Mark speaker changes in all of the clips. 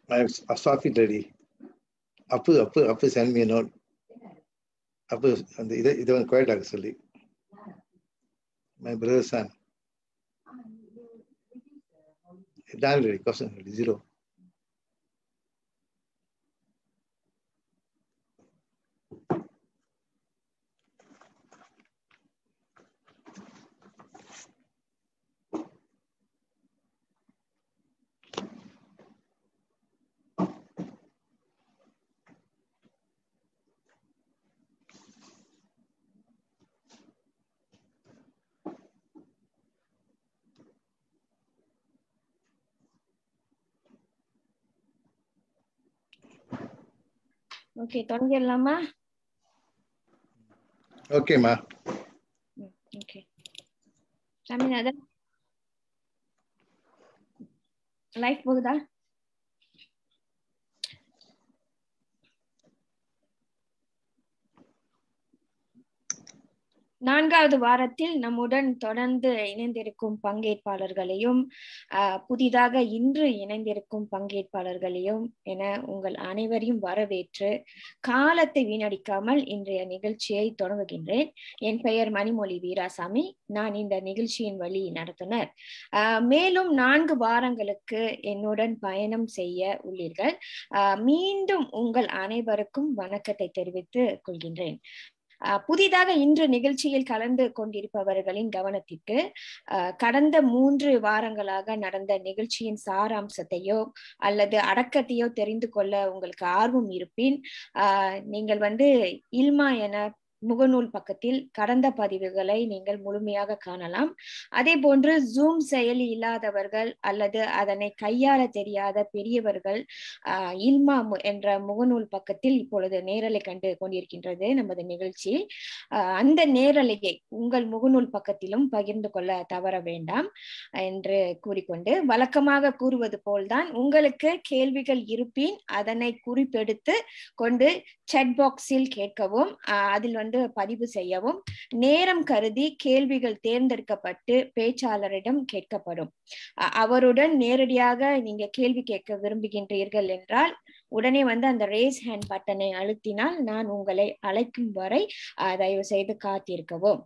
Speaker 1: my Asafi lady. Apu, Apu, Apu send me a note. Apu, அந்த இதை இதை வந்து குவைட் ஆக சொல்லி my brother son. Done already, question already, zero.
Speaker 2: Okay தொடங்கிடலாமா
Speaker 1: ஓகேம்மா
Speaker 2: ஓகே சாமிநாதன் லைஃப் போகுதா நான்காவது வாரத்தில் நம்முடன் தொடர்ந்து இணைந்திருக்கும் பங்கேற்பாளர்களையும் ஆஹ் புதிதாக இன்று இணைந்திருக்கும் பங்கேற்பாளர்களையும் என உங்கள் அனைவரையும் வரவேற்று காலத்தை வீணடிக்காமல் இன்றைய நிகழ்ச்சியை தொடங்குகின்றேன் என் பெயர் மணிமொழி வீராசாமி நான் இந்த நிகழ்ச்சியின் வழி நடத்துனர் ஆஹ் மேலும் நான்கு வாரங்களுக்கு என்னுடன் பயணம் செய்ய உள்ளீர்கள் ஆஹ் மீண்டும் உங்கள் அனைவருக்கும் வணக்கத்தை தெரிவித்துக் கொள்கின்றேன் புதிதாக இன்று நிகழ்ச்சியில் கலந்து கொண்டிருப்பவர்களின் கவனத்திற்கு கடந்த மூன்று வாரங்களாக நடந்த நிகழ்ச்சியின் சாராம்சத்தையோ அல்லது அடக்கத்தையோ தெரிந்து கொள்ள உங்களுக்கு ஆர்வம் இருப்பின் நீங்கள் வந்து இல்மா என முகநூல் பக்கத்தில் கடந்த பதிவுகளை நீங்கள் முழுமையாக காணலாம் அதே போன்று ஜூம் செயலி இல்லாதவர்கள் அல்லது அதனை கையாள தெரியாத பெரியவர்கள் ஆஹ் இல்மா என்ற முகநூல் பக்கத்தில் இப்பொழுது நேரலை கண்டு கொண்டிருக்கின்றது நமது நிகழ்ச்சி ஆஹ் அந்த நேரலையை உங்கள் முகநூல் பக்கத்திலும் பகிர்ந்து கொள்ள தவற வேண்டாம் என்று கூறிக்கொண்டு வழக்கமாக கூறுவது போல்தான் உங்களுக்கு கேள்விகள் இருப்பின் அதனை குறிப்பெடுத்து கொண்டு செட் பாக்ஸில் கேட்கவும் அதில் வந்து பதிவு செய்யவும் நேரம் கருதி கேள்விகள் தேர்ந்தெடுக்கப்பட்டு பேச்சாளரிடம் கேட்கப்படும் அவருடன் நேரடியாக நீங்க கேள்வி கேட்க விரும்புகின்றீர்கள் என்றால் உடனே வந்து அந்த ரேஸ் ஹேண்ட் பட்டனை அழுத்தினால் நான் உங்களை அழைக்கும் வரை தயவு செய்து காத்திருக்கவும்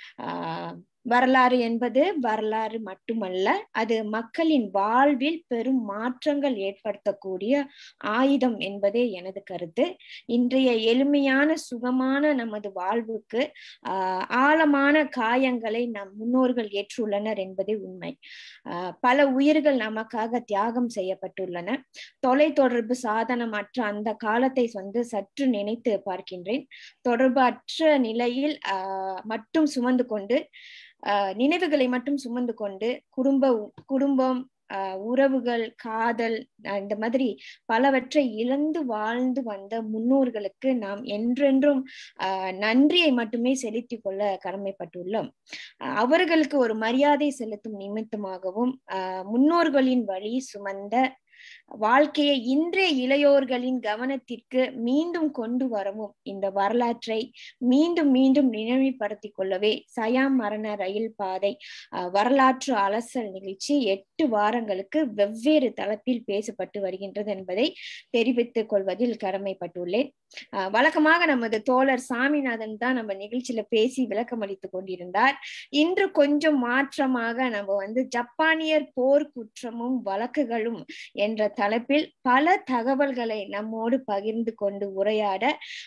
Speaker 2: ஆஹ் வரலாறு என்பது வரலாறு மட்டுமல்ல அது மக்களின் வாழ்வில் பெரும் மாற்றங்கள் ஏற்படுத்தக்கூடிய ஆயுதம் என்பதே எனது கருத்து இன்றைய எளிமையான சுகமான நமது வாழ்வுக்கு ஆஹ் ஆழமான காயங்களை நம் முன்னோர்கள் ஏற்றுள்ளனர் என்பதே உண்மை ஆஹ் பல உயிர்கள் நமக்காக தியாகம் செய்யப்பட்டுள்ளன தொலை தொடர்பு சாதனமற்ற அந்த காலத்தை வந்து சற்று நினைத்து பார்க்கின்றேன் தொடர்பற்ற நிலையில் ஆஹ் மட்டும் சுமந்து கொண்டு ஆஹ் நினைவுகளை மட்டும் சுமந்து கொண்டு குடும்ப குடும்பம் ஆஹ் உறவுகள் காதல் இந்த மாதிரி பலவற்றை இழந்து வாழ்ந்து வந்த முன்னோர்களுக்கு நாம் என்றென்றும் ஆஹ் நன்றியை மட்டுமே செலுத்திக் கொள்ள கடமைப்பட்டுள்ளோம் அவர்களுக்கு ஒரு மரியாதை செலுத்தும் நிமித்தமாகவும் ஆஹ் முன்னோர்களின் வழி சுமந்த வாழ்க்கையை இன்றைய இளையோர்களின் கவனத்திற்கு மீண்டும் கொண்டு வரவும் இந்த வரலாற்றை மீண்டும் மீண்டும் நினைவுபடுத்திக் கொள்ளவே சயாம் மரண ரயில் பாதை வரலாற்று அலசல் நிகழ்ச்சி எட்டு வாரங்களுக்கு வெவ்வேறு தளத்தில் பேசப்பட்டு வருகின்றது என்பதை தெரிவித்துக் கொள்வதில் கடமைப்பட்டுள்ளேன் வழக்கமாக நமது தோழர் சாமிநாதன் தான் நம்ம நிகழ்ச்சியில பேசி விளக்கம் அளித்துக் கொண்டிருந்தார் இன்று கொஞ்சம் மாற்றமாக நம்ம வந்து ஜப்பானியர் போர் குற்றமும் வழக்குகளும் என்ற தலைப்பில் பல தகவல்களை நம்மோடு பகிர்ந்து கொண்டு உரையாட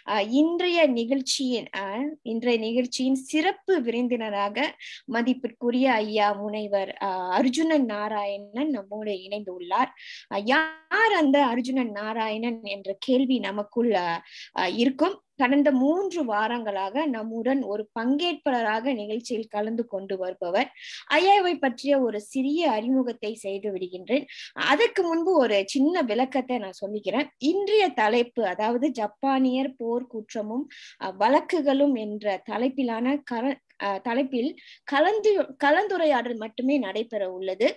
Speaker 2: இன்றைய நிகழ்ச்சியின் இன்றைய நிகழ்ச்சியின் சிறப்பு விருந்தினராக மதிப்பிற்குரிய ஐயா முனைவர் அர்ஜுனன் நாராயணன் நம்மோடு இணைந்து உள்ளார் யார் அந்த அர்ஜுனன் நாராயணன் என்ற கேள்வி நமக்குள் இருக்கும் கடந்த மூன்று வாரங்களாக நம்முடன் ஒரு பங்கேற்பாளராக நிகழ்ச்சியில் கலந்து கொண்டு வருபவர் ஐயாவை பற்றிய ஒரு சிறிய அறிமுகத்தை செய்து விடுகின்றேன் அதற்கு முன்பு ஒரு சின்ன விளக்கத்தை நான் சொல்லிக்கிறேன் இன்றைய தலைப்பு அதாவது ஜப்பானியர் போர் குற்றமும் வழக்குகளும் என்ற தலைப்பிலான கர தலைப்பில் கலந்து கலந்துரையாடல் மட்டுமே நடைபெற உள்ளது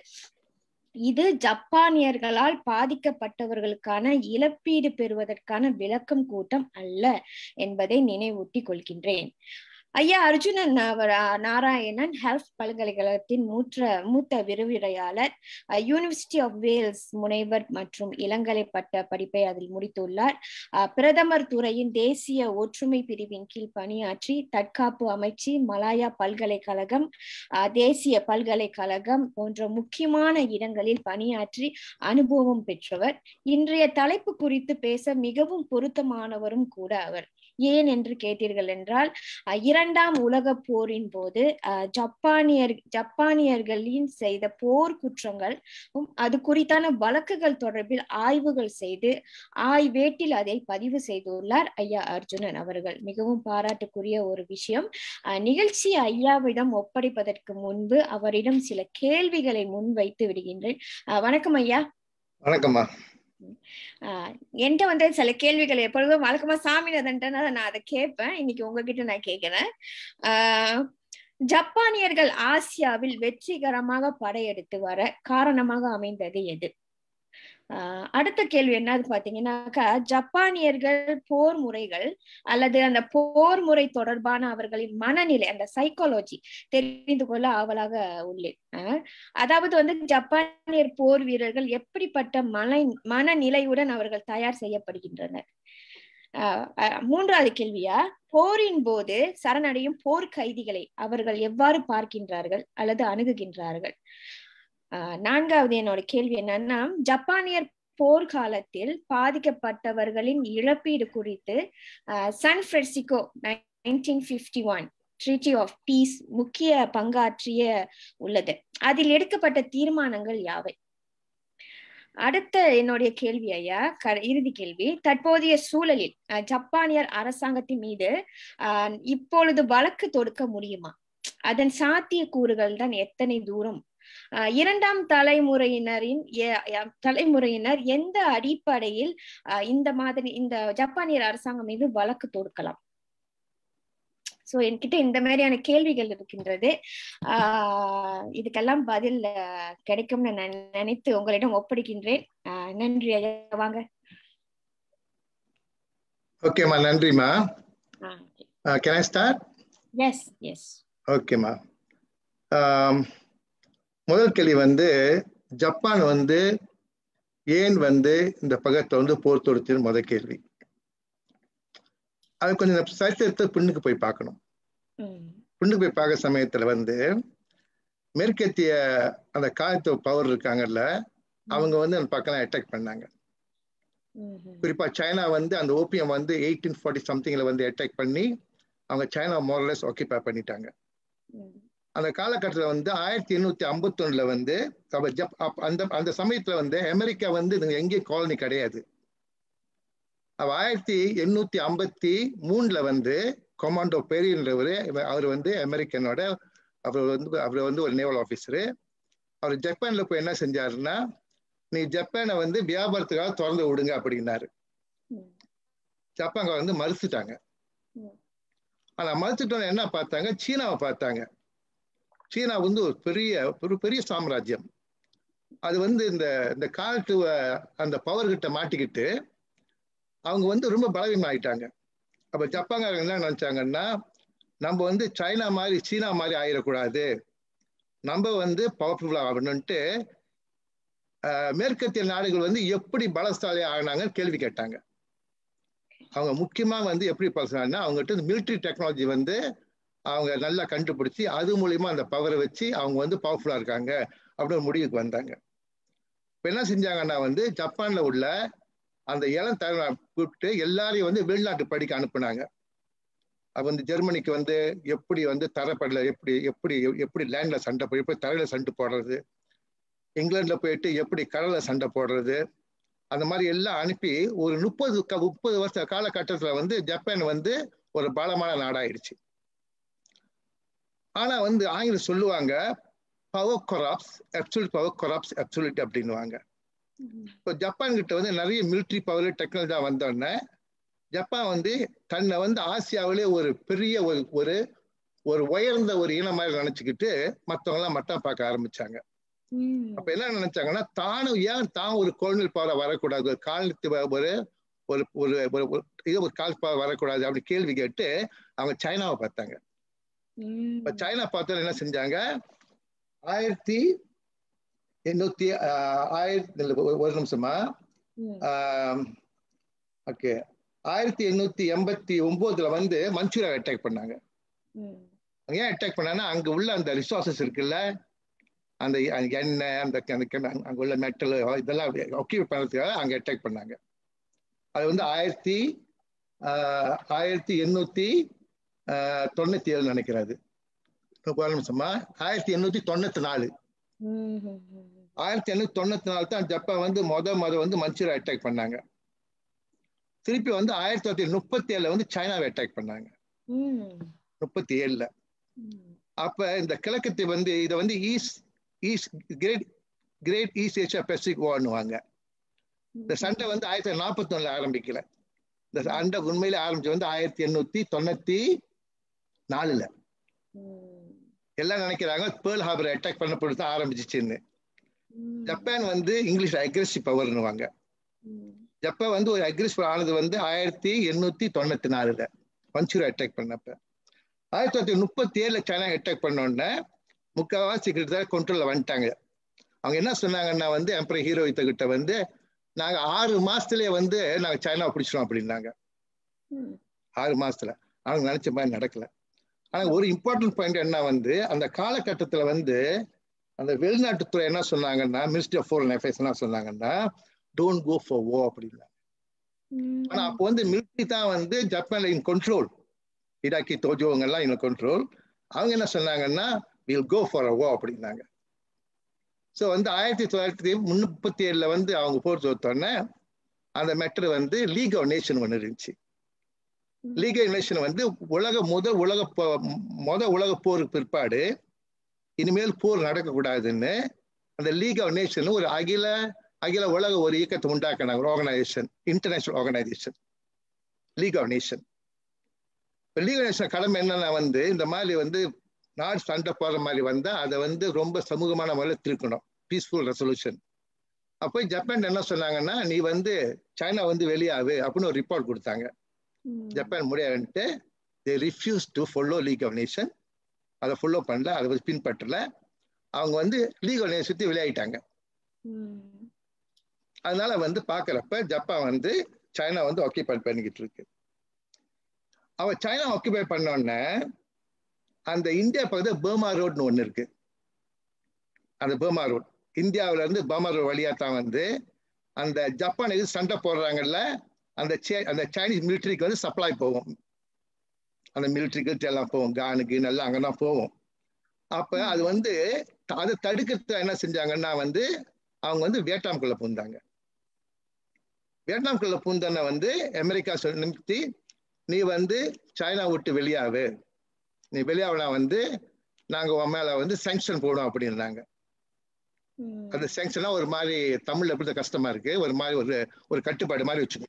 Speaker 2: இது ஜப்பானியர்களால் பாதிக்கப்பட்டவர்களுக்கான இழப்பீடு பெறுவதற்கான விளக்கம் கூட்டம் அல்ல என்பதை நினைவூட்டி கொள்கின்றேன் ஐயா அர்ஜுனன் அவர் நாராயணன் ஹெல்த் பல்கலைக்கழகத்தின் மூற்ற மூத்த விரிவுரையாளர் யூனிவர்சிட்டி ஆஃப் வேல்ஸ் முனைவர் மற்றும் இளங்கலை பட்ட படிப்பை அதில் முடித்துள்ளார் பிரதமர் துறையின் தேசிய ஒற்றுமை பிரிவின் கீழ் பணியாற்றி தற்காப்பு அமைச்சு மலாயா பல்கலைக்கழகம் தேசிய பல்கலைக்கழகம் போன்ற முக்கியமான இடங்களில் பணியாற்றி அனுபவம் பெற்றவர் இன்றைய தலைப்பு குறித்து பேச மிகவும் பொருத்தமானவரும் கூட அவர் ஏன் என்று கேட்டீர்கள் என்றால் இரண்டாம் உலக போரின் போது ஜப்பானியர் ஜப்பானியர்களின் செய்த போர் குற்றங்கள் அது குறித்தான வழக்குகள் தொடர்பில் ஆய்வுகள் செய்து ஆய்வேட்டில் அதை பதிவு செய்துள்ளார் ஐயா அர்ஜுனன் அவர்கள் மிகவும் பாராட்டுக்குரிய ஒரு விஷயம் நிகழ்ச்சி ஐயாவிடம் ஒப்படைப்பதற்கு முன்பு அவரிடம் சில கேள்விகளை முன்வைத்து விடுகின்றேன் வணக்கம் ஐயா
Speaker 1: வணக்கம்மா
Speaker 2: என்கிட்ட வந்து சில கேள்விகள் எப்பொழுதும் வழக்கமா சாமிநாதன்ட்டு நான் அதை கேட்பேன் இன்னைக்கு உங்ககிட்ட நான் கேட்கிறேன் ஆஹ் ஜப்பானியர்கள் ஆசியாவில் வெற்றிகரமாக படையெடுத்து வர காரணமாக அமைந்தது எது ஆஹ் அடுத்த கேள்வி என்னது பாத்தீங்கன்னாக்கா ஜப்பானியர்கள் போர் முறைகள் அல்லது அந்த போர் முறை தொடர்பான அவர்களின் மனநிலை அந்த சைக்காலஜி தெரிந்து கொள்ள ஆவலாக உள்ளேன் அதாவது வந்து ஜப்பானியர் போர் வீரர்கள் எப்படிப்பட்ட மன மனநிலையுடன் அவர்கள் தயார் செய்யப்படுகின்றனர் மூன்றாவது கேள்வியா போரின் போது சரணடையும் போர் கைதிகளை அவர்கள் எவ்வாறு பார்க்கின்றார்கள் அல்லது அணுகுகின்றார்கள் நான்காவது என்னோட கேள்வி என்னன்னா ஜப்பானியர் போர்க்காலத்தில் பாதிக்கப்பட்டவர்களின் இழப்பீடு குறித்து San Francisco nineteen fifty one treaty of peace முக்கிய பங்காற்றிய உள்ளது அதில் எடுக்கப்பட்ட தீர்மானங்கள் யாவை அடுத்த என்னுடைய கேள்வி ஐயா இறுதி கேள்வி தற்போதைய சூழலில் ஜப்பானியர் அரசாங்கத்தின் மீது இப்பொழுது வழக்கு தொடுக்க முடியுமா அதன் சாத்திய கூறுகள் தான் எத்தனை தூரம் இரண்டாம் தலைமுறையினரின் தலைமுறையினர் எந்த அடிப்படையில் இந்த மாதிரி இந்த ஜப்பானியர் அரசாங்கம் மீது வழக்கு தொடுக்கலாம் சோ என்கிட்ட இந்த மாதிரியான கேள்விகள் இருக்கின்றது ஆஹ் இதுக்கெல்லாம் பதில் கிடைக்கும்னு நான் நினைத்து உங்களிடம் ஒப்படைக்கின்றேன் நன்றி ஐயா வாங்க
Speaker 1: ஓகேம்மா நன்றிம்மா can I start
Speaker 2: yes yes
Speaker 1: ஓகேம்மா முதல் கேள்வி வந்து ஜப்பான் வந்து ஏன் வந்து இந்த பகத்தை வந்து போர் தொடுத்துன்னு முதல் கேள்வி அது கொஞ்சம் சரித்திரத்தை பின்னுக்கு போய் பார்க்கணும் பின்னுக்கு போய் பார்க்க சமயத்துல வந்து மேற்கத்திய அந்த காலத்து பவர் இருக்காங்கல்ல அவங்க வந்து அந்த பக்கம் அட்டாக் பண்ணாங்க குறிப்பா சைனா வந்து அந்த ஓபியம் வந்து எயிட்டீன் ஃபார்ட்டி சம்திங்ல வந்து அட்டாக் பண்ணி அவங்க சைனா மோரலஸ் ஆக்கிபை பண்ணிட்டாங்க அந்த காலகட்டத்தில் வந்து ஆயிரத்தி எண்ணூத்தி ஐம்பத்தி ஒண்ணுல வந்து அந்த அந்த சமயத்துல வந்து அமெரிக்கா வந்து எங்கேயும் காலனி கிடையாது ஆயிரத்தி எண்ணூத்தி ஐம்பத்தி மூணுல வந்து கொமாண்டோ பெரியன்றவர் அவர் வந்து அமெரிக்கனோட அவர் வந்து அவர் வந்து ஒரு நேவல் ஆஃபீஸரு அவர் ஜப்பான்ல போய் என்ன செஞ்சாருன்னா நீ ஜப்பானை வந்து வியாபாரத்துக்காக திறந்து விடுங்க அப்படின்னாரு ஜப்பாங்க வந்து மறுத்துட்டாங்க ஆனா மறுத்துட்டோன்னு என்ன பார்த்தாங்க சீனாவை பார்த்தாங்க சீனா வந்து ஒரு பெரிய ஒரு பெரிய சாம்ராஜ்யம் அது வந்து இந்த இந்த காலத்துவ அந்த பவர் கிட்ட மாட்டிக்கிட்டு அவங்க வந்து ரொம்ப பலவீனமாயிட்டாங்க அப்ப ஜப்பான்காரங்க என்ன நினைச்சாங்கன்னா நம்ம வந்து சைனா மாதிரி சீனா மாதிரி ஆயிடக்கூடாது நம்ம வந்து பவர்ஃபுல்லா ஆகணும்ட்டு மேற்கத்திய நாடுகள் வந்து எப்படி பலசாலி ஆகினாங்கன்னு கேள்வி கேட்டாங்க அவங்க முக்கியமா வந்து எப்படி பலசாலினா அவங்ககிட்ட மிலிட்ரி டெக்னாலஜி வந்து அவங்க நல்லா கண்டுபிடிச்சி அது மூலியமா அந்த பவரை வச்சு அவங்க வந்து பவர்ஃபுல்லா இருக்காங்க அப்படின்னு முடிவுக்கு வந்தாங்க இப்ப என்ன செஞ்சாங்கன்னா வந்து ஜப்பான்ல உள்ள அந்த இளம் தலைவரை கூப்பிட்டு எல்லாரையும் வந்து வெளிநாட்டு படிக்க அனுப்புனாங்க அப்ப வந்து ஜெர்மனிக்கு வந்து எப்படி வந்து தரப்படல எப்படி எப்படி எப்படி லேண்ட்ல சண்டை போய் எப்படி தரையில சண்டை போடுறது இங்கிலாந்துல போயிட்டு எப்படி கடல்ல சண்டை போடுறது அந்த மாதிரி எல்லாம் அனுப்பி ஒரு முப்பது முப்பது வருஷ காலகட்டத்துல வந்து ஜப்பான் வந்து ஒரு பலமான நாடாயிடுச்சு ஆனா வந்து ஆங்கிலம் சொல்லுவாங்க power corrupts absolute power corrupts absolute அப்படின்னுவாங்க இப்போ ஜப்பான் கிட்ட வந்து நிறைய மிலிட்ரி பவர் டெக்னாலஜி வந்தோடனே ஜப்பான் வந்து தன்னை வந்து ஆசியாவிலே ஒரு பெரிய ஒரு ஒரு ஒரு உயர்ந்த ஒரு இனம் மாதிரி நினைச்சுக்கிட்டு மற்றவங்க எல்லாம் மட்டம் பார்க்க ஆரம்பிச்சாங்க அப்ப என்ன நினைச்சாங்கன்னா தானும் ஏன் தான் ஒரு கோல்னில் பவரை வரக்கூடாது ஒரு காலத்து ஒரு ஒரு ஒரு இது ஒரு கால் பவர் வரக்கூடாது அப்படி கேள்வி கேட்டு அவங்க சைனாவை பார்த்தாங்க இப்ப சைனா பார்த்தா என்ன செஞ்சாங்க ஆயிரத்தி எண்ணூத்தி ஆயிரத்தி ஒரு நிமிஷமா ஓகே ஆயிரத்தி எண்ணூத்தி எண்பத்தி ஒன்பதுல வந்து மஞ்சூரியா அட்டாக் பண்ணாங்க ஏன் அட்டாக் பண்ணாங்கன்னா அங்க உள்ள அந்த ரிசோர்சஸ் இருக்குல்ல அந்த எண்ணெய் அந்த அங்க உள்ள மெட்டல் இதெல்லாம் ஒக்கியூப் பண்ணுறதுக்காக அங்க அட்டாக் பண்ணாங்க அது வந்து ஆயிரத்தி ஆயிரத்தி எண்ணூத்தி தொண்ணூத்தி ஏழு நினைக்கிறாரு நிமிஷமா ஆயிரத்தி எண்ணூத்தி தொண்ணூத்தி நாலு ஆயிரத்தி எண்ணூத்தி தொண்ணூத்தி நாலு தான் ஜப்பான் வந்து மொத மொத வந்து மஞ்சூரியா அட்டாக் பண்ணாங்க திருப்பி வந்து ஆயிரத்தி தொள்ளாயிரத்தி முப்பத்தி ஏழுல வந்து சைனாவை அட்டாக் பண்ணாங்க முப்பத்தி ஏழுல அப்ப இந்த கிழக்கத்தை வந்து இதை வந்து east east great great east Asia Pacific வார்னுவாங்க இந்த சண்டை வந்து ஆயிரத்தி நாற்பத்தி ஒண்ணுல ஆரம்பிக்கல இந்த சண்டை உண்மையில ஆரம்பிச்சு வந்து ஆயிரத்தி எண்ணூத்தி தொண்ணூத்தி நாலுல எல்லாம் நினைக்கிறாங்க பேர்ல் ஹார்பர் அட்டாக் பண்ண பொழுது தான் ஆரம்பிச்சிச்சுன்னு ஜப்பான் வந்து இங்கிலீஷ் அக்ரெசிவ் பவர்னுவாங்க ஜப்பான் வந்து ஒரு அக்ரெசிவ் ஆனது வந்து ஆயிரத்தி எண்ணூத்தி தொண்ணூத்தி நாலுல மஞ்சூரியா அட்டாக் பண்ணப்ப ஆயிரத்தி தொள்ளாயிரத்தி முப்பத்தி ஏழுல சைனா அட்டாக் பண்ணோடனே முக்கால்வாசி கிட்ட கண்ட்ரோல்ல வந்துட்டாங்க அவங்க என்ன சொன்னாங்கன்னா வந்து எம்பரர் ஹீரோ கிட்ட வந்து நாங்க ஆறு மாசத்துலயே வந்து நாங்க சைனா பிடிச்சிடும் அப்படின்னாங்க ஆறு மாசத்துல அவங்க நினைச்ச மாதிரி நடக்கல ஆனா ஒரு இம்பார்ட்டன்ட் பாயிண்ட் என்ன வந்து அந்த காலகட்டத்துல வந்து அந்த வெளிநாட்டுத்துறை என்ன சொன்னாங்கன்னா மினிஸ்ட்ரி ஆஃப் ஃபாரின் அஃபேர்ஸ் என்ன சொன்னாங்கன்னா டோன்ட் கோ ஃபார் ஓ அப்படின்னாங்க ஆனா அப்போ வந்து மிலிட்ரி தான் வந்து ஜப்பான்ல இன் கண்ட்ரோல் இடாக்கி தோஜோங்க எல்லாம் இன் கண்ட்ரோல் அவங்க என்ன சொன்னாங்கன்னா வில் கோ ஃபார் அ ஓ அப்படின்னாங்க ஸோ வந்து ஆயிரத்தி தொள்ளாயிரத்தி முப்பத்தி ஏழுல வந்து அவங்க போர் தோத்தோடனே அந்த மெட்ரு வந்து லீக் ஆஃப் நேஷன் ஒன்று இருந்துச்சு லீக் ஆஃப் நேஷன் வந்து உலக முதல் உலக முத உலக போருக்கு பிற்பாடு இனிமேல் போர் நடக்கக்கூடாதுன்னு அந்த லீக் ஆஃப் நேஷன் ஒரு அகில அகில உலக ஒரு இயக்கத்தை உண்டாக்குனாங்க ஒரு organisation international organisation league of nation இப்போ லீக் ஆஃப் நேஷன் கடமை என்னன்னா வந்து இந்த மாதிரி வந்து நாடு சண்டை போற மாதிரி வந்தா அதை வந்து ரொம்ப சமூகமான முறையில் திருக்கணும் பீஸ்ஃபுல் ரெசல்யூஷன் அப்போ ஜப்பான் என்ன சொன்னாங்கன்னா நீ வந்து சைனா வந்து வெளியாகு அப்படின்னு ஒரு ரிப்போர்ட் கொடுத்தாங்க ஜப்பான் முடியாதுன்ட்டு they refuse to follow league of nation அதை ஃபாலோ பண்ணல அதை வந்து பின்பற்றல அவங்க வந்து லீக் ஆஃப் நேஷன் சுற்றி விளையாடிட்டாங்க அதனால வந்து பாக்குறப்ப ஜப்பான் வந்து சைனா வந்து ஆக்கியபை பண்ணிக்கிட்டு இருக்கு அவ சைனா ஆக்கியபை பண்ணோடனே அந்த இந்தியா பக்கத்தில் பர்மா ரோட்னு ஒன்று இருக்கு அந்த பர்மா ரோட் இந்தியாவில இருந்து பர்மா ரோட் வழியா தான் வந்து அந்த ஜப்பான் எது சண்டை போடுறாங்கல்ல அந்த அந்த சைனீஸ் மிலிட்ரிக்கு வந்து சப்ளை போகும் அந்த மிலிட்ரிக்கு எல்லாம் போவோம் கானுக்கு நல்லா அங்கதான் போவோம் அப்ப அது வந்து அதை தடுக்கிறது என்ன செஞ்சாங்கன்னா வந்து அவங்க வந்து வியட்நாம்குள்ள பூந்தாங்க வியட்நாம்குள்ள பூந்தன வந்து அமெரிக்கா சொல் நிமித்தி நீ வந்து சைனா விட்டு வெளியாவு நீ வெளியாவினா வந்து நாங்க உன் மேல வந்து சாங்ஷன் போடுவோம் அப்படின்னாங்க அந்த சாங்ஷனா ஒரு மாதிரி தமிழ்ல எப்படி கஷ்டமா இருக்கு ஒரு மாதிரி ஒரு ஒரு கட்டுப்பாடு மாதிரி வச்சுக்கோ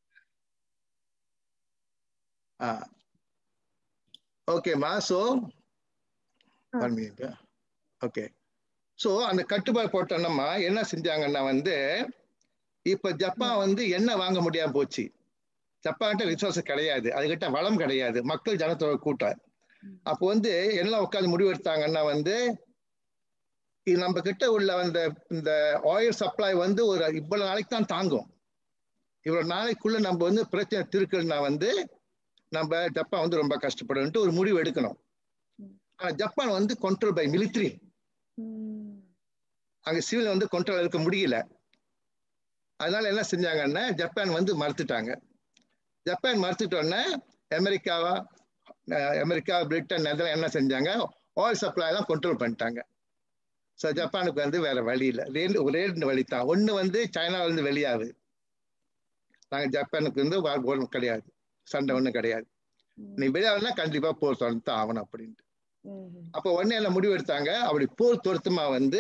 Speaker 1: ஓகேம்மா so one minute okay so அந்த கட்டுப்பாடு போட்டோம்னா என்ன செஞ்சாங்கன்னா வந்து இப்ப ஜப்பான் வந்து என்ன வாங்க முடியாம போச்சு ஜப்பான்கிட்ட ரிசோர்ஸ் கிடையாது அதுகிட்ட வளம் கிடையாது மக்கள் ஜனத்தொகை கூட்டம் அப்போ வந்து எல்லாம் உட்காந்து முடிவு எடுத்தாங்கன்னா வந்து நம்ம கிட்ட உள்ள அந்த இந்த ஆயில் சப்ளை வந்து ஒரு இவ்வளவு நாளைக்கு தான் தாங்கும் இவ்வளவு நாளைக்குள்ள நம்ம வந்து பிரச்சனை திருக்கல்னா வந்து நம்ம ஜப்பான் வந்து ரொம்ப கஷ்டப்படும்ட்டு ஒரு முடிவு எடுக்கணும் ஆனா ஜப்பான் வந்து கண்ட்ரோல் பை மிலிட்ரி அங்க சிவில் வந்து கண்ட்ரோல் இருக்க முடியல அதனால என்ன செஞ்சாங்கன்னா ஜப்பான் வந்து மறுத்துட்டாங்க ஜப்பான் மறுத்துட்டோன்னே அமெரிக்காவா அமெரிக்கா பிரிட்டன் அதெல்லாம் என்ன செஞ்சாங்க ஆயில் சப்ளை எல்லாம் கண்ட்ரோல் பண்ணிட்டாங்க ஸோ ஜப்பானுக்கு வந்து வேற வழி இல்லை ரெண்டு ஒரே ரெண்டு வழி தான் ஒன்று வந்து சைனாவிலேருந்து வெளியாகுது நாங்கள் ஜப்பானுக்கு வந்து ஒன்றும் கிடையாது சண்டை ஒன்றும் கிடையாது நீ வெளியாகுனா கண்டிப்பா போர் தொடர்ந்து ஆகணும் அப்படின்ட்டு அப்போ உடனே எல்லாம் முடிவு எடுத்தாங்க அப்படி போர் தொடுத்துமா வந்து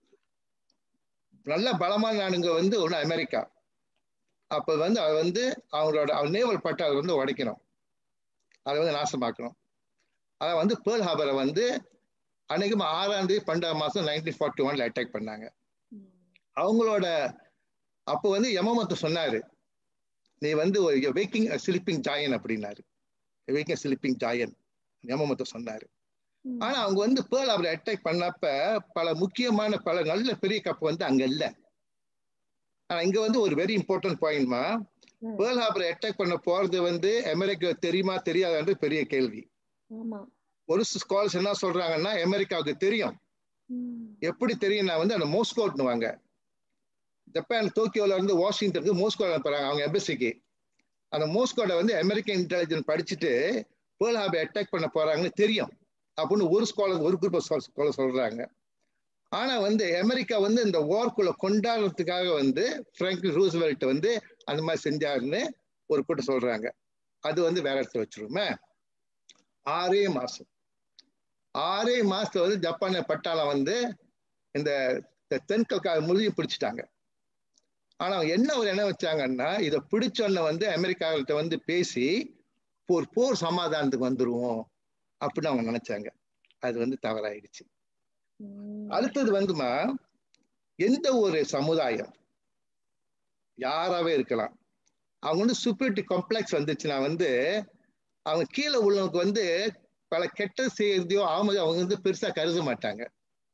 Speaker 1: நல்ல பலமான நாடுங்க வந்து ஒன்று அமெரிக்கா அப்போ வந்து அது வந்து அவங்களோட நேவல் பட்டை அதை வந்து உடைக்கணும் அதை வந்து நாசமாக்கணும் அதை வந்து பேர்ல் ஹாபரை வந்து அன்னைக்கு ஆறாம் தேதி பன்னெண்டாம் மாசம் நைன்டீன் ஃபார்ட்டி ஒன்ல அட்டாக் பண்ணாங்க அவங்களோட அப்போ வந்து யமமத்து சொன்னாரு நீ வந்து ஒரு வேக்கிங் ஸ்லிப்பிங் ஜாயன் அப்படின்னாரு வேக்கிங் ஸ்லிப்பிங் ஜாயன் யமமத்து சொன்னாரு ஆனா அவங்க வந்து பேர்ல் அவரை அட்டாக் பண்ணப்ப பல முக்கியமான பல நல்ல பெரிய கப் வந்து அங்க இல்ல ஆனா இங்க வந்து ஒரு வெரி இம்பார்ட்டன்ட் பாயிண்ட்மா பேர்ல் ஹார்பரை அட்டாக் பண்ண போறது வந்து அமெரிக்கா தெரியுமா தெரியாதான்றது பெரிய கேள்வி
Speaker 2: ஆமா
Speaker 1: ஒரு ஸ்காலர்ஸ் என்ன சொல்றாங்கன்னா அமெரிக்காவுக்கு தெரியும்
Speaker 2: ம்.
Speaker 1: எப்படி தெரியும்னா வந்து அந்த மோஸ்கோட்னுவாங்க ஜப்பான் டோக்கியோல இருந்து வாஷிங்டனுக்கு மோஸ்கோ அனுப்புறாங்க அவங்க எம்பசிக்கு அந்த மோஸ்கோட வந்து அமெரிக்கன் இன்டெலிஜென்ஸ் படிச்சுட்டு பேர்ல் ஹார்பரை அட்டாக் பண்ண போறாங்கன்னு தெரியும் அப்படின்னு ஒரு ஸ்காலர் ஒரு குரூப் ஸ்காலர் சொல்றாங்க ஆனா வந்து அமெரிக்கா வந்து இந்த வார்க்குள்ள கொண்டாடுறதுக்காக வந்து பிராங்க்லின் ரூஸ்வெல்ட் வந்து அந்த மாதிரி செஞ்சாருன்னு ஒரு கூட்டம் சொல்றாங்க அது வந்து வேற இடத்துல வச்சிருமே ஆறே மாசம் ஆறே மாசத்துல வந்து ஜப்பானிய பட்டாளம் வந்து இந்த இந்த தென்கல்கா முழுகி பிடிச்சிட்டாங்க ஆனா அவங்க என்ன ஒரு என்ன வச்சாங்கன்னா இதை பிடிச்சோன்ன வந்து அமெரிக்காவிட்ட வந்து பேசி ஒரு போர் சமாதானத்துக்கு வந்துருவோம் அப்படின்னு அவங்க நினைச்சாங்க அது வந்து தவறாயிடுச்சு
Speaker 2: ம்.
Speaker 1: அடுத்தது வந்துமா எந்த ஒரு சமுதாயம் யாராவே இருக்கலாம் அவங்க வந்து சூப்பரிட்டி காம்ப்ளெக்ஸ் வந்துச்சுன்னா வந்து அவங்க கீழே உள்ளவங்க வந்து பல கெட்ட செய்யறதையோ ஆமது அவங்க வந்து பெருசா கருத மாட்டாங்க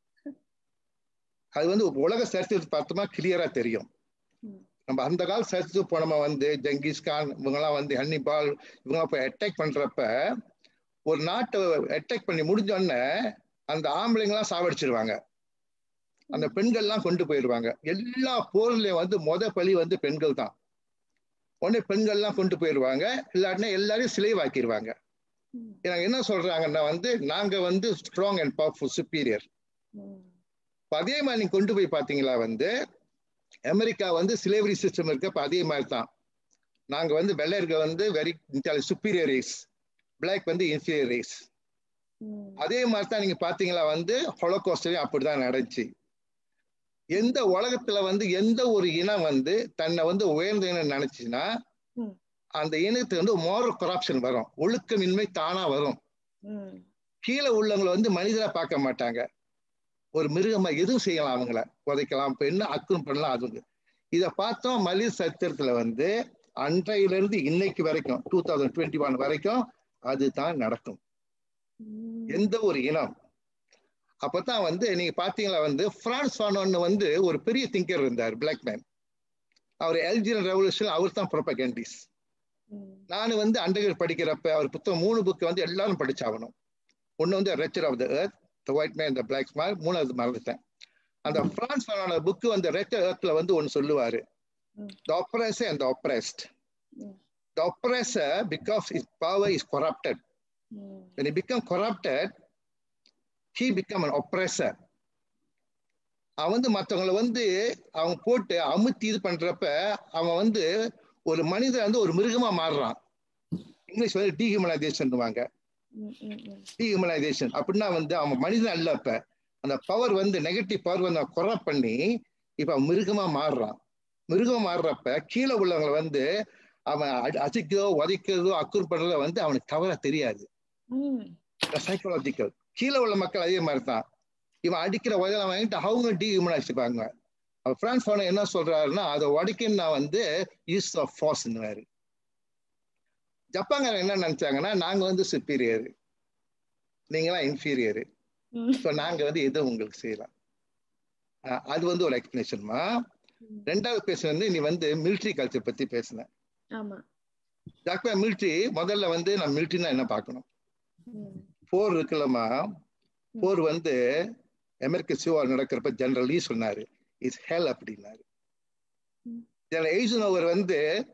Speaker 1: அது வந்து உலக சரித்திரத்தை பார்த்தோமா கிளியரா தெரியும்
Speaker 2: ம்.
Speaker 1: நம்ம அந்த கால சரித்திரத்துக்கு போனோமா வந்து ஜங்கிஸ் கான் இவங்கெல்லாம் வந்து ஹன்னிபால் இவங்க போய் அட்டாக் பண்றப்ப ஒரு நாட்டை அட்டாக் பண்ணி முடிஞ்ச உடனே அந்த ஆம்பளைங்கெல்லாம் சாவடிச்சிருவாங்க அந்த பெண்கள்லாம் கொண்டு போயிடுவாங்க எல்லா போர்லயும் வந்து மொத பலி வந்து பெண்கள் தான் உடனே பெண்கள்லாம் கொண்டு போயிடுவாங்க இல்லாட்டினா எல்லாரையும் சிலைவாக்கிடுவாங்க
Speaker 2: ம்.
Speaker 1: எனக்கு என்ன சொல்றாங்கன்னா வந்து நாங்க வந்து ஸ்ட்ராங் அண்ட் பவர்ஃபுல் சுப்பீரியர்
Speaker 2: ம்.
Speaker 1: அதே மாதிரி நீங்க கொண்டு போய் பாத்தீங்களா வந்து அமெரிக்கா வந்து சிலேவரி சிஸ்டம் இருக்கு அப்ப அதே மாதிரி தான் நாங்க வந்து வெள்ளையர்கள் வந்து வெரி சுப்பீரியர் ரேஸ் பிளாக் வந்து இன்ஃபீரியர் ரேஸ்
Speaker 2: ம்.
Speaker 1: அதே மாதிரி தான் நீங்க பாத்தீங்களா வந்து ஹொலோகாஸ்ட்லயும் அப்படிதான் நடந்துச்சு எந்த உலகத்துல வந்து எந்த ஒரு இனம் வந்து தன்னை வந்து உயர்ந்த இனம் நினைச்சுன்னா
Speaker 2: ம்.
Speaker 1: அந்த இனத்துக்கு வந்து மோரல் கரப்ஷன் வரும் ஒழுக்கமின்மை தானா வரும்
Speaker 2: ம்.
Speaker 1: கீழே உள்ளவங்களை வந்து மனிதரா பார்க்க மாட்டாங்க ஒரு மிருகமா எதுவும் செய்யலாம் அவங்கள உதைக்கலாம் இப்ப என்ன அக்குறம் பண்ணலாம் அதுங்க இதை பார்த்தோம் மலிர் சத்திரத்துல வந்து அன்றையில இருந்து இன்னைக்கு வரைக்கும் டூ தௌசண்ட் டுவெண்ட்டி ஒன் வரைக்கும் அதுதான் நடக்கும்
Speaker 2: ம்.
Speaker 1: எந்த ஒரு இனம் அப்பதான் வந்து நீங்க பாத்தீங்களா வந்து பிரான்ஸ் ஃபானோன்னு வந்து ஒரு பெரிய திங்கர் இருந்தார் பிளாக் மேன் அவர் எல்ஜியன் ரெவல்யூஷன் அவர் தான் ப்ரொபகண்டிஸ்
Speaker 2: ம்.
Speaker 1: நான் வந்து அண்டர்கிரேட் படிக்கிறப்ப அவர் புத்தகம் மூணு புக்கு வந்து எல்லாரும் படிச்சாகணும் ஒன்னு வந்து wretched of the earth the white man the black small மூணாவது மறந்துட்டேன் அந்த பிரான்ஸ் ஃபானோட புக்கு வந்து ரெச்சர் எர்த்ல வந்து ஒன்னு சொல்லுவாரு
Speaker 2: ம்.
Speaker 1: த oppressor and the oppressed
Speaker 2: ம்.
Speaker 1: the oppressor because his power is corrupted
Speaker 2: ம்.
Speaker 1: when he become corrupted he become an oppressor அவன் வந்து மற்றவங்களை வந்து அவன் போட்டு அமுத்தி இது பண்றப்ப அவன் வந்து ஒரு மனிதன் வந்து ஒரு மிருகமா மாறுறான் இங்கிலீஷ் வந்து டீஹியூமனைசேஷன் வாங்க
Speaker 2: ம். ம். ம்.
Speaker 1: டீஹியூமனைசேஷன் அப்படின்னா வந்து அவன் மனிதன் அல்ல இப்ப அந்த பவர் வந்து நெகட்டிவ் பவர் வந்து கொரை பண்ணி இப்ப அவன் மிருகமா மாறுறான் மிருகம் மாறுறப்ப கீழே உள்ளவங்களை வந்து அவன் அடி- அசிக்கிறதோ உதைக்கிறதோ அக்குர் பண்றதோ வந்து அவனுக்கு தவறா தெரியாது
Speaker 2: ம்.
Speaker 1: சைக்காலஜிக்கல் கீழே உள்ள மக்கள் அதே மாதிரி தான் இவன் அடிக்கிற உதவி வாங்கிட்டு அவங்க டீஹியூமனைஸ்டுப்பாங்க அப்ப பிரான்ஸ் போன என்ன சொல்றாருன்னா அதை உடைக்கணும் நான் வந்து யூஸ் ஆஃப் ஃபோர்ஸ்ன்னுவாரு ஜப்பான்காரங்க என்ன நினைச்சாங்கன்னா நாங்க வந்து சுப்பீரியர் நீங்களாம் இன்ஃபீரியர்
Speaker 2: ம்.
Speaker 1: ஸோ நாங்க வந்து எதை உங்களுக்கு செய்யலாம் அஹ் அது வந்து ஒரு எக்ஸ்பிளேஷன்மா
Speaker 2: ம்.
Speaker 1: ரெண்டாவது பேசுன வந்து நீ வந்து மிலிட்ரி கல்ச்சர் பத்தி பேசினேன்
Speaker 2: ஆமா
Speaker 1: ஜப்பான் மிலிட்ரி முதல்ல வந்து நான் மிலிட்ரினா என்ன பார்க்கணும்
Speaker 2: ம்.
Speaker 1: போர் இருக்குல்லம்மா போர் வந்து அமெரிக்க சிவார் நடக்கிறப்ப ஜெனரல் லீ சொன்னாரு இஸ் ஹெல் அப்படின்னாரு
Speaker 2: ம்.
Speaker 1: ஜெனரல் எய்சனோவர் வந்து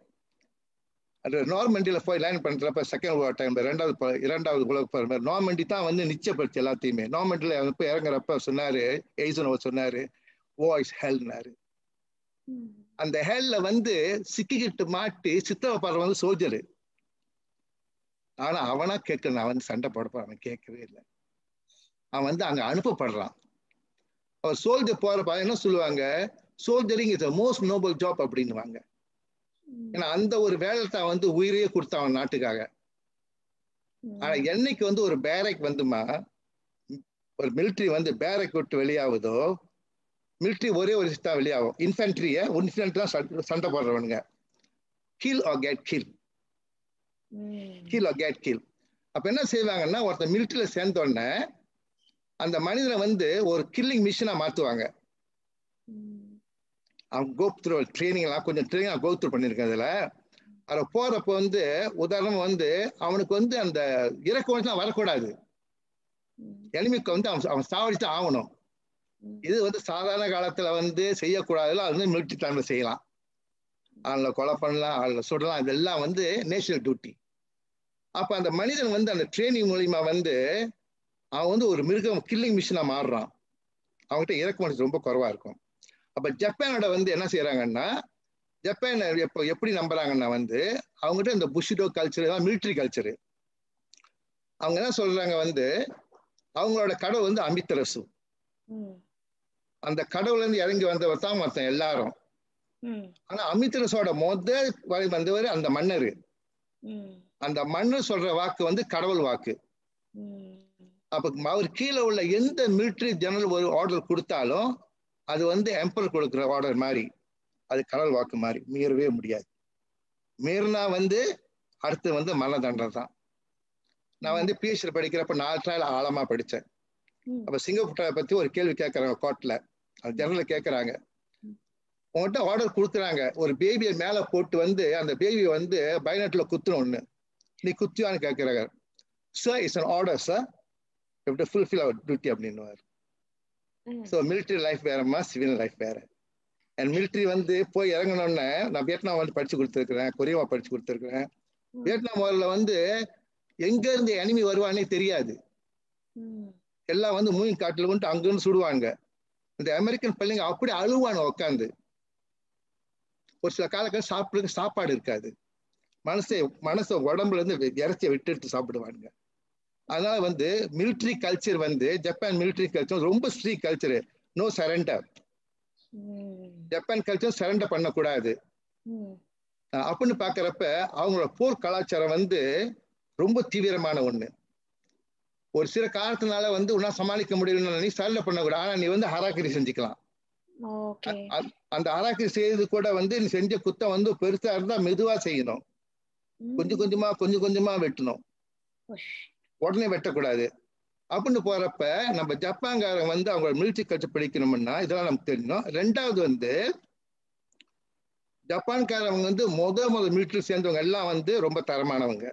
Speaker 1: அந்த நார்மண்டியில போய் லேண்ட் பண்றப்ப செகண்ட் வேர்ல்ட் டைம் ரெண்டாவது ப- இரண்டாவது உலக போர் நார்மண்டி தான் வந்து நிச்சயப்படுத்தி எல்லாத்தையுமே நார்மண்டியில அவங்க போய் இறங்குறப்ப சொன்னாரு எய்சனோவர் சொன்னாரு வாய்ஸ் ஹெல்னாரு
Speaker 2: ம்.
Speaker 1: அந்த ஹெல்ல வந்து சிக்கிக்கிட்டு மாட்டி சித்தவ வந்து சோல்ஜரு ஆனா அவனா கேட்கணும் அவன் வந்து சண்டை போட போறான் அவன் கேட்கவே இல்லை அவன் வந்து அங்க அனுப்பப்படுறான் அவர் சோல்ஜர் போறப்ப என்ன சொல்லுவாங்க soldiering is most noble job அப்படின்னுவாங்க
Speaker 2: ம்.
Speaker 1: ஏன்னா அந்த ஒரு வேலை தான் வந்து உயிரையே கொடுத்தான் அவன் நாட்டுக்காக
Speaker 2: ம்.
Speaker 1: ஆனா என்னைக்கு வந்து ஒரு பேரக் வந்துமா ஒரு மிலிட்ரி வந்து பேரக் விட்டு வெளியாகுதோ மிலிட்ரி ஒரே ஒரு தான் வெளியாகும் இன்ஃபென்ட்ரிய இன்ஃபென்ட்ரி தான் சண்டை- சண்டை போடுறவனுங்க கில் ஆர் கெட் கில்
Speaker 2: ம்.
Speaker 1: கில் ஆர் கெட் கில் அப்ப என்ன செய்வாங்கன்னா ஒருத்தர் மிலிட்ரியில சேர்ந்த உடனே அந்த மனிதனை வந்து ஒரு கில்லிங் மிஷினா மாத்துவாங்க அவன் கோப்த்ரூ ட்ரைனிங் எல்லாம் கொஞ்சம் ட்ரைனிங் கோப்த்ரூ பண்ணியிருக்கேன் அதுல அதில் போறப்ப வந்து உதாரணம் வந்து அவனுக்கு வந்து அந்த இறக்கம் வரக்கூடாது எனிமிக்கு வந்து அவன் அவன் சாவடிச்சு ஆகணும் இது வந்து சாதாரண காலத்துல வந்து செய்யக்கூடாதுல அது வந்து மிலிட்ரி டைம்ல செய்யலாம் அதில் கொலை பண்ணலாம் அதில் சுடலாம் இதெல்லாம் வந்து நேஷனல் டியூட்டி அப்ப அந்த மனிதன் வந்து அந்த ட்ரைனிங் மூலியமா வந்து அவன் வந்து ஒரு மிருகம் கில்லிங் மிஷினா மாறுறான் அவங்ககிட்ட இறக்குமதி ரொம்ப குறைவா இருக்கும் அப்ப ஜப்பானோட வந்து என்ன செய்யறாங்கன்னா ஜப்பான் எப்போ எப்படி நம்புறாங்கன்னா வந்து அவங்ககிட்ட இந்த புஷிடோ கல்ச்சர் தான் மிலிட்ரி கல்ச்சரு அவங்க என்ன சொல்றாங்க வந்து அவங்களோட கடவுள் வந்து அமித்தரசு அந்த கடவுள்ல இருந்து இறங்கி வந்தவர் தான் மொத்தம் எல்லாரும் ஆனா அமித்ரஸோட முதல் வந்தவர் அந்த மன்னர் அந்த மன்னர் சொல்ற வாக்கு வந்து கடவுள் வாக்கு அப்ப அவர் கீழே உள்ள எந்த மிலிட்ரி ஜெனரல் ஒரு ஆர்டர் கொடுத்தாலும் அது வந்து எம்பர் கொடுக்குற ஆர்டர் மாதிரி அது கடவுள் வாக்கு மாதிரி மீறவே முடியாது மீறினா வந்து அடுத்து வந்து மரண தண்டனை தான் நான் வந்து பிஎஸ்சி படிக்கிறப்ப நாலு ட்ராயல் ஆழமா படித்தேன் அப்ப சிங்கப்பூர் பத்தி ஒரு கேள்வி கேட்கறாங்க கோர்ட்ல அது ஜெனரல் கேட்கறாங்க உங்கள்கிட்ட ஆர்டர் கொடுக்குறாங்க ஒரு பேபியை மேல போட்டு வந்து அந்த பேபியை வந்து பயனட்ல குத்தணும்னு நீ குத்தியான்னு கேட்கிறாங்க sir it's an order sir எப்படி ஃபுல்ஃபில் அவர் டியூட்டி அப்படின்னுவார் ஸோ மிலிட்ரி லைஃப் வேறம்மா சிவில் லைஃப் வேற அண்ட் மிலிட்ரி வந்து போய் இறங்கணும்னு நான் வியட்நாம் வந்து படிச்சு கொடுத்துருக்குறேன் கொரியாவா படிச்சு கொடுத்துருக்குறேன் வியட்நாம் முதல்ல வந்து எங்க இருந்து எனிமி வருவானே தெரியாது எல்லாம் வந்து மூயின் காட்டுல வந்துட்டு அங்கிருந்து சுடுவாங்க இந்த அமெரிக்கன் பிள்ளைங்க அப்படி அழுவாங்க உட்காந்து ஒரு சில காலங்கள் சாப்பிடுறதுக்கு சாப்பாடு இருக்காது மனசை மனசை உடம்புல இருந்து இறைச்சியை விட்டு எடுத்து சாப்பிடுவாங்க அதனால வந்து மிலிட்ரி கல்ச்சர் வந்து ஜப்பான் மிலிட்ரி கல்ச்சர் ரொம்ப strict culture no surrender Japan culture surrender பண்ணக்கூடாது அப்படின்னு பாக்குறப்ப அவங்களோட போர் கலாச்சாரம் வந்து ரொம்ப தீவிரமான ஒண்ணு ஒரு சில காலத்தினால வந்து உன்னா சமாளிக்க முடியலன்னு நீ சரண்டர் பண்ணக்கூடாது ஆனா நீ வந்து ஹராக்கிரி செஞ்சுக்கலாம் அந்த ஹராக்கிரி செய்யறது கூட வந்து நீ செஞ்ச குத்தம் வந்து பெருசா இருந்தா மெதுவா செய்யணும் கொஞ்சம் கொஞ்சமா கொஞ்சம் கொஞ்சமா வெட்டணும் உடனே வெட்டக்கூடாது அப்படின்னு போறப்ப நம்ம ஜப்பான்காரங்க வந்து அவங்க மிலிட்ரி கல்ச்சர் படிக்கணும்னா இதெல்லாம் நமக்கு தெரியணும் ரெண்டாவது வந்து ஜப்பான்காரவங்க வந்து முத முத மிலிட்ரி சேர்ந்தவங்க எல்லாம் வந்து ரொம்ப தரமானவங்க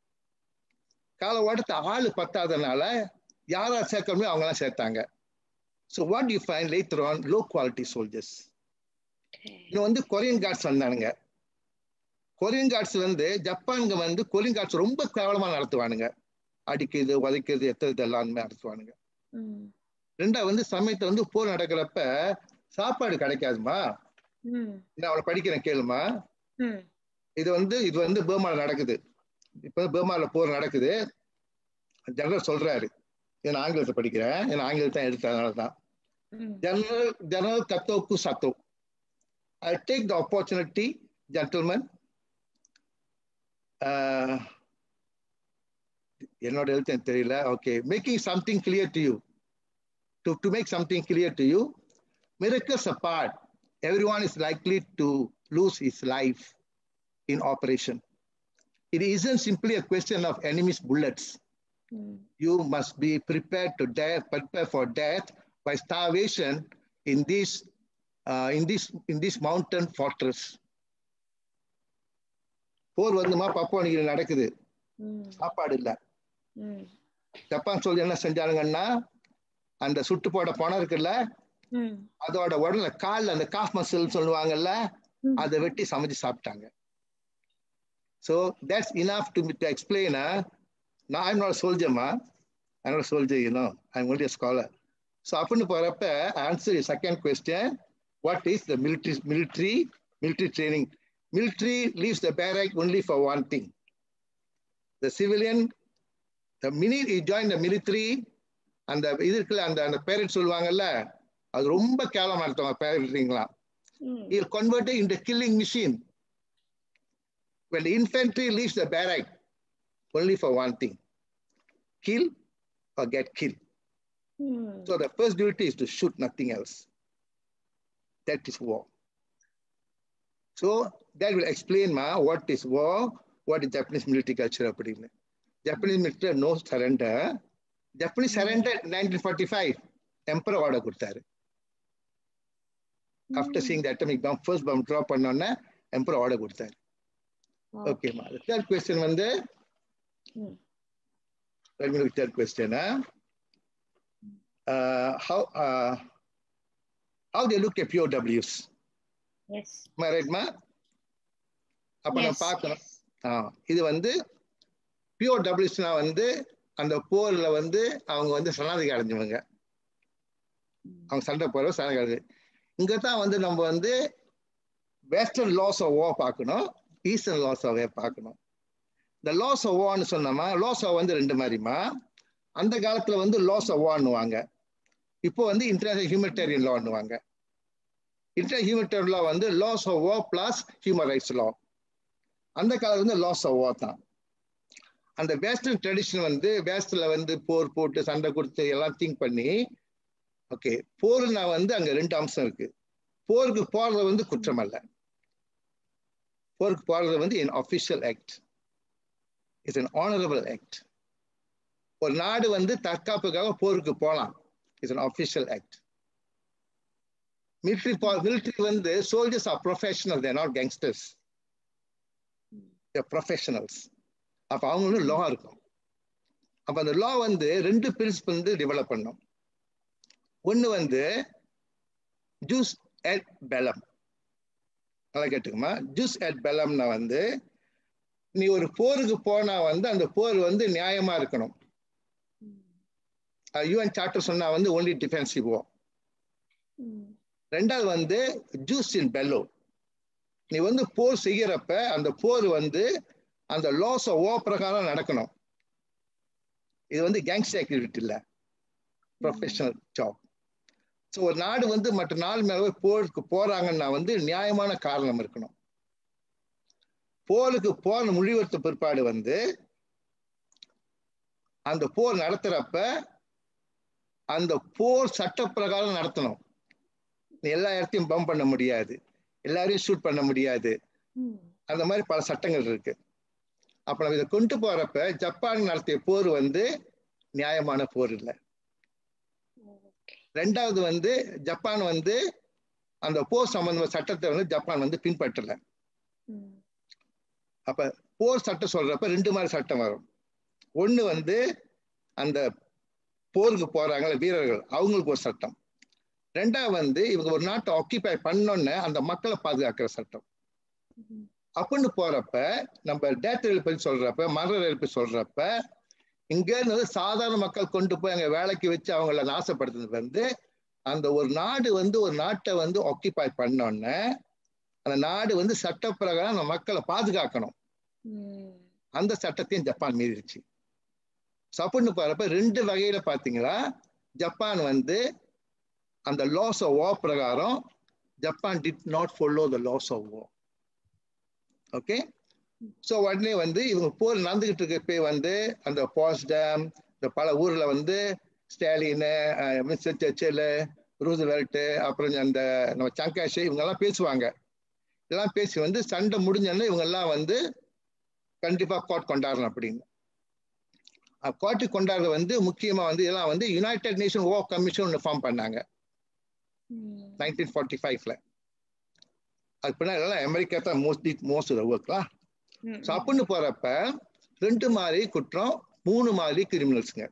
Speaker 1: கால ஓட்டத்தை ஆளு பத்தாதனால யாரா சேர்க்கணுமோ அவங்க எல்லாம் சேர்த்தாங்க so what you find later on low quality soldiers இன்னும் வந்து கொரியன் கார்ட்ஸ் வந்தானுங்க கொரியன் கார்ட்ஸ் வந்து ஜப்பானுங்க வந்து கொரியன் கார்ட்ஸ் ரொம்ப கேவலமா நடத்துவானுங்க அடிக்கிறது உதைக்கிறது எத்தது எல்லாம் நடத்துவானுங்க ரெண்டா வந்து சமயத்துல வந்து போர் நடக்கிறப்ப சாப்பாடு கிடைக்காதுமா நான் அவளை படிக்கிறேன் கேளுமா இது வந்து இது வந்து பேர்மால நடக்குது இப்ப பேர்மால போர் நடக்குது ஜெனரல் சொல்றாரு நான் ஆங்கிலத்தை படிக்கிறேன் ஏன்னா ஆங்கிலத்தை தான் எடுத்ததுனால தான் ஜெனரல் ஜெனரல் கத்தோக்கு சத்தோ I take the opportunity gentleman என்னோட எழுத்து எனக்கு தெரியல okay making something clear to you to to make something clear to you miracles apart everyone is likely to lose his life in operation it isn't simply a question of enemy's bullets mm. you must be prepared to death prepare for death by starvation in this uh, in this in this mountain fortress போர் வந்துமா Papua New Guinea நடக்குது சாப்பாடு இல்ல Japan சொல்லி என்ன செஞ்சானுங்கன்னா அந்த சுட்டு போட பணம் இருக்குல்ல அதோட உடல கால்ல அந்த காஃப் மசில் சொல்லுவாங்கல்ல அதை வெட்டி சமைச்சு சாப்பிட்டாங்க so that's enough to to explain நான் ஐம் நாட் சோல்ஜர்மா I not soldier you know I only scholar so அப்படின்னு போறப்ப answer second question what is the military military military training military leaves the barrack only for one thing. The civilian, the minute he joined the military, அந்த இது இருக்குல்ல அந்த அந்த parent சொல்லுவாங்கல்ல அது ரொம்ப கேவலமா இருந்தவங்க பேரண்ட்ங்களா ill converted in the killing machine when the infantry leaves the barrack only for one thing kill or get killed
Speaker 2: Hmm.
Speaker 1: so the first duty is to shoot nothing else that is war so that will explain ma what is war what is japanese military culture அப்படின்னு japanese military no surrender Japanese surrender nineteen forty five emperor order கொடுத்தாரு after seeing the atomic bomb first bomb drop பண்ணோன்னே emperor order கொடுத்தாரு ஓகேம்மா third question வந்து third question how how they look at பிஓடபிள்யூஸ் ரைட்மா அப்ப நம்ம பார்க்கணும் இது வந்து பிஓடபிள்யூஸ்னா வந்து அந்த போர்ல வந்து அவங்க வந்து சரணாதிகை அடைஞ்சவங்க அவங்க சண்டை போற சரணாதிகாரி இங்க தான் வந்து நம்ம வந்து வெஸ்டர்ன் லாஸ் ஆஃப் ஓ பார்க்கணும் ஈஸ்டர்ன் லாஸ் ஆஃப் பார்க்கணும் இந்த லாஸ் ஆஃப் ஓன்னு சொன்னோமா லாஸ் ஆஃப் வந்து ரெண்டு மாதிரிமா அந்த காலத்துல வந்து லாஸ் ஆஃப் ஓன்னுவாங்க இப்போ வந்து இன்டர்நேஷனல் ஹியூமனிடேரியன் லான்னுவாங்க இன்டர் ஹியூமனிடேரியன் லா வந்து laws of oh plus human rights law அந்த காலம் வந்து லாஸ் ஆஃப் ஓ தான் அந்த வெஸ்டர்ன் ட்ரெடிஷன் வந்து வேஸ்ட்ல வந்து போர் போட்டு சண்டை கொடுத்து எல்லாம் திங்க் பண்ணி ஓகே போர்னா வந்து அங்க ரெண்டு அம்சம் இருக்கு போருக்கு போறது வந்து குற்றம் அல்ல போருக்கு போறது வந்து an official act it's an honourable act ஒரு நாடு வந்து தற்காப்புக்காக போருக்கு போகலாம் it's an official act military military வந்து soldiers are professional they're not gangsters professionals அப்போ அவங்களும் லா இருக்கும் அப்போ அந்த லா வந்து ரெண்டு பிரின்சிபல் வந்து டெவலப் பண்ணும் ஒன்று வந்து ஜூஸ் அட் பெலம் நல்லா கேட்டுக்குமா ஜூஸ் அட் பெலம்னா வந்து நீ ஒரு போருக்கு போனா வந்து அந்த போர் வந்து நியாயமா இருக்கணும் யூஎன் சார்ட்டர் சொன்னா வந்து ஒன்லி டிஃபென்சிவ் ஓ ரெண்டாவது வந்து ஜூஸ் இன் பெல்லோ நீ வந்து போர் செய்யறப்ப அந்த போர் வந்து அந்த லாஸ் ஓ பிரகாரம் நடக்கணும் இது வந்து கேங்ஸ்டர் ஆக்டிவிட்டி இல்லை ப்ரொஃபஷனல் ஜாப் ஸோ ஒரு நாடு வந்து மற்ற நாடு மேல போருக்கு போறாங்கன்னா வந்து நியாயமான காரணம் இருக்கணும் போருக்கு போன முடிவெடுத்த பிற்பாடு வந்து அந்த போர் நடத்துறப்ப அந்த போர் சட்ட பிரகாரம் நடத்தணும் எல்லா இடத்தையும் பம்ப் பண்ண முடியாது எல்லாரையும் ஷூட் பண்ண முடியாது அந்த மாதிரி பல சட்டங்கள் இருக்கு அப்ப நம்ம இதை கொண்டு போறப்ப ஜப்பான் நடத்திய போர் வந்து நியாயமான போர் இல்லை ரெண்டாவது வந்து ஜப்பான் வந்து அந்த போர் சம்பந்த சட்டத்தை வந்து ஜப்பான் வந்து பின்பற்றல அப்ப போர் சட்டம் சொல்றப்ப ரெண்டு மாதிரி சட்டம் வரும் ஒண்ணு வந்து அந்த போருக்கு போறாங்கள வீரர்கள் அவங்களுக்கு ஒரு சட்டம் ரெண்டாவது வந்து இவங்க ஒரு நாட்டை ஆக்கிபை பண்ணோன்னு அந்த மக்களை பாதுகாக்கிற சட்டம் அப்படின்னு போறப்ப நம்ம டேட் பத்தி சொல்றப்ப மரண பத்தி சொல்றப்ப இங்க இருந்து சாதாரண மக்கள் கொண்டு போய் அங்க வேலைக்கு வச்சு அவங்கள நாசப்படுத்துறது வந்து அந்த ஒரு நாடு வந்து ஒரு நாட்டை வந்து ஆக்கிபை பண்ணோன்னே அந்த நாடு வந்து சட்ட பிரகாரம் அந்த மக்களை பாதுகாக்கணும் அந்த சட்டத்தையும் ஜப்பான் மீறிடுச்சு சப்புன்னு போறப்ப ரெண்டு வகையில பாத்தீங்களா ஜப்பான் வந்து அந்த லாஸ் ஆஃப் வா பிரகாரம் Japan did not follow the laws of war okay so உடனே வந்து இவங்க போர் நடந்துகிட்டு இருக்கப்பே வந்து அந்த பாஸ் டேம் இந்த பல ஊர்ல வந்து ஸ்டாலின் மிஸ்டர் சர்ச்சில் ரூஸ்வெல்ட்டு அப்புறம் அந்த நம்ம சங்காஷ் இவங்கெல்லாம் பேசுவாங்க இதெல்லாம் பேசி வந்து சண்டை முடிஞ்சோடனே இவங்கெல்லாம் வந்து கண்டிப்பா கோர்ட் கொண்டாடணும் அப்படின்னு கோர்ட்டு கொண்டாடுறது வந்து முக்கியமா வந்து இதெல்லாம் வந்து யுனைடெட் நேஷன் ஓ கமிஷன் ஒன்று ஃபார்ம் பண்ணாங்க நைன்டீன் ஃபார்ட்டி ஃபைவ்ல அது பின்னாடி எல்லாம் அமெரிக்கா தான் மோஸ்ட்லி மோஸ்ட் ஒர்க்லாம் ஸோ அப்படின்னு போறப்ப ரெண்டு மாதிரி குற்றம் மூணு மாதிரி கிரிமினல்ஸுங்க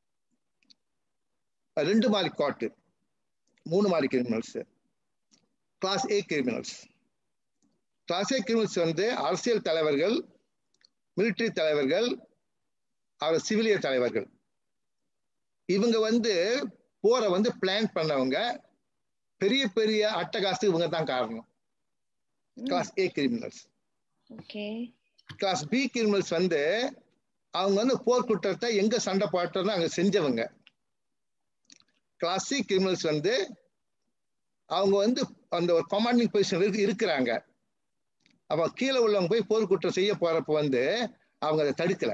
Speaker 1: ரெண்டு மாதிரி கோர்ட்டு மூணு மாதிரி criminals class A criminals class A criminals வந்து அரசியல் தலைவர்கள் மிலிட்டரி தலைவர்கள் அவர் சிவிலிய தலைவர்கள் இவங்க வந்து போற வந்து பிளான் பண்ணவங்க பெரிய பெரிய அட்டகாசு இவங்க தான் காரணம் class A criminals class B criminals வந்து அவங்க வந்து போர்க்குற்றத்தை எங்க சண்டை போட்டோம்னு அங்க செஞ்சவங்க கிளாஸ் சி கிரிமினல்ஸ் வந்து அவங்க வந்து அந்த ஒரு கமாண்டிங் பொசிஷன் இருக்கிறாங்க அப்ப கீழே உள்ளவங்க போய் போர்க்குற்றம் செய்ய போறப்ப வந்து அவங்க அதை தடுக்கல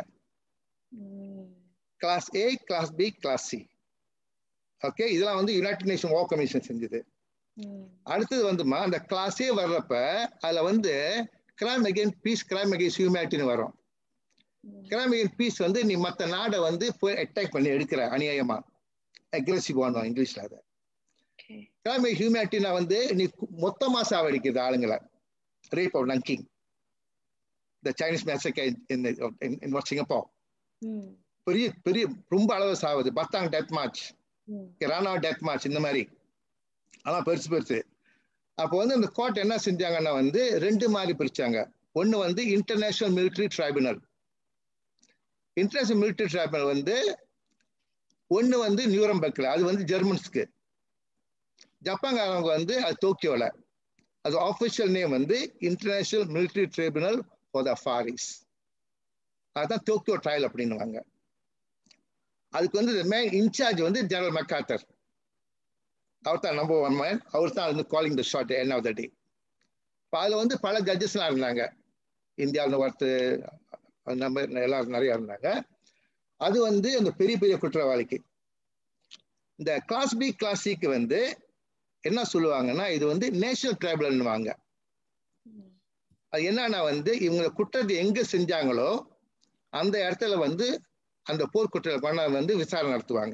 Speaker 1: class A class B class C okay இதெல்லாம் வந்து யுனைடெட் நேஷன் ஓ கமிஷன் செஞ்சது அடுத்தது வந்துமா அந்த கிளாஸே வர்றப்ப அதுல வந்து crime against peace crime against ஹியூமனிட்டின்னு வரும் கிராமியன் பீஸ் வந்து நீ மற்ற நாடை வந்து போய் அட்டாக் பண்ணி எடுக்கிற அநியாயமா அக்ரெசிவ் பண்ணுவோம் இங்கிலீஷ்ல அதை கிராமிய ஹியூமனிட்டினா வந்து நீ மொத்தமா சாவடிக்குது ஆளுங்களை rape of Nanking the Chinese massacre in Singapore பெரிய பெரிய ரொம்ப அளவு சாவுது பத்தாங் டெத் மார்ச் ராணா டெத் மார்ச் இந்த மாதிரி அதான் பெருசு பெருசு அப்போ வந்து அந்த கோர்ட் என்ன செஞ்சாங்கன்னா வந்து ரெண்டு மாதிரி பிரிச்சாங்க ஒன்று வந்து international military tribunal international military tribunal வந்து ஒன்று வந்து நியூரம்பர்க்கில் அது வந்து ஜெர்மன்ஸ்க்கு ஜப்பான்காரவங்க வந்து அது டோக்கியோவில் அது ஆஃபிஷியல் நேம் வந்து international military tribunal for the Far East அதுதான் டோக்கியோ ட்ரையல் அப்படின்னுவாங்க அதுக்கு வந்து மெயின் இன்சார்ஜ் வந்து ஜெனரல் மெக்காத்தர் அவர் தான் நம்பர் ஒன் மேன் அவர் தான் வந்து calling the shot end of the day இப்போ அதில் வந்து பல ஜட்ஜஸ்லாம் இருந்தாங்க இந்தியாவில் ஒருத்தர் நம்ம எல்லாரும் நிறைய இருந்தாங்க அது வந்து அந்த பெரிய பெரிய குற்றவாளிக்கு இந்த கிளாஸ் பி கிளாஸ் சிக்கு வந்து என்ன சொல்லுவாங்கன்னா இது வந்து நேஷனல் ட்ரைபல்னுவாங்க அது என்னன்னா வந்து இவங்க குற்றத்தை எங்க செஞ்சாங்களோ அந்த இடத்துல வந்து அந்த போர்க்குற்ற பண்ண வந்து விசாரணை நடத்துவாங்க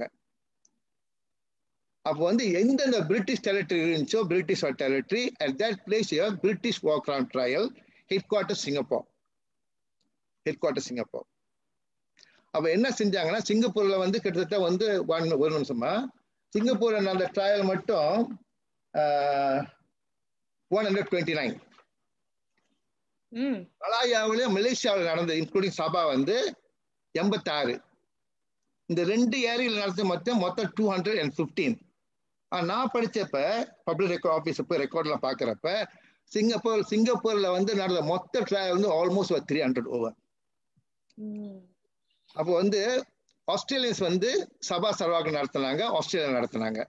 Speaker 1: அப்போ வந்து எந்தெந்த பிரிட்டிஷ் டெரிட்டரி இருந்துச்சோ British territory at that place British war crime trial headquarter Singapore headquarter Singapore அப்போ என்ன செஞ்சாங்கன்னா சிங்கப்பூர்ல வந்து கிட்டத்தட்ட வந்து ஒன் ஒரு நிமிஷமா சிங்கப்பூர்ல நடந்த ட்ரையல் மட்டும் ஒன் ஹண்ட்ரட் டுவெண்ட்டி நைன் மலாயாவிலும் மலேசியாவில் நடந்த இன்க்ளூடிங் சபா வந்து எண்பத்தாறு இந்த ரெண்டு ஏரியில் நடத்த மொத்தம் மொத்தம் டூ ஹண்ட்ரட் அண்ட் ஃபிஃப்டீன் நான் படிச்சப்ப பப்ளிக் ரெக்கார்ட் ஆஃபீஸ் போய் ரெக்கார்ட்லாம் பார்க்குறப்ப சிங்கப்பூர் சிங்கப்பூர்ல வந்து நடந்த மொத்த ட்ரையல் வந்து ஆல்மோஸ்ட் த்ரீ ஹண்ட்ரட் ஓவர் அப்போ வந்து ஆஸ்திரேலியன்ஸ் வந்து சபா சர்வாக நடத்தினாங்க ஆஸ்திரேலியா நடத்தினாங்க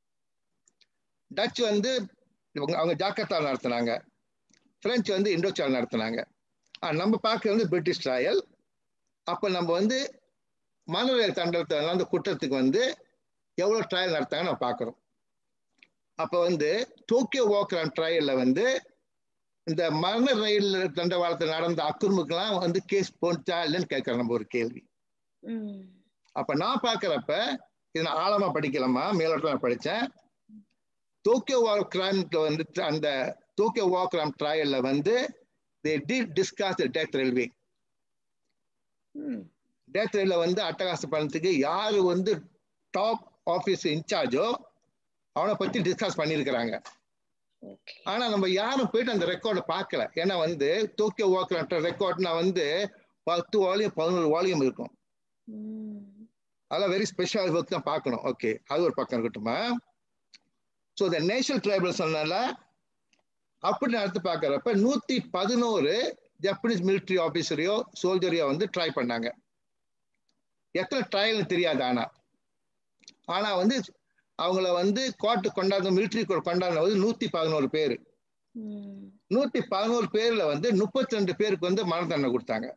Speaker 1: டச் வந்து அவங்க ஜாக்கர்த்தா நடத்தினாங்க பிரெஞ்சு வந்து இண்டோச்சால் நடத்தினாங்க நம்ம பார்க்க வந்து பிரிட்டிஷ் ட்ரையல் அப்போ நம்ம வந்து மனநிலைய தண்டத்தை அந்த குற்றத்துக்கு வந்து எவ்வளோ ட்ரையல் நடத்தாங்க நம்ம பார்க்குறோம் அப்போ வந்து டோக்கியோ வாக்கரான் ட்ரையலில் வந்து இந்த மரண ரயில் தண்டவாளத்தில் நடந்த அக்குறுமுக்கெல்லாம் வந்து கேஸ் போச்சா இல்லைன்னு கேட்குறோம் நம்ம ஒரு கேள்வி அப்போ நான் பார்க்குறப்ப இது நான் ஆழமாக படிக்கலாமா மேலோட்டம் படித்தேன் டோக்கியோ வாக் கிரைம்ல வந்து அந்த டோக்கியோ வாக் கிரைம் ட்ரையல்ல வந்து they did discuss death railway death ரயில்ல வந்து அட்டகாசம் பண்ணதுக்கு யாரு வந்து டாப் ஆஃபீஸ் இன்சார்ஜோ அவனை பத்தி டிஸ்கஸ் பண்ணியிருக்கிறாங்க ஆனா நம்ம யாரும் போயிட்டு அந்த ரெக்கார்டை பார்க்கல ஏன்னா வந்து டோக்கியோ வாக் ரெக்கார்ட்னா வந்து பத்து வால்யூம் பதினோரு வால்யூம் இருக்கும் அதெல்லாம் வெரி ஸ்பெஷல் ஒர்க் தான் பார்க்கணும் ஓகே அது ஒரு பக்கம் இருக்கட்டுமா ஸோ இந்த நேஷனல் ட்ரைபல் சொன்னால அப்படி நடத்தி பார்க்குறப்ப நூத்தி பதினோரு ஜப்பனீஸ் மிலிட்ரி ஆஃபீஸரையோ சோல்ஜரையோ வந்து ட்ரை பண்ணாங்க எத்தனை ட்ரையல்னு தெரியாது ஆனா ஆனா வந்து அவங்கள வந்து கோர்ட்டு கொண்டாந்த மிலிட்ரி கொண்டாடின வந்து நூத்தி பதினோரு பேர் நூத்தி பதினோரு பேர்ல வந்து முப்பத்தி ரெண்டு பேருக்கு வந்து மரண தண்டனை கொடுத்தாங்க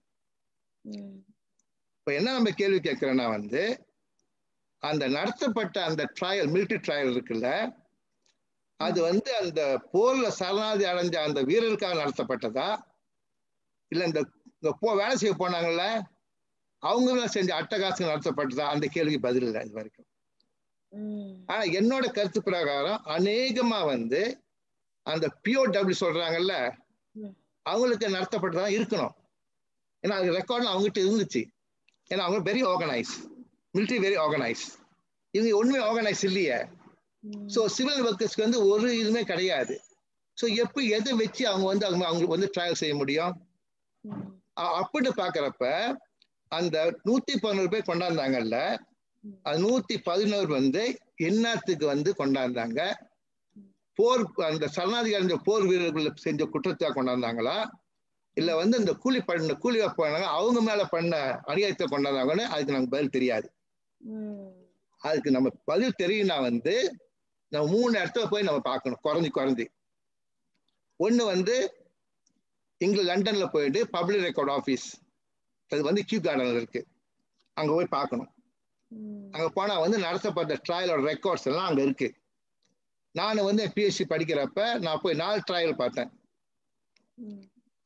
Speaker 1: இப்ப என்ன நம்ம கேள்வி கேட்கிறோன்னா வந்து அந்த நடத்தப்பட்ட அந்த ட்ரையல் மிலிட்ரி ட்ரையல் இருக்குல்ல அது வந்து அந்த போர்ல சரணாதி அடைஞ்ச அந்த வீரருக்காக நடத்தப்பட்டதா இல்ல இந்த இந்த போ வேலை செய்ய போனாங்கல்ல அவங்க செஞ்ச அட்டகாசம் நடத்தப்பட்டதா அந்த கேள்விக்கு பதில் இல்லை இது வரைக்கும் ஆனா என்னோட கருத்து பிரகாரம் அநேகமா வந்து அந்த பிஓடபிள்யூ சொல்றாங்கல்ல அவங்களுக்கு நடத்தப்பட்டதா இருக்கணும் ஏன்னா அது ரெக்கார்ட்ல அவங்ககிட்ட இருந்துச்சு ஏன்னா அவங்க very organise military very organise இவங்க ஒண்ணுமே ஆர்கனைஸ் இல்லையே ஸோ சிவில் ஒர்க்கர்ஸ்க்கு வந்து ஒரு இதுவுமே கிடையாது ஸோ எப்படி எதை வச்சு அவங்க வந்து அவங்க அவங்களுக்கு வந்து ட்ரையல் செய்ய முடியும் அப்படின்னு பாக்குறப்ப அந்த நூத்தி பதினோரு பேர் கொண்டாந்தாங்கல்ல அது நூத்தி பதினோரு வந்து என்னத்துக்கு வந்து கொண்டாந்தாங்க போர் அந்த சரணாதிகாரி போர் வீரர்கள் செஞ்ச குற்றத்தை கொண்டாந்தாங்களா இல்ல வந்து இந்த கூலி பண்ண கூலி பண்ணாங்க அவங்க மேல பண்ண அநியாயத்தை கொண்டாந்தாங்கன்னு அதுக்கு நமக்கு பதில் தெரியாது அதுக்கு நம்ம பதில் தெரியும்னா வந்து நம்ம மூணு இடத்துல போய் நம்ம பார்க்கணும் குறைஞ்சி குறைஞ்சி ஒண்ணு வந்து இங்க லண்டன்ல போயிட்டு பப்ளிக் ரெக்கார்ட் ஆஃபீஸ் அது வந்து கியூ கார்டன்ல இருக்கு அங்க போய் பார்க்கணும் அங்க போனா வந்து நடத்தப்பட்ட ட்ரையலோட ரெக்கார்ட்ஸ் எல்லாம் அங்க இருக்கு நான் வந்து பிஎஸ்சி படிக்கிறப்ப நான் போய் நாலு ட்ரையல் பார்த்தேன்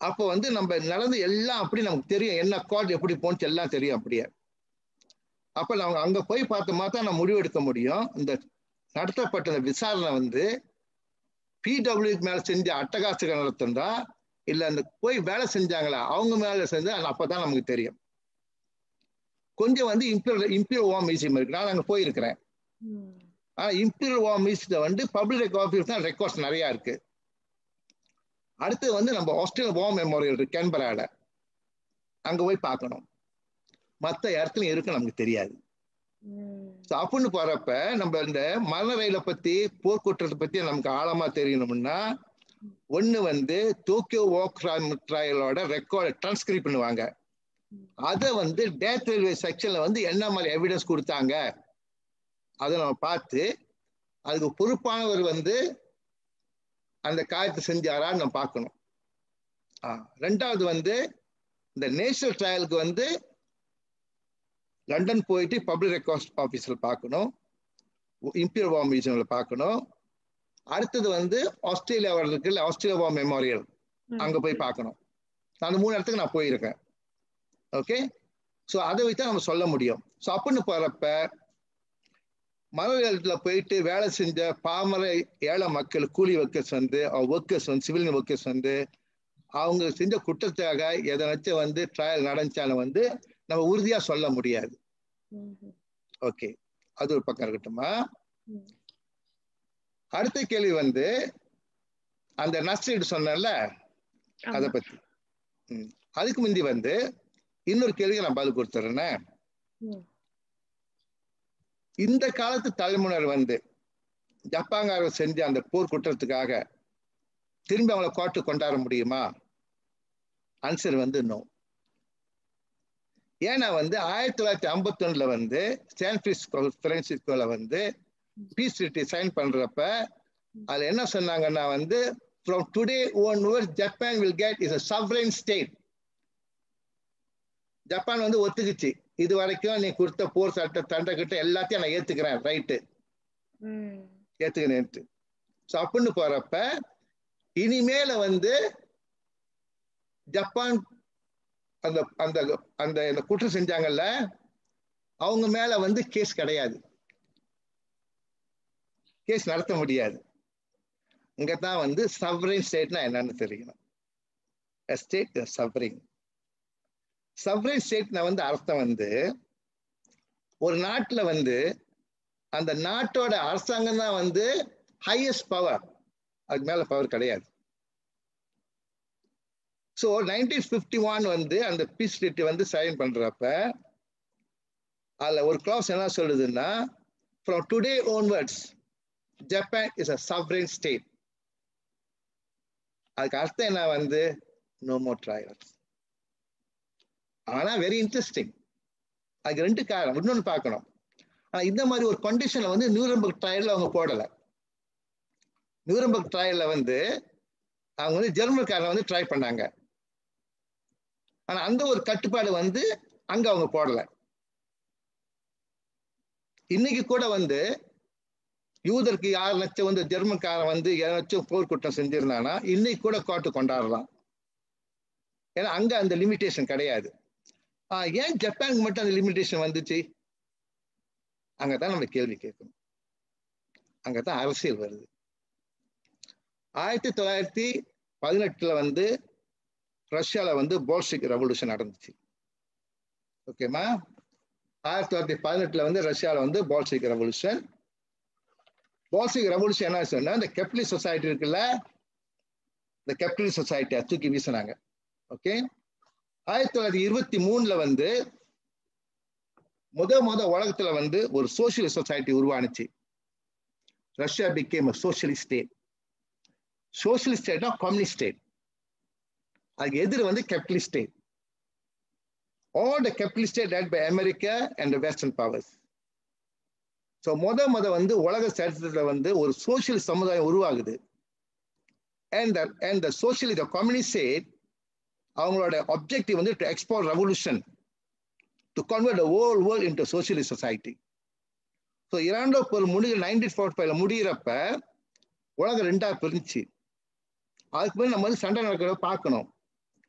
Speaker 1: அப்போ வந்து நம்ம நடந்து எல்லாம் அப்படி நமக்கு தெரியும் என்ன கார்டு எப்படி போணுச்சு எல்லாம் தெரியும் அப்படியே அப்ப நம்ம அங்க போய் பார்த்தோமா தான் நம்ம முடிவெடுக்க முடியும் இந்த நடத்தப்பட்ட விசாரணை வந்து பிடபிள்யூ மேல செஞ்ச அட்டகாசக நடத்துண்டா இல்ல அந்த போய் வேலை செஞ்சாங்களா அவங்க மேல செஞ்சு அப்பதான் நமக்கு தெரியும் கொஞ்சம் வந்து இம்பீரியல் இம்பீரியல் வார் மியூசியம் இருக்கு நான் அங்க போயிருக்கிறேன் ஆனா இம்பீரியல் வார் மியூசியத்தை வந்து பப்ளிக் ஆஃபீஸ் தான் ரெக்கார்ட்ஸ் நிறைய இருக்கு அடுத்து வந்து நம்ம ஆஸ்திரேலியா வார் மெமோரியல் இருக்கு கேன்பரால அங்க போய் பார்க்கணும் மற்ற இடத்துல இருக்கு நமக்கு தெரியாது அப்படின்னு போறப்ப நம்ம இந்த மரண ரயிலை பத்தி போர்க்குற்றத்தை பத்தி நமக்கு ஆழமா தெரியணும்னா ஒண்ணு வந்து டோக்கியோ வாக் ட்ரையலோட ரெக்கார்டு டிரான்ஸ்கிரிப்ட் பண்ணுவாங்க அதை வந்து டேத் ரயில்வே செக்ஷன்ல வந்து என்ன மாதிரி எவிடன்ஸ் கொடுத்தாங்க அதை நம்ம பார்த்து அதுக்கு பொறுப்பானவர் வந்து அந்த காரியத்தை செஞ்சாரான்னு நம்ம பார்க்கணும் ரெண்டாவது வந்து இந்த நேஷனல் ட்ரையலுக்கு வந்து லண்டன் போயிட்டு பப்ளிக் ரெக்கார்ட்ஸ் ஆஃபீஸில் பார்க்கணும் இம்பீரியல் வார் மியூசியமில் பார்க்கணும் அடுத்தது வந்து ஆஸ்திரேலியாவில் இருக்குல்ல ஆஸ்திரேலியா வார் மெமோரியல் அங்கே போய் பார்க்கணும் அந்த மூணு இடத்துக்கு நான் போயிருக்கேன் ஓகே ஸோ அதை வச்சு நம்ம சொல்ல முடியும் ஸோ அப்படின்னு போகிறப்ப மலையாளத்தில் போயிட்டு வேலை செஞ்ச பாமர ஏழை மக்கள் கூலி ஒர்க்கர்ஸ் வந்து ஒர்க்கர்ஸ் வந்து சிவிலியன் ஒர்க்கர்ஸ் வந்து அவங்க செஞ்ச குற்றத்துக்காக எதனாச்சும் வந்து ட்ரையல் நடந்துச்சாலும் வந்து நம்ம உறுதியா சொல்ல முடியாது ஓகே அது ஒரு பக்கம் இருக்கட்டுமா அடுத்த கேள்வி வந்து அந்த நஷ்டீடு சொன்னல அதை பத்தி அதுக்கு முந்தி வந்து இன்னொரு கேள்விக்கு நான் பதில் கொடுத்துறேன் இந்த காலத்து தலைமுறையினர் வந்து ஜப்பாங்காரர் செஞ்ச அந்த போர் குற்றத்துக்காக திரும்பி அவங்கள கோட்டு கொண்டாட முடியுமா ஆன்சர் வந்து நோ ஏன்னா வந்து ஆயிரத்தி தொள்ளாயிரத்தி ஐம்பத்தி ஒண்ணுல வந்து சான் பிரான்சிஸ்கோல வந்து பீஸ் ட்ரீட்டி சைன் பண்றப்ப அதுல என்ன சொன்னாங்கன்னா வந்து from today onward Japan will get is a sovereign state Japan வந்து ஒத்துக்குச்சு இது வரைக்கும் நீ கொடுத்த போர் சட்ட தண்டை கிட்ட எல்லாத்தையும் நான் ஏத்துக்கிறேன் ரைட்டு ஏத்துக்கிறேன் ஸோ அப்படின்னு போறப்ப இனிமேல வந்து ஜப்பான் அந்த அந்த அந்த இந்த குற்றம் செஞ்சாங்கல்ல அவங்க மேல வந்து கேஸ் கிடையாது கேஸ் நடத்த முடியாது இங்கதான் வந்து சவரின் ஸ்டேட்னா என்னன்னு தெரியணும் ஸ்டேட் சவரிங் சவரின் ஸ்டேட்னா வந்து அர்த்தம் வந்து ஒரு நாட்டுல வந்து அந்த நாட்டோட அரசாங்கம் தான் வந்து ஹையஸ்ட் பவர் அதுக்கு மேல பவர் கிடையாது ஸோ நைன்டீன் ஃபிஃப்டி ஒன் வந்து அந்த பீஸ் ட்ரீட்டி வந்து சைன் பண்றப்ப அதுல ஒரு கிளாஸ் என்ன சொல்லுதுன்னா from today onwards Japan is a sovereign state அதுக்கு அர்த்தம் என்ன வந்து நோ மோர் ட்ரையல்ஸ் ஆனா வெரி இன்ட்ரெஸ்டிங் அதுக்கு ரெண்டு காரணம் இன்னொன்று பார்க்கணும் ஆனா இந்த மாதிரி ஒரு கண்டிஷன்ல வந்து நியூரம்பர்க் ட்ரையல்ல அவங்க போடல நியூரம்பர்க் ட்ரையல்ல வந்து அவங்க வந்து ஜெர்மன்காரனை வந்து ட்ரை பண்ணாங்க ஆனா அந்த ஒரு கட்டுப்பாடு வந்து அங்க அவங்க போடல இன்னைக்கு கூட வந்து யூதருக்கு யார் லட்சம் வந்து ஜெர்மன்காரன் வந்து ஏதாச்சும் போர்க்குற்றம் செஞ்சிருந்தானா இன்னைக்கு கூட கோர்ட்டு கொண்டாடலாம் ஏன்னா அங்க அந்த லிமிடேஷன் கிடையாது ஆஹ் ஏன் ஜப்பானுக்கு மட்டும் அந்த லிமிடேஷன் வந்துச்சு அங்கதான் நம்ம கேள்வி கேட்கணும் அங்கதான் அரசியல் வருது ஆயிரத்தி தொள்ளாயிரத்தி பதினெட்டுல வந்து ரஷ்யால வந்து போல்ஷிக் ரெவல்யூஷன் நடந்துச்சு ஓகேமா ஆயிரத்தி தொள்ளாயிரத்தி பதினெட்டுல வந்து ரஷ்யால வந்து போல்ஷிக் ரெவல்யூஷன் போல்ஷிக் ரெவல்யூஷன் என்ன சொன்னா இந்த கேபிட்டலிஸ்ட் சொசைட்டி இருக்குல்ல இந்த கேபிட்டலிஸ்ட் சொசைட்டியை தூக்கி வீசினாங்க ஓகே ஆயிரத்தி தொள்ளாயிரத்தி இருபத்தி மூணுல வந்து முத முத உலகத்துல வந்து ஒரு சோசியலிஸ்ட் சொசைட்டி உருவானுச்சு Russia became socialist state socialist ஸ்டேட்னா கம்யூனிஸ்ட் ஸ்டேட் அதுக்கு எதிர் வந்து capitalist state all the capitalist state led by America and western powers so முத முத வந்து உலக சரித்திரத்தில் வந்து ஒரு சோசியல் சமுதாயம் உருவாகுது and and the social the communist state அவங்களோட அப்ஜெக்டிவ் வந்து to export revolution to convert the whole world into socialist society so இரண்டோ போர் முடிகிற நைன்டீன் ஃபோர்ட்டி ஃபைவ்ல முடிகிறப்ப உலகம் ரெண்டா பிரிஞ்சு அதுக்கு பிறகு நம்ம வந்து சண்டை நடக்கிறத பார்க்கணும்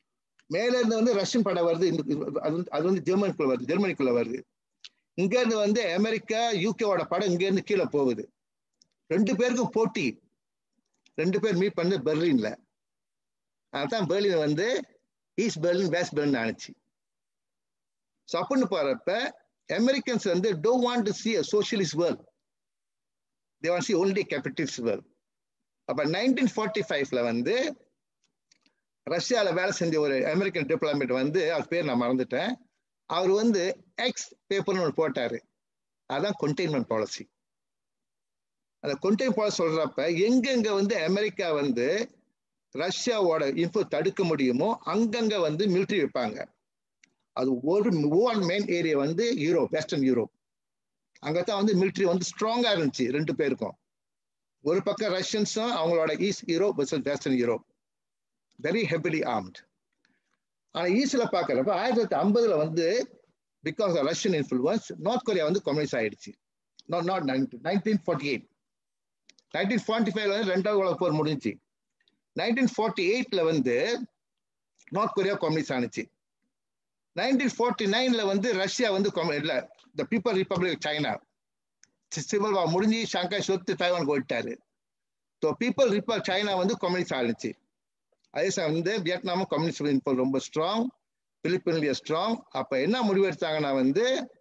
Speaker 1: மேல இருந்து வந்து ரஷ்யன் படம் வருது அது வந்து அது வந்து ஜெர்மனிக்குள்ள வருது ஜெர்மனிக்குள்ள வருது இங்க இருந்து வந்து அமெரிக்கா யூகேவோட படம் இங்க இருந்து கீழே போகுது ரெண்டு பேருக்கும் போட்டி ரெண்டு பேர் மீட் பண்ணது பெர்லின்ல அதான் பெர்லின் வந்து ஈஸ்ட் பெர்லின் வெஸ்ட் பெர்லின் ஆனிச்சு ஸோ அப்படின்னு போறப்ப அமெரிக்கன்ஸ் வந்து டோ want to see a socialist world they want see only capitalist world அப்ப நைன்டீன் ஃபார்ட்டி ஃபைவ்ல வந்து ரஷ்யால வேலை செஞ்ச ஒரு அமெரிக்கன் டிப்ளமேட் வந்து அவர் பேர் நான் மறந்துட்டேன் அவர் வந்து எக்ஸ் பேப்பர்னு ஒன்று போட்டாரு அதான் கொண்டெயின்மெண்ட் பாலிசி அந்த கொண்டெயின் பாலிசி சொல்றப்ப எங்கெங்க வந்து அமெரிக்கா வந்து ரஷ்யாவோட இன்ஃபோ தடுக்க முடியுமோ அங்கங்க வந்து மிலிட்ரி வைப்பாங்க அது ஒரு ஒன் மெயின் ஏரியா வந்து யூரோப் வெஸ்டர்ன் யூரோப் அங்கதான் வந்து மிலிட்ரி வந்து ஸ்ட்ராங்கா இருந்துச்சு ரெண்டு பேருக்கும் ஒரு பக்கம் ரஷ்யன்ஸும் அவங்களோட east Europe western Europe very heavily armed ஆனா ஈஸ்ட்ல பாக்குறப்ப ஆயிரத்தி தொள்ளாயிரத்தி ஐம்பதுல வந்து because of Russian influence North Korea வந்து கம்யூனிஸ்ட் ஆயிடுச்சு not not nineteen forty eight nineteen forty ஃபைவ்ல வந்து ரெண்டாவது உலக போர் முடிஞ்சிச்சு நைன்டீன் ஃபார்ட்டி எயிட்ல வந்து நார்த் கொரியா கம்யூனிஸ்ட் ஆனிச்சு நைன்டீன் ஃபார்ட்டி நைன்ல வந்து ரஷ்யா வந்து இல்ல the people republic China civil war முடிஞ்சு ஷங்காய் சொத்து தைவான் போயிட்டாரு ஸோ பீப்புள் ரிப்பப் சைனா வந்து கம்யூனிஸ்ட் ஆனிச்சு அதே சமயம் வந்து வியட்நாமும் கம்யூனிஸ்ட் இப்போ ரொம்ப ஸ்ட்ராங் பிலிப்பின்லயே ஸ்ட்ராங் அப்ப என்ன முடிவு எடுத்தாங்கன்னா வந்து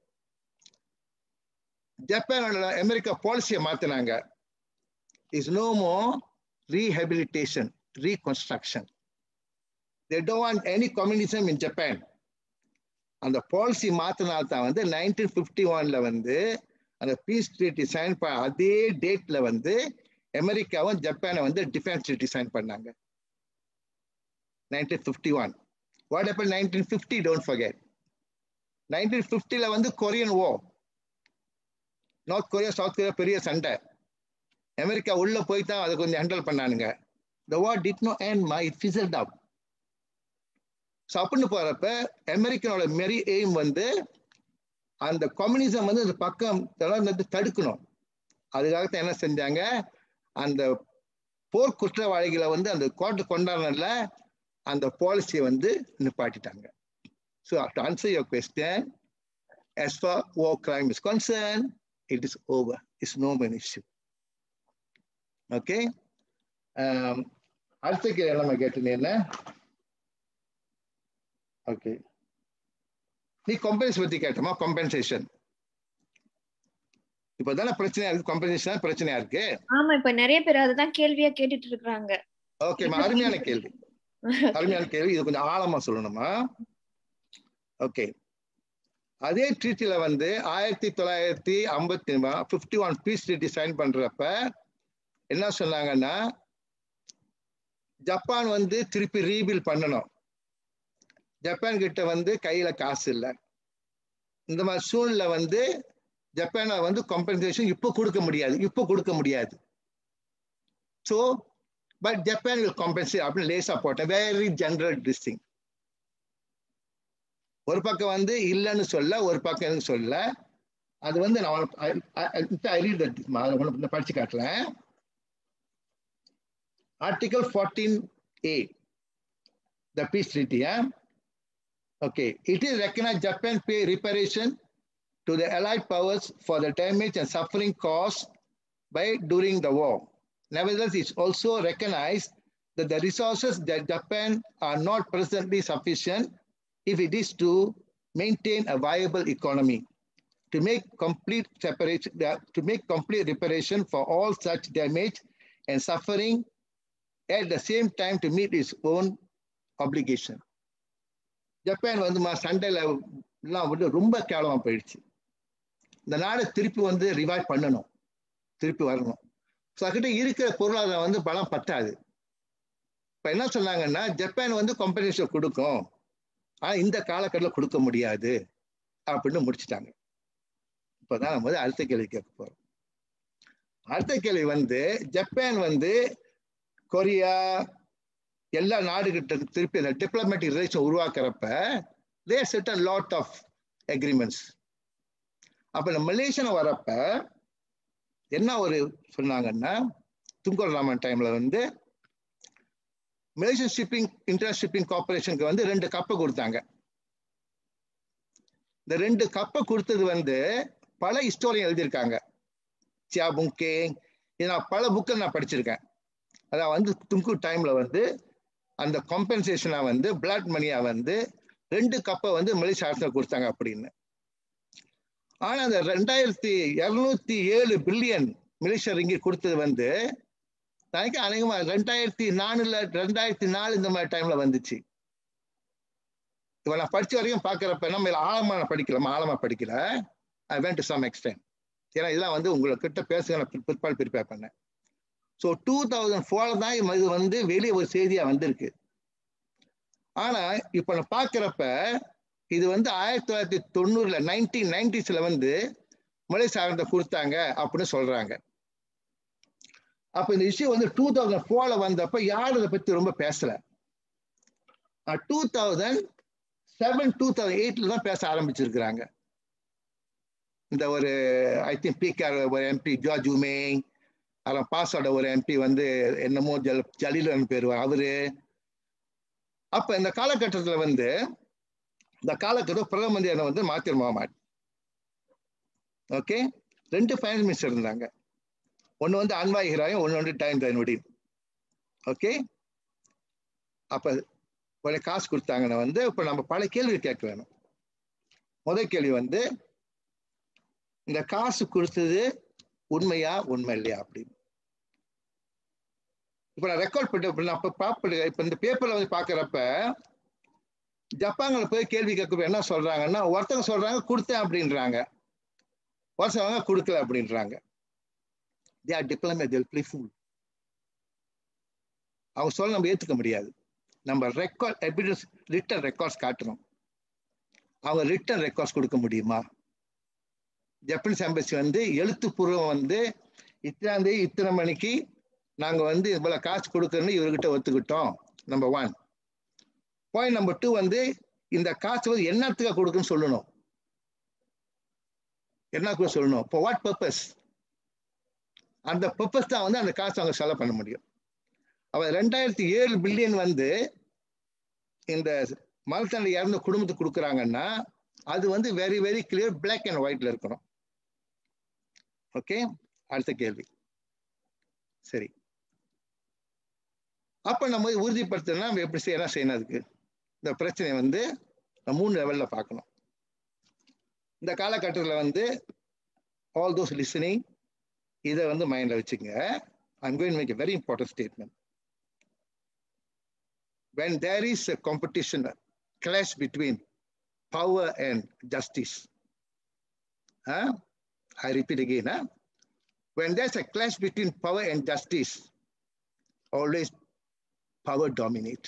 Speaker 1: ஜப்பானோட அமெரிக்கா பாலிசியை மாத்தினாங்க is no more rehabilitation reconstruction they don't want any communism in Japan அந்த பாலிசி மாத்தினால்தான் வந்து நைன்டீன் ஃபிஃப்டி ஒன்ல வந்து அந்த பீஸ் ட்ரீட்டி சைன் பண்ண அதே டேட்ல வந்து அமெரிக்காவும் ஜப்பானை வந்து டிஃபென்ஸ் ட்ரீட்டி சைன் பண்ணாங்க நைன்டீன் ஃபிஃப்டி ஒன் வாட் எப்ப nineteen fifty don't forget nineteen ஃபிஃப்டில வந்து கொரியன் ஓ நார்த் கொரியா சவுத் கொரியா பெரிய சண்டை அமெரிக்கா உள்ள போய் தான் அதை கொஞ்சம் ஹேண்டில் பண்ணானுங்க the war did no and my it fizzled up so அப்படின்னு போறப்ப அமெரிக்கனோட மெரி எய்ம் வந்து அந்த கம்யூனிசம் வந்து அந்த பக்கம் தடுக்கணும் அதுக்காகத்தான் என்ன செஞ்சாங்க அந்த போர் குற்றவாளிகளை வந்து அந்த கோர்ட்டு கொண்டாடல அந்த பாலிசியை வந்து நிப்பாட்டிட்டாங்க so to answer your question as far war crime is concerned, it is over. It's no more issue. Okay? Um, அடுத்த கேள்வி நம்ம கேட்டீங்க என்ன ஓகே நீ கம்பெனிஸ் பத்தி கேட்டோமா கம்பென்சேஷன் இப்பதானே பிரச்சனையா இருக்கு கம்பென்சேஷன் பிரச்சனையா இருக்கு
Speaker 2: ஆமா இப்ப நிறைய பேர் அதுதான் கேள்வியா கேட்டுட்டு இருக்காங்க
Speaker 1: ஓகே அருமையான கேள்வி அருமையான கேள்வி இது கொஞ்சம் ஆழமா சொல்லணுமா ஓகே அதே ட்ரீட்டில வந்து ஆயிரத்தி தொள்ளாயிரத்தி ஐம்பத்தி fifty one peace treaty sign பண்றப்ப என்ன சொன்னாங்கன்னா ஜப்பான் வந்து திருப்பி ரீபில் பண்ணணும் ஜப்பான் கிட்ட வந்து கையில காசு இல்லை இந்த மாதிரி சூழ்நிலை வந்து ஜப்பானை வந்து கம்பன்சேஷன் இப்போ கொடுக்க முடியாது இப்போ கொடுக்க முடியாது so but Japan will compensate அப்படின்னு லேசா போட்டேன் வெரி ஜென்ரல் டிஸ்டிங் ஒரு பக்கம் வந்து இல்லைன்னு சொல்ல ஒரு பக்கம் எதுவும் சொல்ல அது வந்து நான் படிச்சு காட்டுறேன் article fourteen A the peace ட்ரீட்டியா okay it is recognise Japan pay reparation to the allied powers for the damage and suffering caused by during the war Nevertheless, it's also recognized that the resources that Japan are not presently sufficient if it is to maintain a viable economy, to make complete separation, to make complete reparation for all such damage and suffering, at the same time to meet its own obligation. Japan வந்து சண்டையில எல்லாம் வந்து ரொம்ப கேவலமா போயிடுச்சு இந்த நாடை திருப்பி வந்து ரிவைவ் பண்ணணும் திருப்பி வரணும் ஸோ அதுக்கிட்ட இருக்கிற பொருளாதாரம் வந்து பலம் பத்தாது இப்போ என்ன சொன்னாங்கன்னா ஜப்பான் வந்து கம்பெனிஷன் கொடுக்கும் ஆனால் இந்த காலக்கட்டத்தில் கொடுக்க முடியாது அப்படின்னு முடிச்சுட்டாங்க இப்போதான் நம்ம வந்து அடுத்த கேள்வி கேட்க போகிறோம் அடுத்த கேள்வி வந்து ஜப்பான் வந்து கொரியா எல்லா நாடுகிட்ட திருப்பி அந்த டிப்ளமேட்டிக் ரிலேஷன் உருவாக்குறப்ப they set a lot of agreements அப்போ இந்த மலேசியன் வரப்ப என்ன ஒரு சொன்னாங்கன்னா துங்கல் ராமன் டைம்ல வந்து மலேசியன் ஷிப்பிங் இன்டர் ஷிப்பிங் கார்பரேஷனுக்கு வந்து ரெண்டு கப்பை கொடுத்தாங்க இந்த ரெண்டு கப்பை கொடுத்தது வந்து பல ஹிஸ்டோரியன் எழுதியிருக்காங்க சியா புங்கே இது நான் பல புக்கை நான் படிச்சிருக்கேன் அதான் வந்து தும்கு டைம்ல வந்து அந்த காம்பன்சேஷனா வந்து பிளாட் மணியா வந்து ரெண்டு கப்பை வந்து மலேசிய அரசு கொடுத்தாங்க அப்படின்னு ஆனா அந்த ரெண்டாயிரத்தி இருநூத்தி ஏழு பில்லியன் மலேசிய ரிங்கி கொடுத்தது வந்து எனக்கு அநேகமா ரெண்டாயிரத்தி நாலுல ரெண்டாயிரத்தி நாலு இந்த மாதிரி டைம்ல வந்துச்சு இப்ப நான் படிச்ச வரைக்கும் பாக்குறப்ப நம்ம ஆழமா நான் படிக்கல ஆழமா படிக்கல I went to some extent ஏன்னா இதெல்லாம் வந்து உங்ககிட்ட பேசுங்க நான் பிற்பாடு ப்ரிப்பேர் பண்ணேன் ஸோ டூ தௌசண்ட் ஃபோர்ல தான் இது வந்து வெளியே ஒரு செய்தியா வந்திருக்கு ஆனா இப்ப நான் பாக்குறப்ப இது வந்து ஆயிரத்தி தொள்ளாயிரத்தி தொண்ணூறுல நைன்டீன் நைன்டிஸ்ல வந்து மலேசியா கொடுத்தாங்க அப்படின்னு சொல்றாங்க அப்ப இந்த இஷ்யூ வந்து டூ தௌசண்ட் ஃபோர்ல வந்தப்ப யாரும் இதை பத்தி ரொம்ப பேசல two thousand seven two thousand எயிட்ல தான் பேச ஆரம்பிச்சிருக்கிறாங்க இந்த ஒரு ஐ திங்க் பிகேஆர் ஒரு எம்பி ஜார்ஜ் உமே அப்புறம் பாஸோட ஒரு எம்பி வந்து என்னமோ ஜல் ஜலீலன் பேர் அவரு அப்ப இந்த காலகட்டத்தில் வந்து இந்த காலகட்டம் பிரதம மந்திரி வந்து மாத்திர் முகமது ஓகே ரெண்டு ஃபைனான்ஸ் மினிஸ்டர் இருந்தாங்க ஒன்று வந்து அன்வாய் ஹிராயும் ஒன்று வந்து டைம் தைனுடி ஓகே அப்போ ஒரு காசு கொடுத்தாங்கன்னா வந்து இப்போ நம்ம பல கேள்வி கேட்க வேணும் முதல் கேள்வி வந்து இந்த காசு கொடுத்தது உண்மையா உண்மை இல்லையா அப்படின்னு இப்போ நான் ரெக்கார்ட் பண்ணி நான் இப்போ பார்ப்பது இப்போ இந்த பேப்பரில் வந்து பார்க்குறப்ப ஜப்பான்ல போய் கேள்வி கேட்க என்ன சொல்றாங்கன்னா ஒருத்தவங்க சொல்றாங்க கொடுத்தேன் அப்படின்றாங்க ஒருத்தவங்க கொடுக்கல அப்படின்றாங்க தே ஆர் டிப்ளமே தில் பிளே ஃபுல் அவங்க சொல்ல நம்ம ஏற்றுக்க முடியாது நம்ம ரெக்கார்ட் எவிடன்ஸ் ரிட்டன் ரெக்கார்ட்ஸ் காட்டுறோம் அவங்க ரிட்டன் ரெக்கார்ட்ஸ் கொடுக்க முடியுமா ஜப்பனீஸ் எம்பசி வந்து எழுத்துப்பூர்வம் வந்து இத்தனாம் தேதி இத்தனை மணிக்கு நாங்க வந்து இவ்வளவு காசு கொடுக்கறன்னு இவர்கிட்ட ஒத்துக்கிட்டோம் number one point number two வந்து இந்த காசு வந்து என்னத்துக்காக கொடுக்குன்னு சொல்லணும் என்ன சொல்லணும் இப்போ வாட் பர்பஸ் அந்த பர்பஸ் தான் வந்து அந்த காசு அவங்க செலவு பண்ண முடியும் அவ ரெண்டாயிரத்தி ஏழு பில்லியன் வந்து இந்த மரத்தண்டை இறந்த குடும்பத்துக்கு கொடுக்குறாங்கன்னா அது வந்து very very clear black and ஒயிட்ல இருக்கணும் ஓகே அடுத்த கேள்வி சரி அப்ப நம்ம உறுதிப்படுத்தணும்னா நம்ம எப்படி செய்ய என்ன செய்யணும் அதுக்கு இந்த பிரச்சனை வந்து மூணு லெவல்ல பார்க்கணும் இந்த காலகட்டத்தில் வந்து ஆல் தோஸ் லிசனிங் இதை வந்து மைண்ட்ல வச்சுங்க I'm going make a very important statement when there is a competition clash between power and justice huh? i repeat again huh? when there's a clash between power and justice always power dominates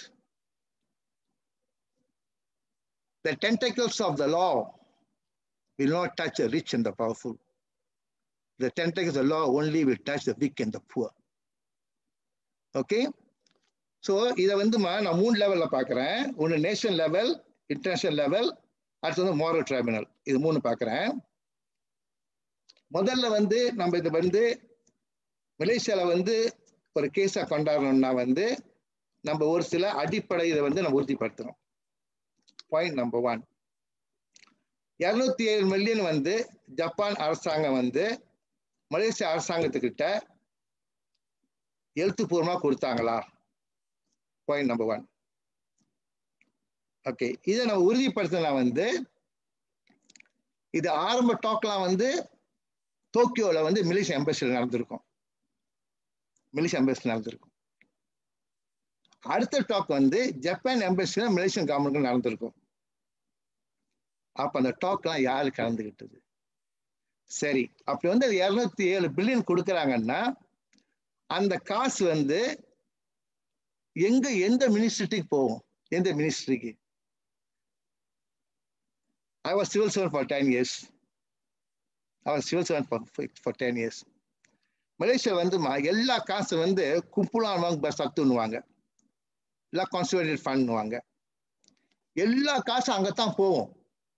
Speaker 1: the tentacles of the law will not touch the rich and the powerful the tentacles of the law only will touch the weak and the poor okay so இதை வந்துமா நான் மூணு லெவலில் பார்க்குறேன் ஒன்று nation level international level அடுத்து வந்து moral tribunal இது மூணு பார்க்குறேன் முதல்ல வந்து நம்ம இது வந்து மலேசியாவில் வந்து ஒரு கேஸாக கொண்டாடணும்னா வந்து நம்ம ஒரு சில அடிப்படை இதை வந்து நம்ம உறுதிப்படுத்தணும் பாயிண்ட் நம்பர் ஒன் இரநூத்தி ஏழு மில்லியன் வந்து ஜப்பான் அரசாங்கம் வந்து மலேசிய அரசாங்கத்துக்கிட்ட எழுத்துப்பூர்வமாக கொடுத்தாங்களா பாயிண்ட் நம்பர் ஒன் ஓகே இதை நம்ம உறுதிப்படுத்தினா வந்து இது ஆரம்ப டாக்லாம் வந்து டோக்கியோவில் வந்து மிலிஷியா எம்பசியில் நடந்திருக்கும் மிலிஷியா எம்பசி நடந்திருக்கும் அடுத்த டாக் வந்து ஜப்பான் எம்பசியில் மலேசியன் கவர்மெண்ட் நடந்திருக்கும் அப்ப அந்த டாக்லாம் யாரு கலந்துகிட்டது சரி அப்படி வந்து இருநூத்தி ஏழு பில்லியன் கொடுக்குறாங்கன்னா அந்த காசு வந்து எங்க எந்த மினிஸ்ட்ரிக்கு போகும் எந்த மினிஸ்ட்ரிக்கு I was civil servant for ten years I was civil servant for ten years Malaysia வந்து எல்லா காசு வந்து கும்பலான்வாங்க சத்துன்னுவாங்க எல்லா கான்ஸ்டியூட் ஃபண்ட்னுவாங்க எல்லா காசும் அங்கத்தான் போகும்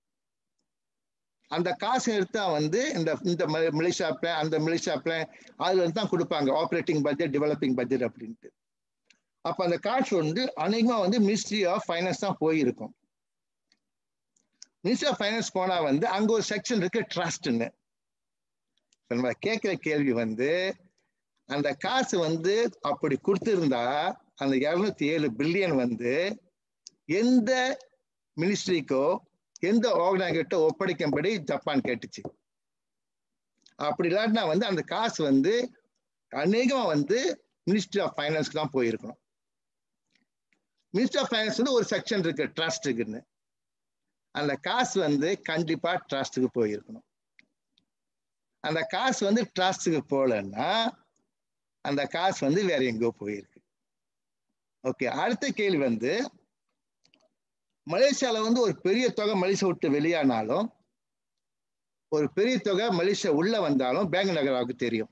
Speaker 1: அந்த காசு எடுத்தா வந்து இந்த இந்த மலேசியா பிளான் அந்த மலேசியா பிளான் அதுல இருந்து தான் கொடுப்பாங்க ஆப்ரேட்டிங் பட்ஜெட் டெவலப்பிங் பட்ஜெட் அப்படின்ட்டு அப்ப அந்த காசு வந்து அநேகமா வந்து மினிஸ்ட்ரி ஆஃப் ஃபைனான்ஸ் தான் போயிருக்கும் மினிஸ்ட்ரி ஆஃப் ஃபைனான்ஸ் போனா வந்து அங்க ஒரு செக்ஷன் இருக்கு ட்ரஸ்ட்னு நம்ம கேட்கிற கேள்வி வந்து அந்த காசு வந்து அப்படி கொடுத்திருந்தா அந்த இருநூத்தி ஏழு பில்லியன் வந்து எந்த மினிஸ்ட்ரிக்கோ எந்த ஆர்கனைசேட்டோ ஒப்படைக்கும்படி ஜப்பான் கேட்டுச்சு அப்படி இல்லாட்டினா வந்து அந்த காசு வந்து அநேகமா வந்து மினிஸ்ட்ரி ஆஃப் ஃபைனான்ஸ்க்கு தான் போயிருக்கணும் மினிஸ்ட்ரி ஆஃப் ஃபைனான்ஸ் வந்து ஒரு செக்ஷன் இருக்கு ட்ரஸ்ட் இருக்குன்னு அந்த காசு வந்து கண்டிப்பா ட்ரஸ்ட்டுக்கு போயிருக்கணும் அந்த காசு வந்து ட்ரஸ்ட்டுக்கு போகலன்னா அந்த காசு வந்து வேற எங்கோ போயிருக்கு ஓகே அடுத்த கேள்வி வந்து மலேசியால வந்து ஒரு பெரிய தொகை மலேசியா விட்டு வெளியானாலும் ஒரு பெரிய தொகை மலேசியா உள்ள வந்தாலும் பேங்க் நகராவுக்கு தெரியும்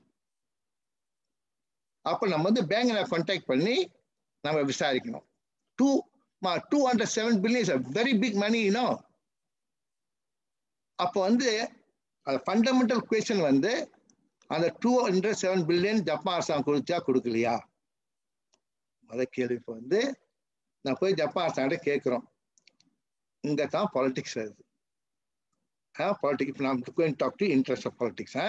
Speaker 1: அப்ப நம்ம வந்து பேங்க்ல கான்டாக்ட் பண்ணி நம்ம விசாரிக்கணும் two two hundred seven billion very big money you know அப்போ வந்து ஃபண்டமெண்டல் கொஸ்டின் வந்து அந்த two hundred seven billion Japan அரசாங்கம் கொடுத்தா கொடுக்கலையா முத கேள்வி இப்போ வந்து நான் போய் ஜப்பான் அரசாங்கிட்ட கேட்குறோம் இங்கே தான் பாலிடிக்ஸ் வருது பாலிட்டிக்ஸ் நாம் going talk to interest of politics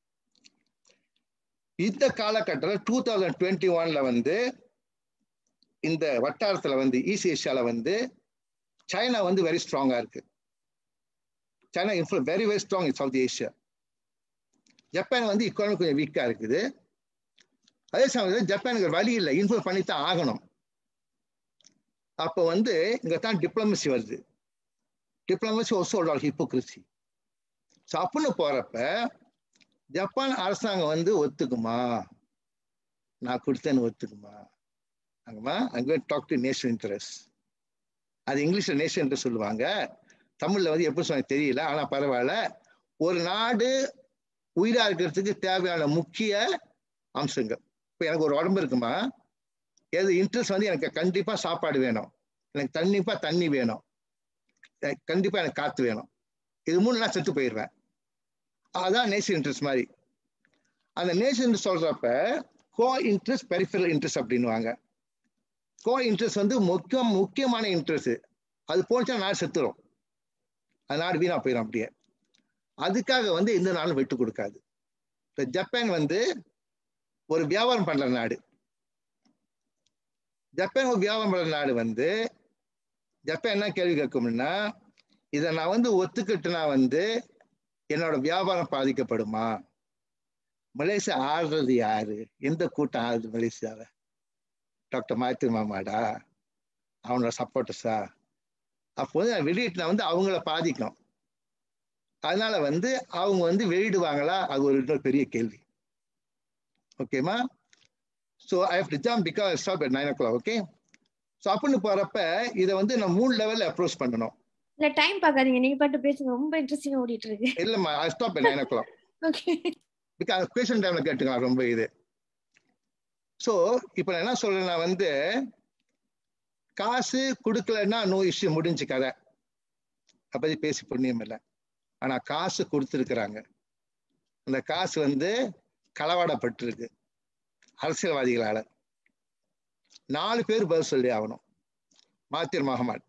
Speaker 1: இந்த காலகட்டத்தில் டூ தௌசண்ட் டுவெண்ட்டி ஒன்ல வந்து இந்த வட்டாரத்தில் வந்து ஈஸ்ட் ஏஷியாவில் வந்து சைனா வந்து வெரி ஸ்ட்ராங்காக இருக்கு China influence very very strong in South Asia Japan வந்து இக்கானமி கொஞ்சம் வீக்காக இருக்குது அதே சமயத்தில் ஜப்பானுக்கு வழி இல்லை இன்ஃப்ளூ பண்ணி தான் ஆகணும் அப்போ வந்து இங்கே தான் டிப்ளமசி வருது டிப்ளமசி ஒசோ ஹிப்போக்ரசி ஸோ அப்படின்னு போகிறப்ப ஜப்பான் அரசாங்கம் வந்து ஒத்துக்குமா நான் கொடுத்தேன்னு ஒத்துக்குமா அங்கம்மா அங்கே டாக் டு நேஷன் இன்ட்ரெஸ்ட் அது இங்கிலீஷில் நேஷன் இன்ட்ரெஸ்ட் சொல்லுவாங்க தமிழில் வந்து எப்படி சொன்ன தெரியல ஆனால் பரவாயில்ல ஒரு நாடு உயிராக இருக்கிறதுக்கு தேவையான முக்கிய அம்சங்கள் இப்போ எனக்கு ஒரு உடம்பு இருக்குமா எது இன்ட்ரெஸ்ட் வந்து எனக்கு கண்டிப்பாக சாப்பாடு வேணும் எனக்கு கண்டிப்பாக தண்ணி வேணும் கண்டிப்பாக எனக்கு காற்று வேணும் இது மூணு நான் செத்து போயிடுவேன் அதான் நேஷன் இன்ட்ரெஸ்ட் மாதிரி அந்த நேஷன் இன்ட்ரெஸ்ட் சொல்றப்ப கோ இன்ட்ரெஸ்ட் பெரிஃபரல் இன்ட்ரெஸ்ட் அப்படின்வாங்க கோ இன்ட்ரெஸ்ட் வந்து முக்கியம் முக்கியமான இன்ட்ரெஸ்ட் அது போச்சா நாடு செத்துரும் அது நாடு வீணா போயிடும் அப்படியே அதுக்காக வந்து எந்த நாளும் விட்டு கொடுக்காது இப்போ ஜப்பான் வந்து ஒரு வியாபாரம் பண்ற நாடு ஜப்பான் ஒரு வியாபாரம் பண்ற நாடு வந்து ஜப்பான் என்ன கேள்வி கேட்கும்னா இதை நான் வந்து ஒத்துக்கிட்டுனா வந்து என்னோட வியாபாரம் பாதிக்கப்படுமா மலேசியா ஆடுறது யாரு எந்த கூட்டம் ஆடுது மலேசியாவை டாக்டர் மாத்தி மாமாடா அவனோட சப்போர்ட்டர்ஸா அப்போ வந்து நான் வெளியிட்டுனா வந்து அவங்கள பாதிக்கும் அதனால வந்து அவங்க வந்து வெளியிடுவாங்களா அது ஒரு இன்னொரு பெரிய கேள்வி ஓகேமா so I have to jump because stop at nine o'clock okay so அப்படின்னு போறப்ப இதை வந்து நான் மூணு லெவல்ல அப்ரோச் பண்ணணும்
Speaker 2: இல்ல டைம் பார்க்காதீங்க நீங்க பாட்டு பேசுங்க ரொம்ப இன்ட்ரெஸ்டிங்கா ஓடிட்டு இருக்கு
Speaker 1: இல்லம்மா I stop at nine o'clock
Speaker 2: okay
Speaker 1: because question டைம்ல கேட்டுக்கலாம் ரொம்ப இது ஸோ இப்போ நான் என்ன சொல்றேன்னா வந்து காசு கொடுக்கலன்னா நோ இஷ்யூ முடிஞ்சு கதை அப்படி பேசி புண்ணியம் இல்லை ஆனா காசு கொடுத்துருக்குறாங்க அந்த காசு வந்து களவாடப்பட்டிருக்கு அரசியல்வாதிகளால நாலு பேர் பதில் சொல்லி ஆகணும் Mahathir Mohamad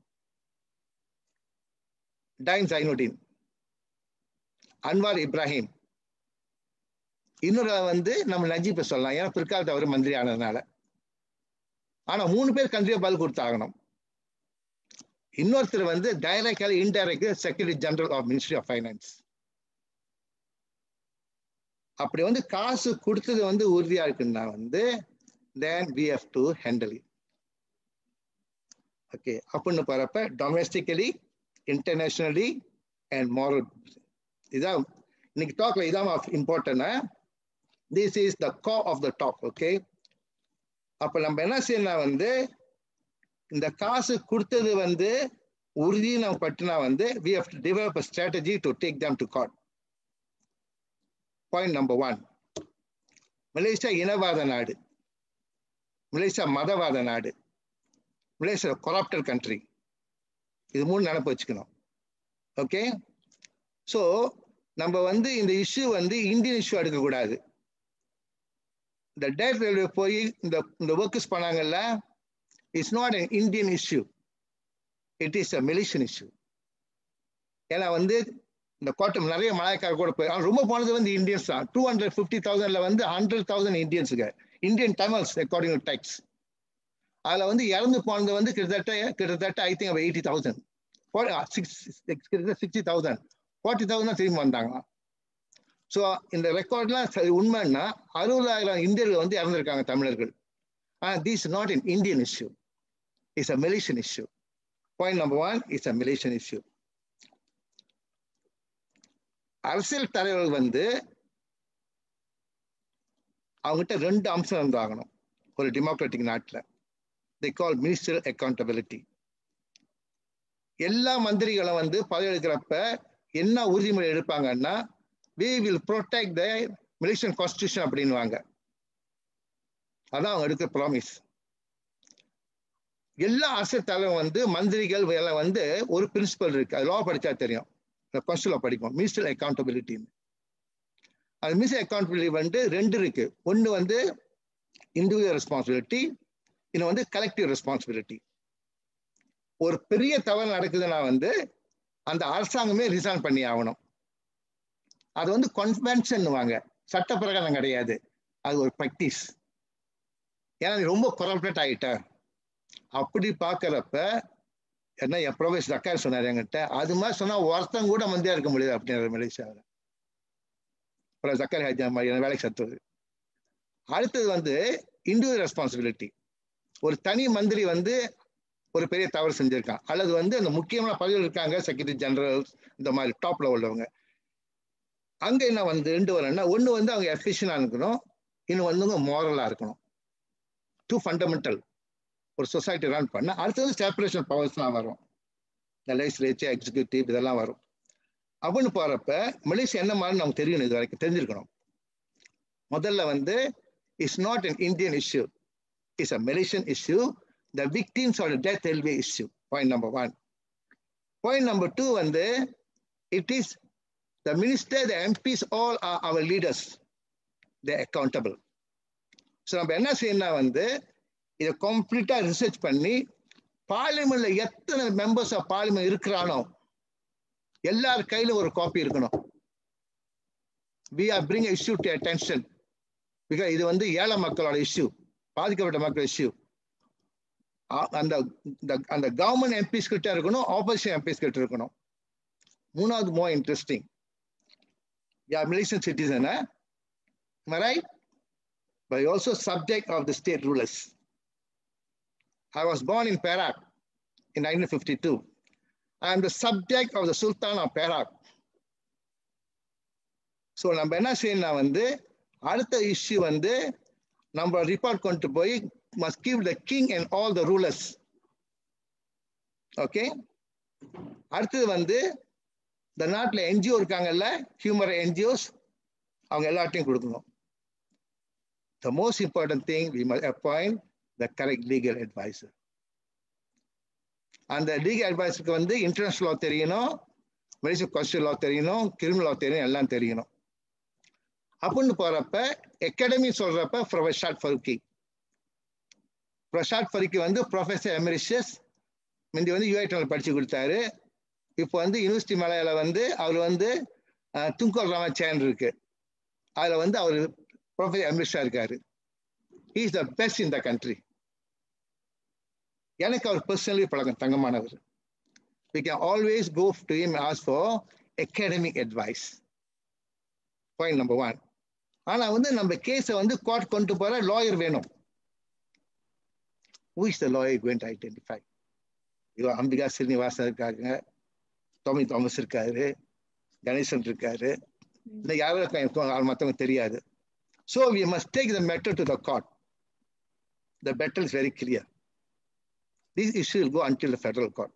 Speaker 1: Daim Zainuddin Anwar Ibrahim இன்னொரு வந்து நம்ம நஜீப்பை சொல்லலாம் ஏன்னா பிற்காலத்து அவர் மந்திரி ஆனதுனால ஆனா மூணு பேர் கண்டிப்பா பதில் கொடுத்தாகணும் இன்னொருத்தர் வந்து direct indirect secretary general of ministry of finance அப்படி வந்து காசு கொடுத்தது வந்து உறுதியா இருக்குன்னா வந்து then we have to handle okay அப்படின்னு போறப்ப டொமஸ்டிக்கலி இன்டர்நேஷனலி அண்ட் மாரல் இதான் இன்னைக்கு டாக்ல இதான் இம்பார்ட்டன்ட் திஸ் இஸ் த கா ஆஃப் த டாக் ஓகே அப்ப நம்ம என்ன செய்யணும் வந்து இந்த காசு கொடுத்தது வந்து உறுதி நம்ம பட்டுனா வந்து we have to develop a strategy to take them to court point number one Malaysia இனவாத நாடு மலேசியா மதவாத நாடு மலேசியா கொராப்டல் கண்ட்ரி இது மூணு நினப்பு வச்சுக்கணும் ஓகே ஸோ நம்ம வந்து இந்த இஷ்யூ வந்து இந்தியன் இஷ்யூ எடுக்கக்கூடாது இந்த டேட் ரயில்வே போய் இந்த இந்த ஒர்க்கர்ஸ் பண்ணாங்கல்ல it's not an Indian issue it is a Malaysian issue ஏன்னா வந்து இந்த கோட்டம் நிறைய மலாய்க்கார கூட போய் ஆனா ரொம்ப போனது வந்து இந்தியன்ஸ் தான் டூ ஹண்ட்ரட் ஃபிஃப்டி தௌசண்ட்ல வந்து ஹண்ட்ரட் தௌசண்ட் இந்தியன்ஸுங்க Indian Tamils according to texts அதுல வந்து இறந்து போனது வந்து கிட்டத்தட்ட கிட்டத்தட்ட I think eighty thousand six கிட்டத்தட்ட சிக்ஸ்டி தௌசண்ட் ஃபார்ட்டி தௌசண்ட் திரும்பி வந்தாங்க ஸோ இந்த ரெக்கார்ட்லாம் உண்மைன்னா அறுபதாயிரம் இந்தியர்கள் வந்து இறந்துருக்காங்க தமிழர்கள் ஆனால் this not in Indian issue it's a Malaysian issue point number one it's a Malaysian issue அரசியல் தலைவர்கள் வந்து அவங்ககிட்ட ரெண்டு அம்சம் இருந்தாகணும் ஒரு டெமோக்ராட்டிக் நாட்டில் தி கால் மினிஸ்டர் அக்கௌண்டபிலிட்டி எல்லா மந்திரிகளும் வந்து பதவி எடுக்கிறப்ப என்ன உறுதிமொழி எடுப்பாங்கன்னா we will protect the Malaysian constitution அப்படின்வாங்க அதான் அவங்க எடுக்கிற ப்ராமிஸ் எல்லா அரசியல் தலைவரும் வந்து மந்திரிகள் எல்லாம் வந்து ஒரு பிரின்சிபல் இருக்கு அது லா படிச்சா தெரியும் கான்ஸ்டியூல படிக்கும் மினிஸ்டர் அக்கௌண்டபிலிட்டின்னு அது மினிஸ்டர் அக்கௌண்டபிலிட்டி வந்து ரெண்டு இருக்கு ஒன்று வந்து இண்டிவிஜுவல் ரெஸ்பான்சிபிலிட்டி இன்னும் வந்து கலெக்டிவ் ரெஸ்பான்சிபிலிட்டி ஒரு பெரிய தவறு நடக்குதுன்னா வந்து அந்த அரசாங்கமே ரிசைன் பண்ணி ஆகணும் அது வந்து கன்வென்ஷன் வாங்க சட்ட பிரகாரம் கிடையாது அது ஒரு ப்ராக்டிஸ் ஏன்னா நீ ரொம்ப கொரப்டேட் ஆகிட்ட அப்படி பார்க்கறப்ப என்ன என் ப்ரொஃபஸ் அக்கா சொன்னார் என்கிட்ட அது மாதிரி சொன்னா ஒருத்தம் கூட மந்தியா இருக்க முடியாது அப்படின்ற மலேசியாவில் அப்புறம் ஜக்கர் ஹாஜா மாதிரி வேலைக்கு சத்துவது அடுத்தது வந்து இண்டிவிஜுவல் ரெஸ்பான்சிபிலிட்டி ஒரு தனி மந்திரி வந்து ஒரு பெரிய தவறு செஞ்சிருக்கான் அல்லது வந்து அந்த முக்கியமான பதவியில் இருக்காங்க செக்ரட்டரி ஜெனரல் இந்த மாதிரி டாப்ல உள்ளவங்க அங்க என்ன வந்து ரெண்டு வரேன்னா ஒன்று வந்து அவங்க எஃபிஷியனாக இருக்கணும் இன்னும் வந்து மோரலாக இருக்கணும் டூ ஃபண்டமெண்டல் ஒரு சொசைட்டி ரன் பண்ண அடுத்தது செப்பரேஷன் பவர்ஸ்லாம் வரும் இந்த லெஜிஸ்லேச்சர் எக்ஸிக்யூட்டிவ் இதெல்லாம் வரும் அப்படின்னு போறப்ப மலேசியா என்ன மாதிரி நமக்கு தெரியணும் இது வரைக்கும் தெரிஞ்சிருக்கணும் முதல்ல வந்து it's not an Indian issue it's a Malaysian issue the victims of death L B issue point number one point number two வந்து it is the minister the MPs all are our leaders the accountable so நம்ம என்ன செய்யணும்னா வந்து இதை கம்ப்ளீட்டா research பண்ணி பார்லிமெண்ட்ல எத்தனை மெம்பர்ஸ் ஆஃப் பார்லிமெண்ட் இருக்கிறானோ எல்லார் கையில ஒரு காப்பி இருக்கணும் we are bring issue to attention because இது வந்து ஏழை மக்களோட இஷ்யூ பாதிக்கப்பட்ட மக்கள் இஷ்யூ அந்த அந்த கவர்மெண்ட் எம்பிஸ் கிட்ட இருக்கணும் ஆப்போசிஷன் எம்பிஸ் கிட்ட இருக்கணும் மூணாவது மோ இன்ட்ரெஸ்டிங் யா Malaysian citizen right but also subject of the state rulers I was born in Perak in 1952. I am the subject of the Sultan of Perak. So நம்ம என்ன செய்யணும் வந்து அடுத்த இஷ்யூ வந்து நம்ம ரிப்போர்ட் கொண்டு போய் must give the king and all the rulers okay அடுத்தது வந்து இந்த நாட்டில் என்ஜிஓ இருக்காங்கல்ல ஹியூமர் என்ஜிஓஸ் அவங்க எல்லாத்தையும் கொடுக்கணும் the most important thing we must appoint the correct legal adviser அந்த லீகல் அட்வைஸருக்கு வந்து இன்டர்நேஷனல் லா தெரியணும் மெடிசன் கான்ஸ்டியூல் லா தெரியணும் கிரிமினல் லா தெரியணும் எல்லாம் தெரியணும் அப்படின்னு போறப்ப அகாடமி சொல்றப்ப ப்ரொஃபஷாட் ஃபருக்கி பிரசாத் ஃபருக்கி வந்து ப்ரொஃபஸர் எமரிஷியஸ் முந்தி வந்து யூஐடியில் படிச்சு கொடுத்தாரு இப்போ வந்து யூனிவர்சிட்டி மலையில வந்து அவர் வந்து துங்கோல் ராமச்சேன் இருக்கு அதில் வந்து அவர் ப்ரொஃபஸர் எமரிஷா இருக்காரு is the best in the country எனக்கு அவர் பர்சனலி பழக்கம் தங்கமானவர் we can always go to him as for academic advice point number one ஆனா வந்து நம்ம கேஸை வந்து கோர்ட் கொண்டு போற லாயர் வேணும் who is the lawyer going to identify இவ அம்பிகா ஸ்ரீனிவாசன் இருக்காங்க டோமி தாமஸ் இருக்காரு கணேசன் இருக்காரு இல்லை யாரும் மற்றவங்க தெரியாது so we must take the matter to the court the better is very clear this issue will go until the federal court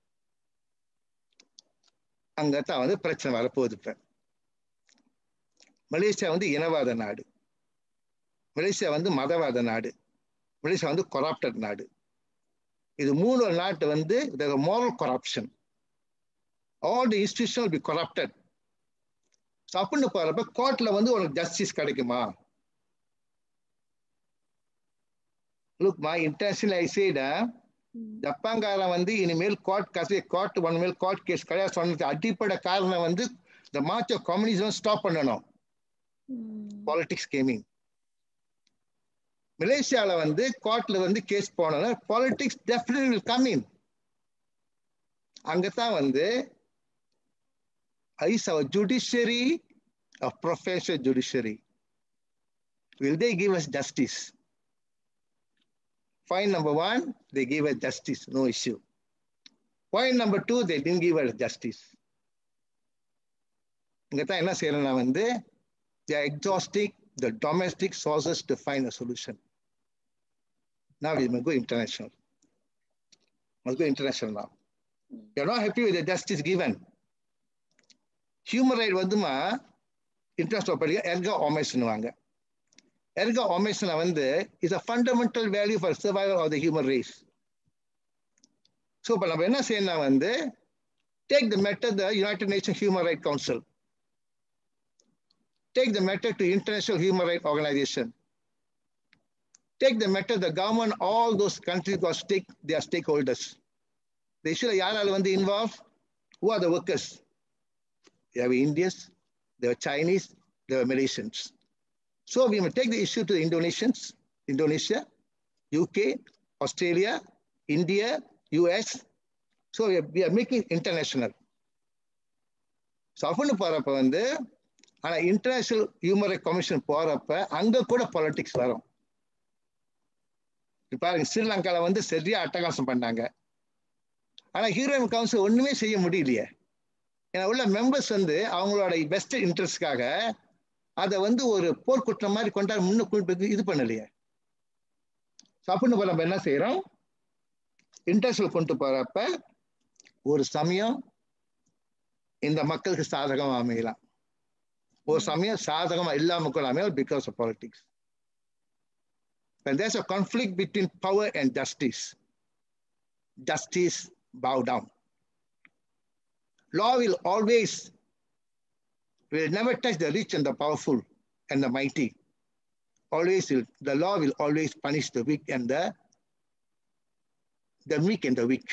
Speaker 1: அங்கே தான் வந்து பிரச்சனை வரப்போகுது இப்போ மலேசியா வந்து இனவாத நாடு மலேசியா வந்து மதவாத நாடு மலேசியா வந்து கொராப்டட் நாடு இது மூணு நாட்டு வந்து moral corruption all the institution be corrupted அப்படின்னு போறப்ப கோர்ட்ல வந்து உனக்கு ஜஸ்டிஸ் கிடைக்குமா லுக்மா இன்டர்நேஷனல் ஐசைடா ஜப்பான்காரன் வந்து இனிமேல் கோர்ட் கசி கோர்ட் ஒன் மேல் கோர்ட் கேஸ் கிடையாது சொன்னதுக்கு அடிப்படை காரணம் வந்து இந்த மார்ச் ஆஃப் கம்யூனிசம் ஸ்டாப் பண்ணணும் பாலிடிக்ஸ் கேமிங் மலேசியால வந்து கோர்ட்ல வந்து கேஸ் போனோம்னா politics definitely will come in அங்கதான் வந்து is our judiciary of professional judiciary. Will they give us justice? Point number one, they gave us justice, no issue. Point number two, they didn't give us justice. இங்கதான் என்ன செய்யறேன்னா வந்து they are exhausting the domestic sources to find a solution. Now we must go international. Must go international now. You're not happy with the justice given. Human right வந்துமா interest படிக்க எர்கா ஒமேஷன்வாங்க எர்கா ஒமேஷனை வந்து is a fundamental value for survival of the human race so இப்போ நம்ம என்ன செய்யணும் வந்து take the matter the United Nation Human Right Council take the matter to international human right organisation take the matter the government all those countries are stake their stakeholders இந்த இஷ்யூல யாரால வந்து involve who are the workers தேவை Indians there were Chinese, there were Malaysians. So we will take the issue to the Indonesians, Indonesia, UK, Australia, India, US. So we are, we are making international. So அப்படின்னு போறப்ப வந்து ஆனா international human right commission போறப்ப அங்க கூட politics வரும் பாருங்க ஸ்ரீலங்கால வந்து சரியா அட்டகாசம் பண்ணாங்க ஆனா ஹீரோயின் கவுன்சில் ஒண்ணுமே செய்ய முடியலையே ஏன்னா உள்ள மெம்பர்ஸ் வந்து அவங்களோட பெஸ்ட் இன்ட்ரெஸ்ட்காக அதை வந்து ஒரு போர்க்குற்றம் மாதிரி கொண்டாட முன்னுக்கு இது பண்ணலையே அப்படின்னு நம்ம என்ன செய்யறோம் இன்டர்நேஷனல் கொண்டு போறப்ப ஒரு சமயம் இந்த மக்களுக்கு சாதகமா அமையலாம் ஒரு சமயம் சாதகமா இல்லாம கூட அமையலாம் because of politics When there's a conflict between power and justice, justice bow down. law will always will never touch the rich and the powerful and the mighty always will, the law will always punish the weak and the the weak and the weak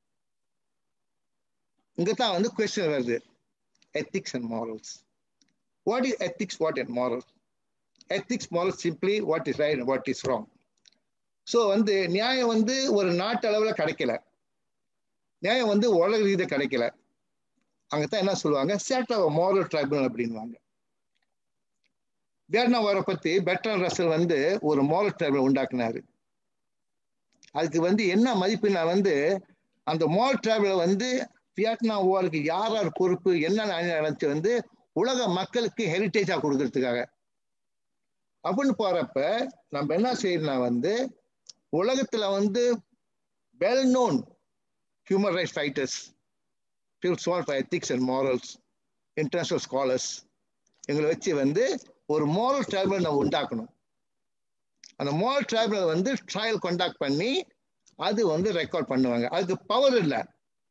Speaker 1: இங்க தான் வந்து question வருது ethics and morals what is ethics what and morals ethics morals simply what is right and what is wrong so வந்து நியாயம் வந்து ஒரு நாட்டு அளவுல கிடைக்கல நியாயம் வந்து உலக ரீதியாக கிடைக்கல அங்கதான் என்ன சொல்லுவாங்க சேட் ஆஃப் மாரல் ட்ரைபுனல் அப்படின்வாங்க வியட்நாம் வாரை பத்தி பெட்ரன் ரசல் வந்து ஒரு மாரல் ட்ரைபுனல் உண்டாக்குனாரு அதுக்கு வந்து என்ன மதிப்புனா வந்து அந்த மாரல் ட்ரைபுனல் வந்து வியட்நாம் வாருக்கு யார் யார் பொறுப்பு என்ன நடந்துச்சு வந்து உலக மக்களுக்கு ஹெரிட்டேஜா கொடுக்கறதுக்காக அப்படின்னு போறப்ப நம்ம என்ன செய்யணும்னா வந்து உலகத்துல வந்து well known human rights fighters people sworn for ethics and morals, international scholars, எங்களை வச்சு வந்து ஒரு moral tribunal நம்ம உண்டாக்கணும் அந்த moral tribunal வந்து ட்ரையல் கண்டாக்ட் பண்ணி அது வந்து ரெக்கார்ட் பண்ணுவாங்க அதுக்கு பவர் இல்லை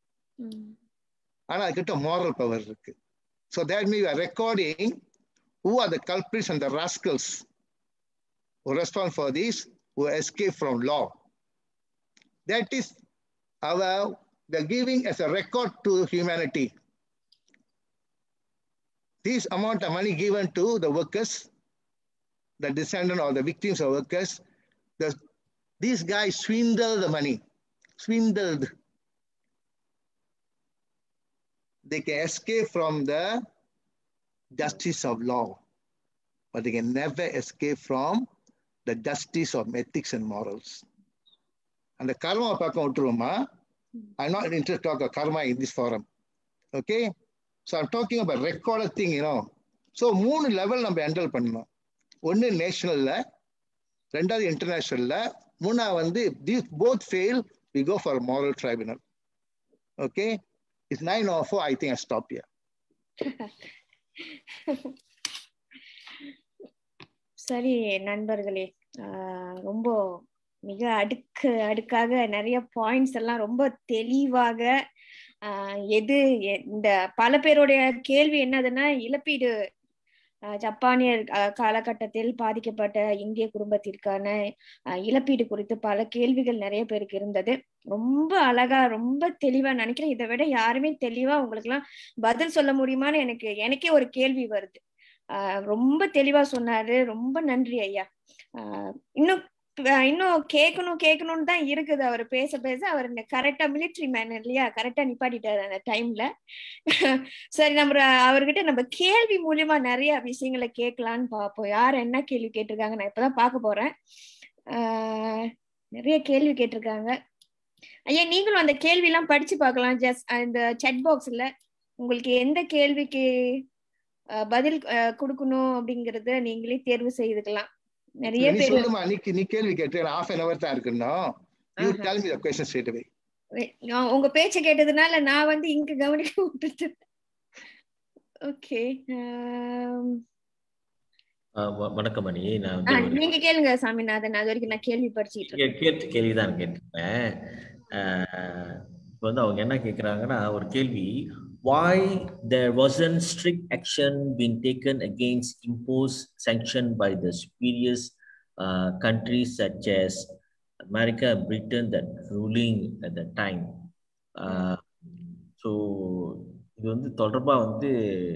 Speaker 1: ஆனா அதுக்கிட்ட moral பவர் இருக்கு so that me are recording who are the culprits and the rascals who respond for this who escape from law that is our they're giving as a record to humanity. This amount of money given to the workers, the descendant or the victims of workers, the, these guys swindled the money, swindled. They can escape from the justice of law, but they can never escape from the justice of ethics and morals. அந்த கர்மா பக்கம் விட்டுருவோமா I'm not interested to talk about karma in this forum. Okay? So I'm talking about recorded thing, you know. So மூணு level நம்ம handle பண்ணணும் ஒன்று நேஷனல்ல ரெண்டாவது இன்டர்நேஷனல்ல மூணாவது வந்து these both fail we go for moral tribunal okay it's nine of I think I stop here
Speaker 2: சரி நண்பர்களே ரொம்ப மிக அடுக்கு அடுக்காக நிறைய பாயிண்ட்ஸ் எல்லாம் ரொம்ப தெளிவாக எது இந்த பல பேருடைய கேள்வி என்னதுன்னா இழப்பீடு ஜப்பானியர் காலகட்டத்தில் பாதிக்கப்பட்ட இந்திய குடும்பத்திற்கான இழப்பீடு குறித்து பல கேள்விகள் நிறைய பேருக்கு இருந்தது ரொம்ப அழகா ரொம்ப தெளிவா நினைக்கிறேன் இதை விட யாருமே தெளிவா உங்களுக்கு எல்லாம் பதில் சொல்ல முடியுமான்னு எனக்கு எனக்கே ஒரு கேள்வி வருது ஆஹ் ரொம்ப தெளிவா சொன்னாரு ரொம்ப நன்றி ஐயா ஆஹ் இன்னும் இன்னும் கேட்கணும் கேட்கணும்னு தான் இருக்குது அவர் பேச பேச அவர் கரெக்டா மிலிட்ரி மேன் இல்லையா கரெக்டா நிப்பாட்டிட்டாரு அந்த டைம்ல சரி நம்ம அவர்கிட்ட நம்ம கேள்வி மூலியமா நிறைய விஷயங்களை கேட்கலான்னு பார்ப்போம் யார் என்ன கேள்வி கேட்டிருக்காங்க நான் இப்பதான் பார்க்க போறேன் ஆஹ் நிறைய கேள்வி கேட்டிருக்காங்க ஐயா நீங்களும் அந்த கேள்வி எல்லாம் படிச்சு பார்க்கலாம் ஜஸ்ட் இந்த செட் பாக்ஸ்ல உங்களுக்கு எந்த கேள்விக்கு பதில் கொடுக்கணும் அப்படிங்கறத நீங்களே தேர்வு செய்துக்கலாம் நிறைய
Speaker 1: நீ
Speaker 2: பேர்
Speaker 1: சொல்லுமா நீ நீ கேள்வி கேட்டு ஹாஃப் அன் அவர் தான் இருக்கணும் you tell me the question straight away
Speaker 2: உங்க பேச்ச கேட்டதுனால நான் வந்து இங்க கவனிக்க விட்டுட்டேன் ஓகே
Speaker 3: வணக்கம் மணி நான்
Speaker 2: நீங்க கேளுங்க சாமிநாதன் அது வரைக்கும் நான் கேள்வி படிச்சுட்டு இருக்கேன்
Speaker 3: கேட்டு கேள்விதான் கேட்டிருப்பேன் இப்போ வந்து அவங்க என்ன கேட்குறாங்கன்னா ஒரு கேள்வி why there wasn't strict action being taken against imposed sanction by the superiors uh, countries such as America, Britain that ruling at the time. So இது வந்து தொடர்பாக வந்து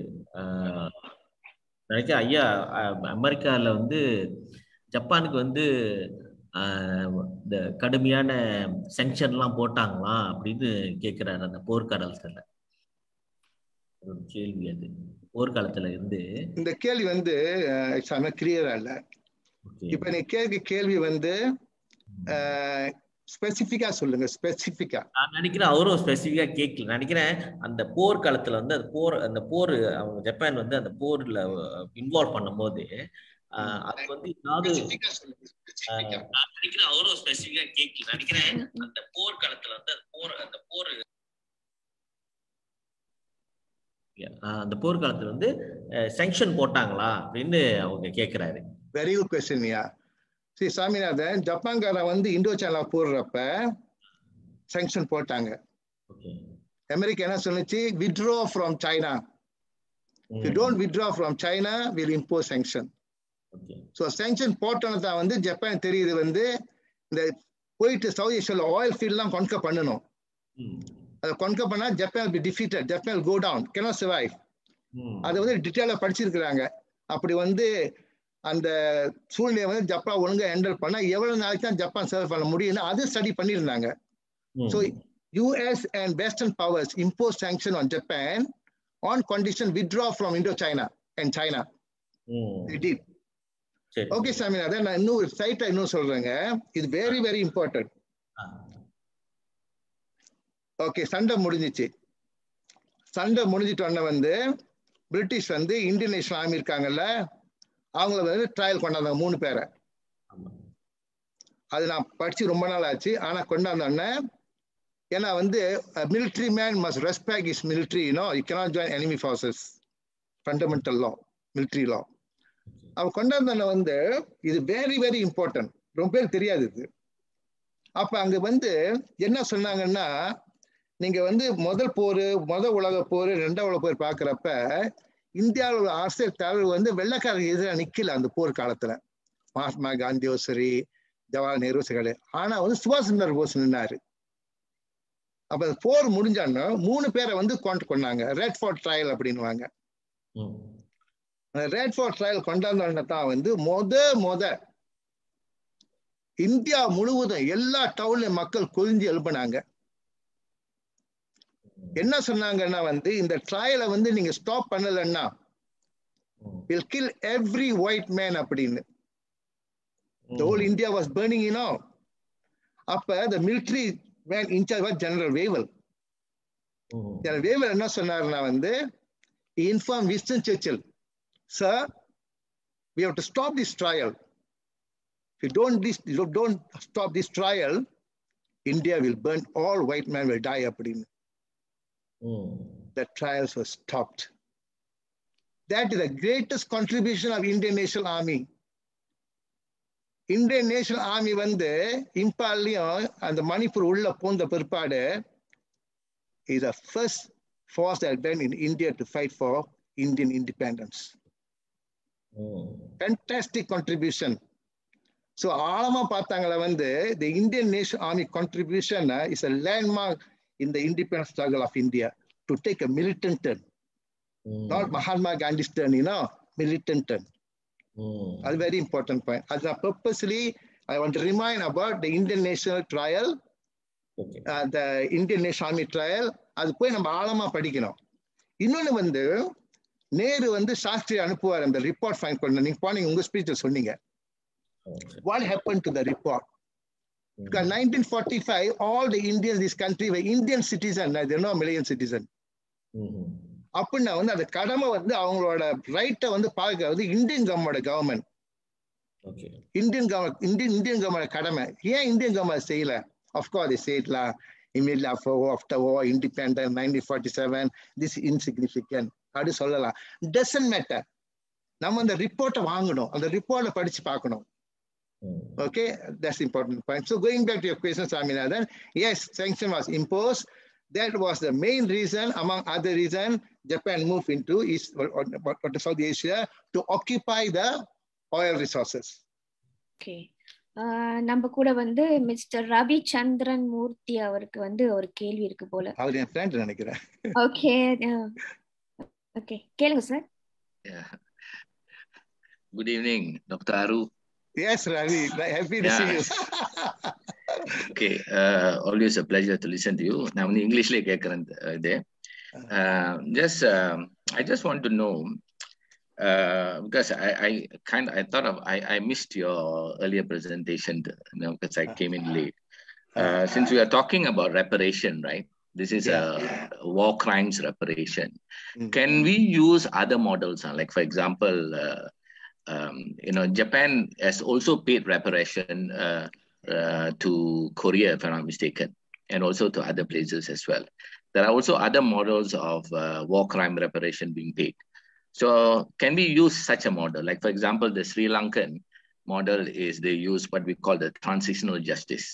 Speaker 3: நினைக்க ஐயா அமெரிக்காவில் வந்து ஜப்பானுக்கு வந்து இந்த கடுமையான செங்ஷன்லாம் போட்டாங்களா அப்படின்னு கேட்குறாரு அந்த போர்க்கடலத்தில் ஒரு கேள்வி அது போர்க்காலத்துல இருந்து
Speaker 1: இந்த கேள்வி வந்து எக்ஸாம் கிளியரா இல்ல இப்ப நீ கேள்வி கேள்வி வந்து ஸ்பெசிபிக்கா சொல்லுங்க ஸ்பெசிபிக்கா
Speaker 3: நான் நினைக்கிறேன் அவரும் ஸ்பெசிபிக்கா கேட்கல நினைக்கிறேன் அந்த போர் காலத்துல வந்து அந்த போர் அந்த போர் அவங்க ஜப்பான் வந்து அந்த போர்ல இன்வால்வ் பண்ணும் போது அது வந்து ஏதாவது நான் நினைக்கிறேன் அவரும் ஸ்பெசிபிக்கா கேட்கல நினைக்கிறேன் அந்த போர் காலத்துல வந்து அந்த போர் அந்த போர் அந்த போர்க்காலத்துல வந்து செங்ஷன் போட்டாங்களா அப்படின்னு அவங்க கேக்குறாரு
Speaker 1: very good question yeah Shri Saminathan ஜப்பான்காரன் வந்து இண்டோ சைனா போடுறப்ப செங்ஷன் போட்டாங்க அமெரிக்கா என்ன சொன்னுச்சு withdraw from China you don't withdraw from China will impose sanction so sanction போட்டோன்னு தான் வந்து ஜப்பான் தெரியுது வந்து இந்த போயிட்டு சவுத் ஏஷியாவில் ஆயில் ஃபீல்ட்லாம் கொண்க பண்ணணும் அதை கொண்க பண்ணா Japan be defeated Japan go down cannot survive அதை வந்து டீட்டெயிலாக படிச்சிருக்கிறாங்க அப்படி வந்து அந்த சூழ்நிலையை வந்து ஜப்பான் ஒழுங்கா ஹேண்டில் பண்ணா எவ்வளவு நாளைக்கு தான் ஜப்பான் சர்வ் பண்ண முடியும்னு அது ஸ்டடி பண்ணியிருந்தாங்க so US and western powers impose sanction on Japan on condition withdraw from Indochina and China okay Saminathan நான் இன்னும் சைட்டை இன்னும் சொல்றேங்க இது வெரி வெரி இம்பார்ட்டன்ட் ஓகே சண்டை முடிஞ்சிச்சு சண்டை முடிஞ்சிட்டோன்ன வந்து பிரிட்டிஷ் வந்து இந்தியன் நேஷனல் ஆர்மி இருக்காங்கல்ல அவங்கள வந்து ட்ரையல் கொண்டாந்தாங்க மூணு பேரை அது நான் படிச்சு ரொம்ப நாள் ஆச்சு ஆனா கொண்டாந்தோடனே ஏன்னா வந்து military man must respect is military you know you cannot join enemy forces fundamental law military law அவ கொண்டாந்தோடனே வந்து இது வெரி வெரி இம்பார்ட்டன்ட் ரொம்ப பேர் தெரியாது இது அப்ப அங்க வந்து என்ன சொன்னாங்கன்னா நீங்க வந்து முதல் போர் முதல் உலக போர் ரெண்டாம் உலக போர் பாக்குறப்ப இந்தியாவில் அரசியல் தலைவர் வந்து வெள்ளக்காரருக்கு எதிராக நிக்கல அந்த போர் காலத்துல மகாத்மா காந்தியோ சரி ஜவஹர்லால் நேரு சரி ஆனா வந்து சுபாஷ் சந்திர போஸ் நின்னாரு அப்ப போர் முடிஞ்சான்னா மூணு பேரை வந்து கொண்டு கொண்டாங்க ரெட் ஃபார்ட் ட்ரையல் அப்படின்வாங்க ரெட் ஃபார்ட் ட்ரையல் கொண்டாந்தோடனே தான் வந்து மொத மொத இந்தியா முழுவதும் எல்லா டவுன்லயும் மக்கள் கொழிஞ்சு எழுப்பினாங்க என்ன சொன்னாங்கன்னா வந்து இந்த ட்ரையலை வந்து நீங்க ஸ்டாப் பண்ணலன்னா will kill every white man அப்படின்னு whole India was burning you know அப்ப the military man in charge was General Wavell Wavell என்ன சொன்னாருன்னா வந்து inform Winston Churchill sir we have to stop this trial if you don't this you don't stop this trial india will burn all white men will die அப்படின்னு the trials were stopped. That is the greatest contribution of Indian National Army. Indian National Army வந்து இம்பாலையும் அந்த மணிப்பூர் உள்ள போந்த பிற்பாடு is a first force that been in India to fight for Indian independence. Fantastic contribution so ஆழமா பார்த்தாங்கள வந்து the Indian Nation Army contribution is a landmark in the independence struggle of India to take a militant turn not Mahatma Gandhi turn you know militant turn அது very important point அது purposely I want remind about the Indian National trial the Indian Nation Army trial அது போய் நம்ம ஆழமா படிக்கணும் இன்னொன்னு வந்து நேரு வந்து சாஸ்திரி அனுப்புவார் அந்த ரிப்போர்ட் ஃபைன் பண்ண நீங்க போனீங்க உங்க ஸ்பீச்சில் சொன்னீங்க what happen to the report nineteen forty five all the Indians this country Indian citizen no million citizen அப்படின்னா வந்து அந்த கடமை வந்து அவங்களோட ரைட்டை வந்து பார்க்கறது Indian government government Indian government Indian Indian government கடமை ஏன் இந்தியன் கவர்மெண்ட் செய்யல அஃப்கோர்ஸ் செய்யலாம் immediately after war, after war, independent, 1947, this insignificant. அப்படி சொல்லலாம் டசன்ட் மேட்டர் நம்ம அந்த ரிப்போர்ட்டை வாங்கணும் அந்த ரிப்போர்ட்டை படிச்சு பார்க்கணும் okay that's important point so going back to your question Saminathan yes sanction was impose that was the main reason among other reason japan moved into east or south asia to occupy the oil resources
Speaker 2: okay நம்ம கூட வந்து mister Ravichandran மூர்த்தி அவருக்கு வந்து ஒரு கேள்வி இருக்கு போல
Speaker 1: அவர் என் ஃப்ரெண்ட் நினைக்கிறேன்
Speaker 2: ஓகே ஓகே கேளுங்க sir
Speaker 4: good evening doctor R
Speaker 1: S Ravi happy to see you
Speaker 4: okay always a pleasure to listen to you நான் வந்து இங்கிலீஷ்லயே கேட்கறேன் இது just I just want to know uh, because I, I kind of I thought of I, I missed your earlier presentation you know because I came in late. Uh, since we are talking about reparation, right? This is yeah. a war crimes reparation. Mm-hmm. Can we use other models? Uh, like for example, uh, um, you know, Japan has also paid reparation uh, uh, to Korea, if I'm not mistaken, and also to other places as well. There are also other models of war crime reparation being paid. So can we use such a model? Like, for example, the Sri Lankan model is they use what we call the transitional justice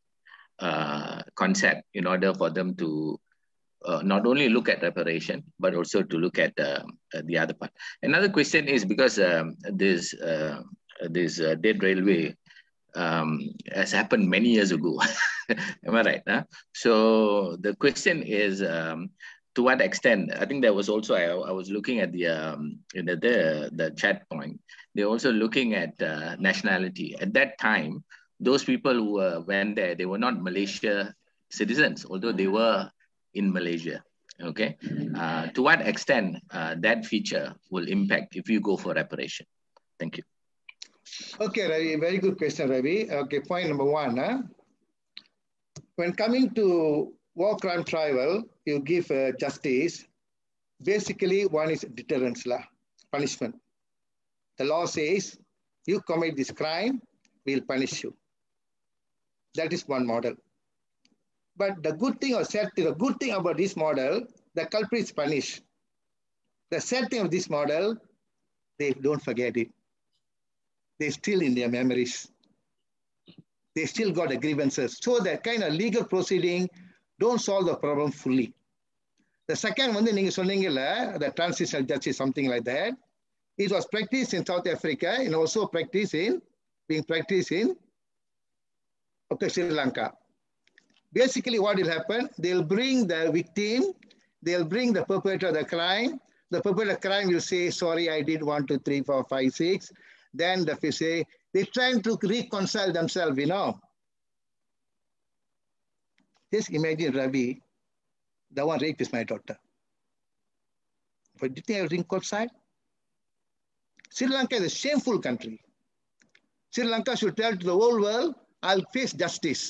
Speaker 4: uh, concept in order for them to uh, not only look at reparation, but also to look at uh, the other part. Another question is because um, this, this dead railway um, has happened many years ago. Am I right? Huh? So the question is, um, to what extent i think there was also i, I was looking at the um, you know, the the chat point they're also looking at uh, nationality at that time those people who were, went there they were not malaysia citizens although they were in malaysia okay uh, to what extent uh, that feature will impact if you go for reparation thank you
Speaker 1: okay ravi very good question ravi okay point number one huh? when coming to war crime trial, you give uh, justice. Basically, one is deterrence law, punishment. The law says, you commit this crime, we'll punish you. That is one model. But the good thing or sad thing, the good thing about this model, the culprit is punished. The sad thing of this model, they don't forget it. They still in their memories. They still got the grievances. So that kind of legal proceeding don't solve the problem fully. The second வந்து நீங்க சொன்னீங்கல்ல the transitional justice something like that. It was practiced in South Africa and also practiced in being practiced in okay, Sri Lanka. Basically, what will happen? They'll bring the victim, they'll bring the perpetrator of the crime. The perpetrator of the crime will say, "Sorry, I did one, two, three, four, five, six." Then the say they're trying to reconcile themselves. You know, just imagine Ravi, the one raped is my daughter. But do you think I will reconcile? Sri Lanka is a shameful country. Sri Lanka should tell to the whole world, I'll face justice.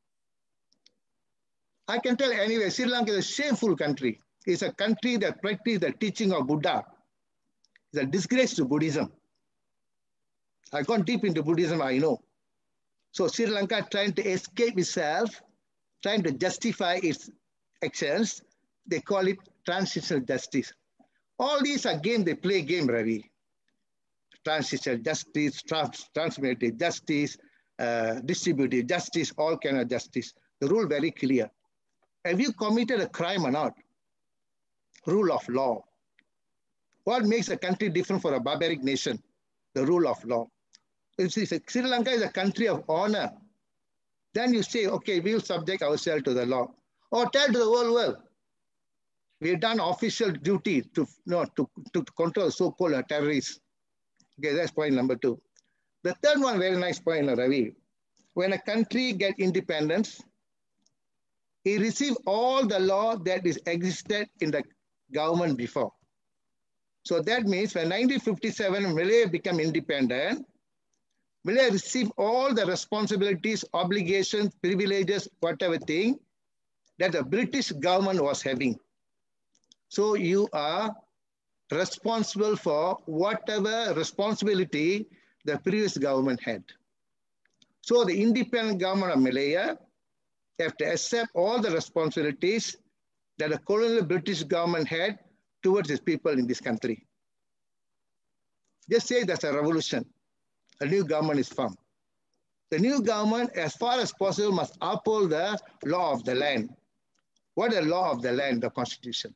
Speaker 1: I can tell anyway, Sri Lanka is a shameful country. It's a country that practices the teaching of Buddha. It's a disgrace to Buddhism. I've gone deep into Buddhism, I know. So Sri Lanka trying to escape itself trying to justify its actions. They call it transitional justice. All these are game, they play game, Ravi. Transitional justice, trans transformative justice, uh, distributive justice, all kind of justice. The rule very clear. Have you committed a crime or not? Rule of law. What makes a country different for a barbaric nation? the rule of law. You see, Sri Lanka is a country of honor. Then you say, okay, we'll subject ourselves to the law. Or tell to the whole world, we've done official duty to, no, to, to control so-called terrorists. Okay, that's point number two. The third one, very nice point, Ravi. When a country get independence, it receive all the law that is existed in the government before. So that means when 1957 Malay became independent, Malay receive all the responsibilities, obligations, privileges, whatever thing that the British government was having. So you are responsible for whatever responsibility the previous government had. So the independent government of Malaya have to accept all the responsibilities that the colonial British government had towards its people in this country. Just say that's a revolution. A new government is formed. The new government, as far as possible, must uphold the law of the land. What is the law of the land? The constitution.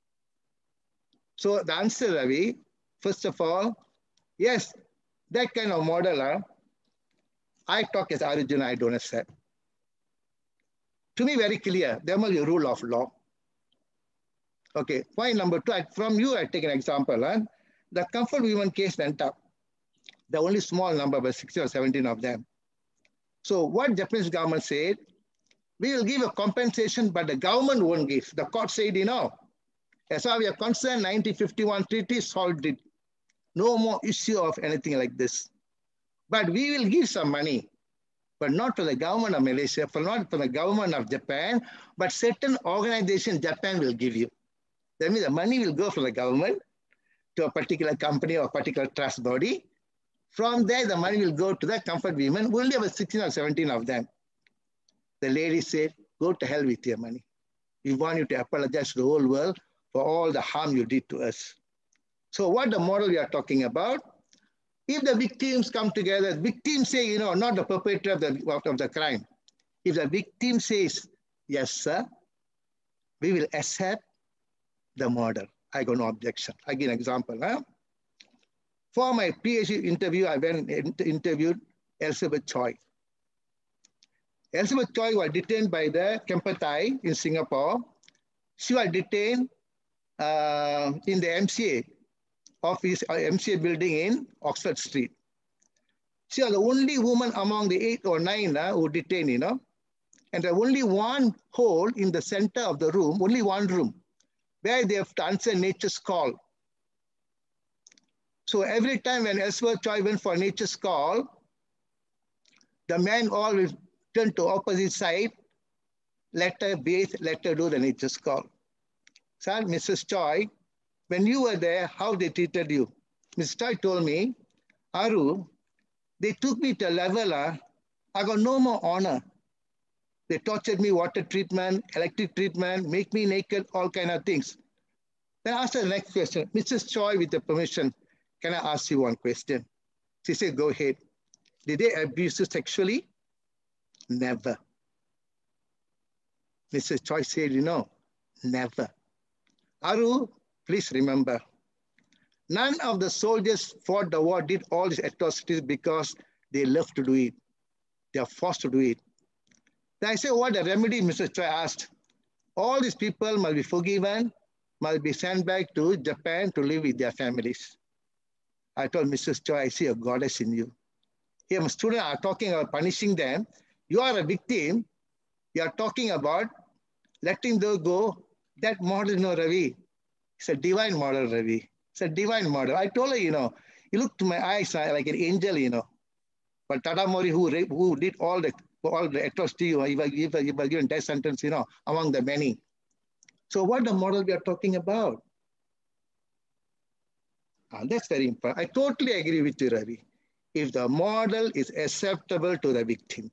Speaker 1: So the answer, Ravi, first of all, yes, that kind of model, uh, I talk as Arjuna, I don't accept. To me, very clear, there must be a rule of law. Okay, point number two, I, from you, I take an example. Huh? The comfort women case went up. The only small number, but 16 or 17 of them. So what Japanese government said, we will give a compensation, but the government won't give. The court said, you know, as far as we are concerned, 1951 treaty solved it. No more issue of anything like this. But we will give some money, but not to the government of Malaysia, for not to the government of Japan, but certain organization Japan will give you. That means the money will go from the government to a particular company or particular trust body. From there, the money will go to the comfort women. We only have 16 or 17 of them. The lady said, go to hell with your money. We want you to apologize to the whole world for all the harm you did to us. So what the model we are talking about, if the victims come together, victims say, you know, not the perpetrator of the, of the crime. If the victim says, yes, sir, we will accept the murder. I got no objection. I give an example. Huh? For my PhD interview, I went and interviewed Elizabeth Choi. Elizabeth Choi was detained by the Kempeitai in Singapore. She was detained uh, in the MCA office, uh, MCA building in Oxford Street. She was the only woman among the eight or nine uh, who detained, you know. And there only one hole in the center of the room, only one room, where they have to answer nature's call. So every time when Elizabeth Choi went for nature's call, the men all will turn to opposite side, let her bathe, let her do the nature's call. Sir, Mrs. Choi, when you were there, how they treated you? Mrs. Choi told me, Aru, they took me to a level, uh, I got no more honor. They tortured me, water treatment, electric treatment, make me naked, all kind of things. Then I asked her the next question. Mrs. Choi, with the permission, can I ask you one question? She said, go ahead. Did they abuse you sexually? Never. Mrs. Choi said, you know, never. Aru, please remember, none of the soldiers fought the war, did all these atrocities because they love to do it. They are forced to do it. Then I said, what the remedy, Mrs. Choi asked. All these people must be forgiven, must be sent back to Japan to live with their families. I told Mrs. Choi, I see a goddess in you. Here, my students are talking about punishing them. You are a victim. You are talking about letting them go. That model, you know, Ravi, it's a divine model, Ravi. It's a divine model. I told her, you know, you look to my eyes like an angel, you know. But Tata Mori, who, who did all the all the atrocity, he was, he was given death sentence, you know, among the many. So what the model we are talking about? And that's very important. I totally agree with you, Ravi. If the model is acceptable to the victim,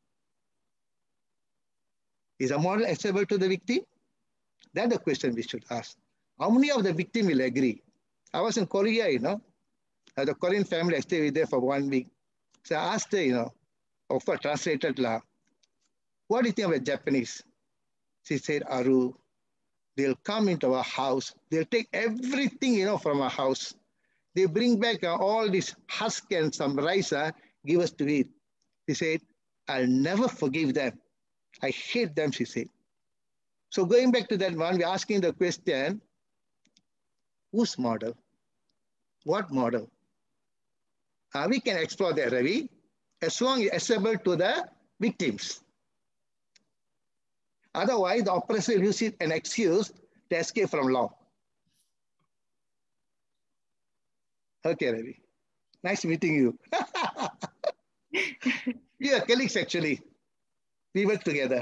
Speaker 1: is a model acceptable to the victim? That's the question we should ask. How many of the victim will agree? I was in Korea, you know, the Korean family, I stayed with there for one week. So I asked her, you know, of a translated law, what do you think of a Japanese? She said, Aru, they'll come into our house. They'll take everything, you know, from our house. they bring back uh, all this husk and some rice, uh, give us to eat. He said, I'll never forgive them. I hate them, she said. So going back to that one, we're asking the question, whose model? What model? Uh, we can explore that, Ravi, as long as accessible to the victims. Otherwise, the oppressor will use it an excuse to escape from law. Okay, Ravi. Nice meeting you. we are colleagues, actually. We work together.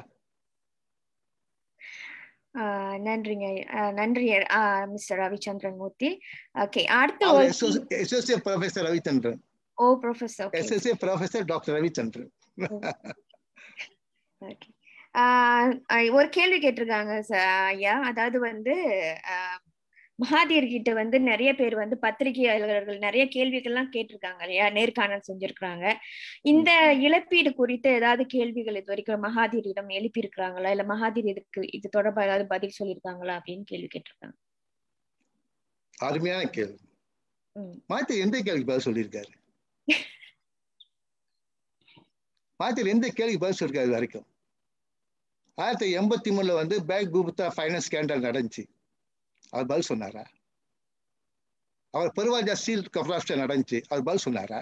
Speaker 2: ஆஹ் நன்றிங்க ஆஹ் நன்றி mister Ravichandran Moorthy okay அடுத்த
Speaker 1: Our
Speaker 2: ஒரு
Speaker 1: Associ- Associate Professor Ravichandran.
Speaker 2: ஓ professor okay
Speaker 1: Associate Professor Dr. Ravichandran.
Speaker 2: Okay ஆஹ் ஐ- ஒரு கேள்வி கேட்டிருக்காங்க ச- ஐயா அதாவது வந்து ஆஹ் மகாதீர் கிட்ட வந்து நிறைய பேர் வந்து பத்திரிகையாளர்கள் நிறைய கேள்விகள்லாம் கேட்டிருக்காங்க இல்லையா நேர்காணல் செஞ்சிருக்காங்க இந்த இழப்பீடு குறித்த ஏதாவது கேள்விகள் இது வரைக்கும் மகாதீரிடம் எழுப்பி இருக்கிறாங்களா இல்ல மகாதீர் இதுக்கு இது தொடர்பா ஏதாவது பதில் சொல்லியிருக்காங்களா அப்படின்னு கேள்வி கேட்டிருக்காங்க
Speaker 1: அருமையான கேள்வி
Speaker 2: ம்.
Speaker 1: மாத்தி எந்த கேள்விக்கு பதில் சொல்லியிருக்காரு மாத்தி எந்த கேள்விக்கு பதில் சொல்லிருக்காரு இது வரைக்கும் ஆயிரத்தி எண்பத்தி மூணுல வந்து பேங்க் குப்தா ஃபைனான்ஸ் ஸ்கேண்டல் நடந்துச்சு அவர் பதில் சொன்னாரா அவர் பெருவாஜா ஸ்டீல் கப்ராஸ்டர் நடந்துச்சு அவர் பதில் சொன்னாரா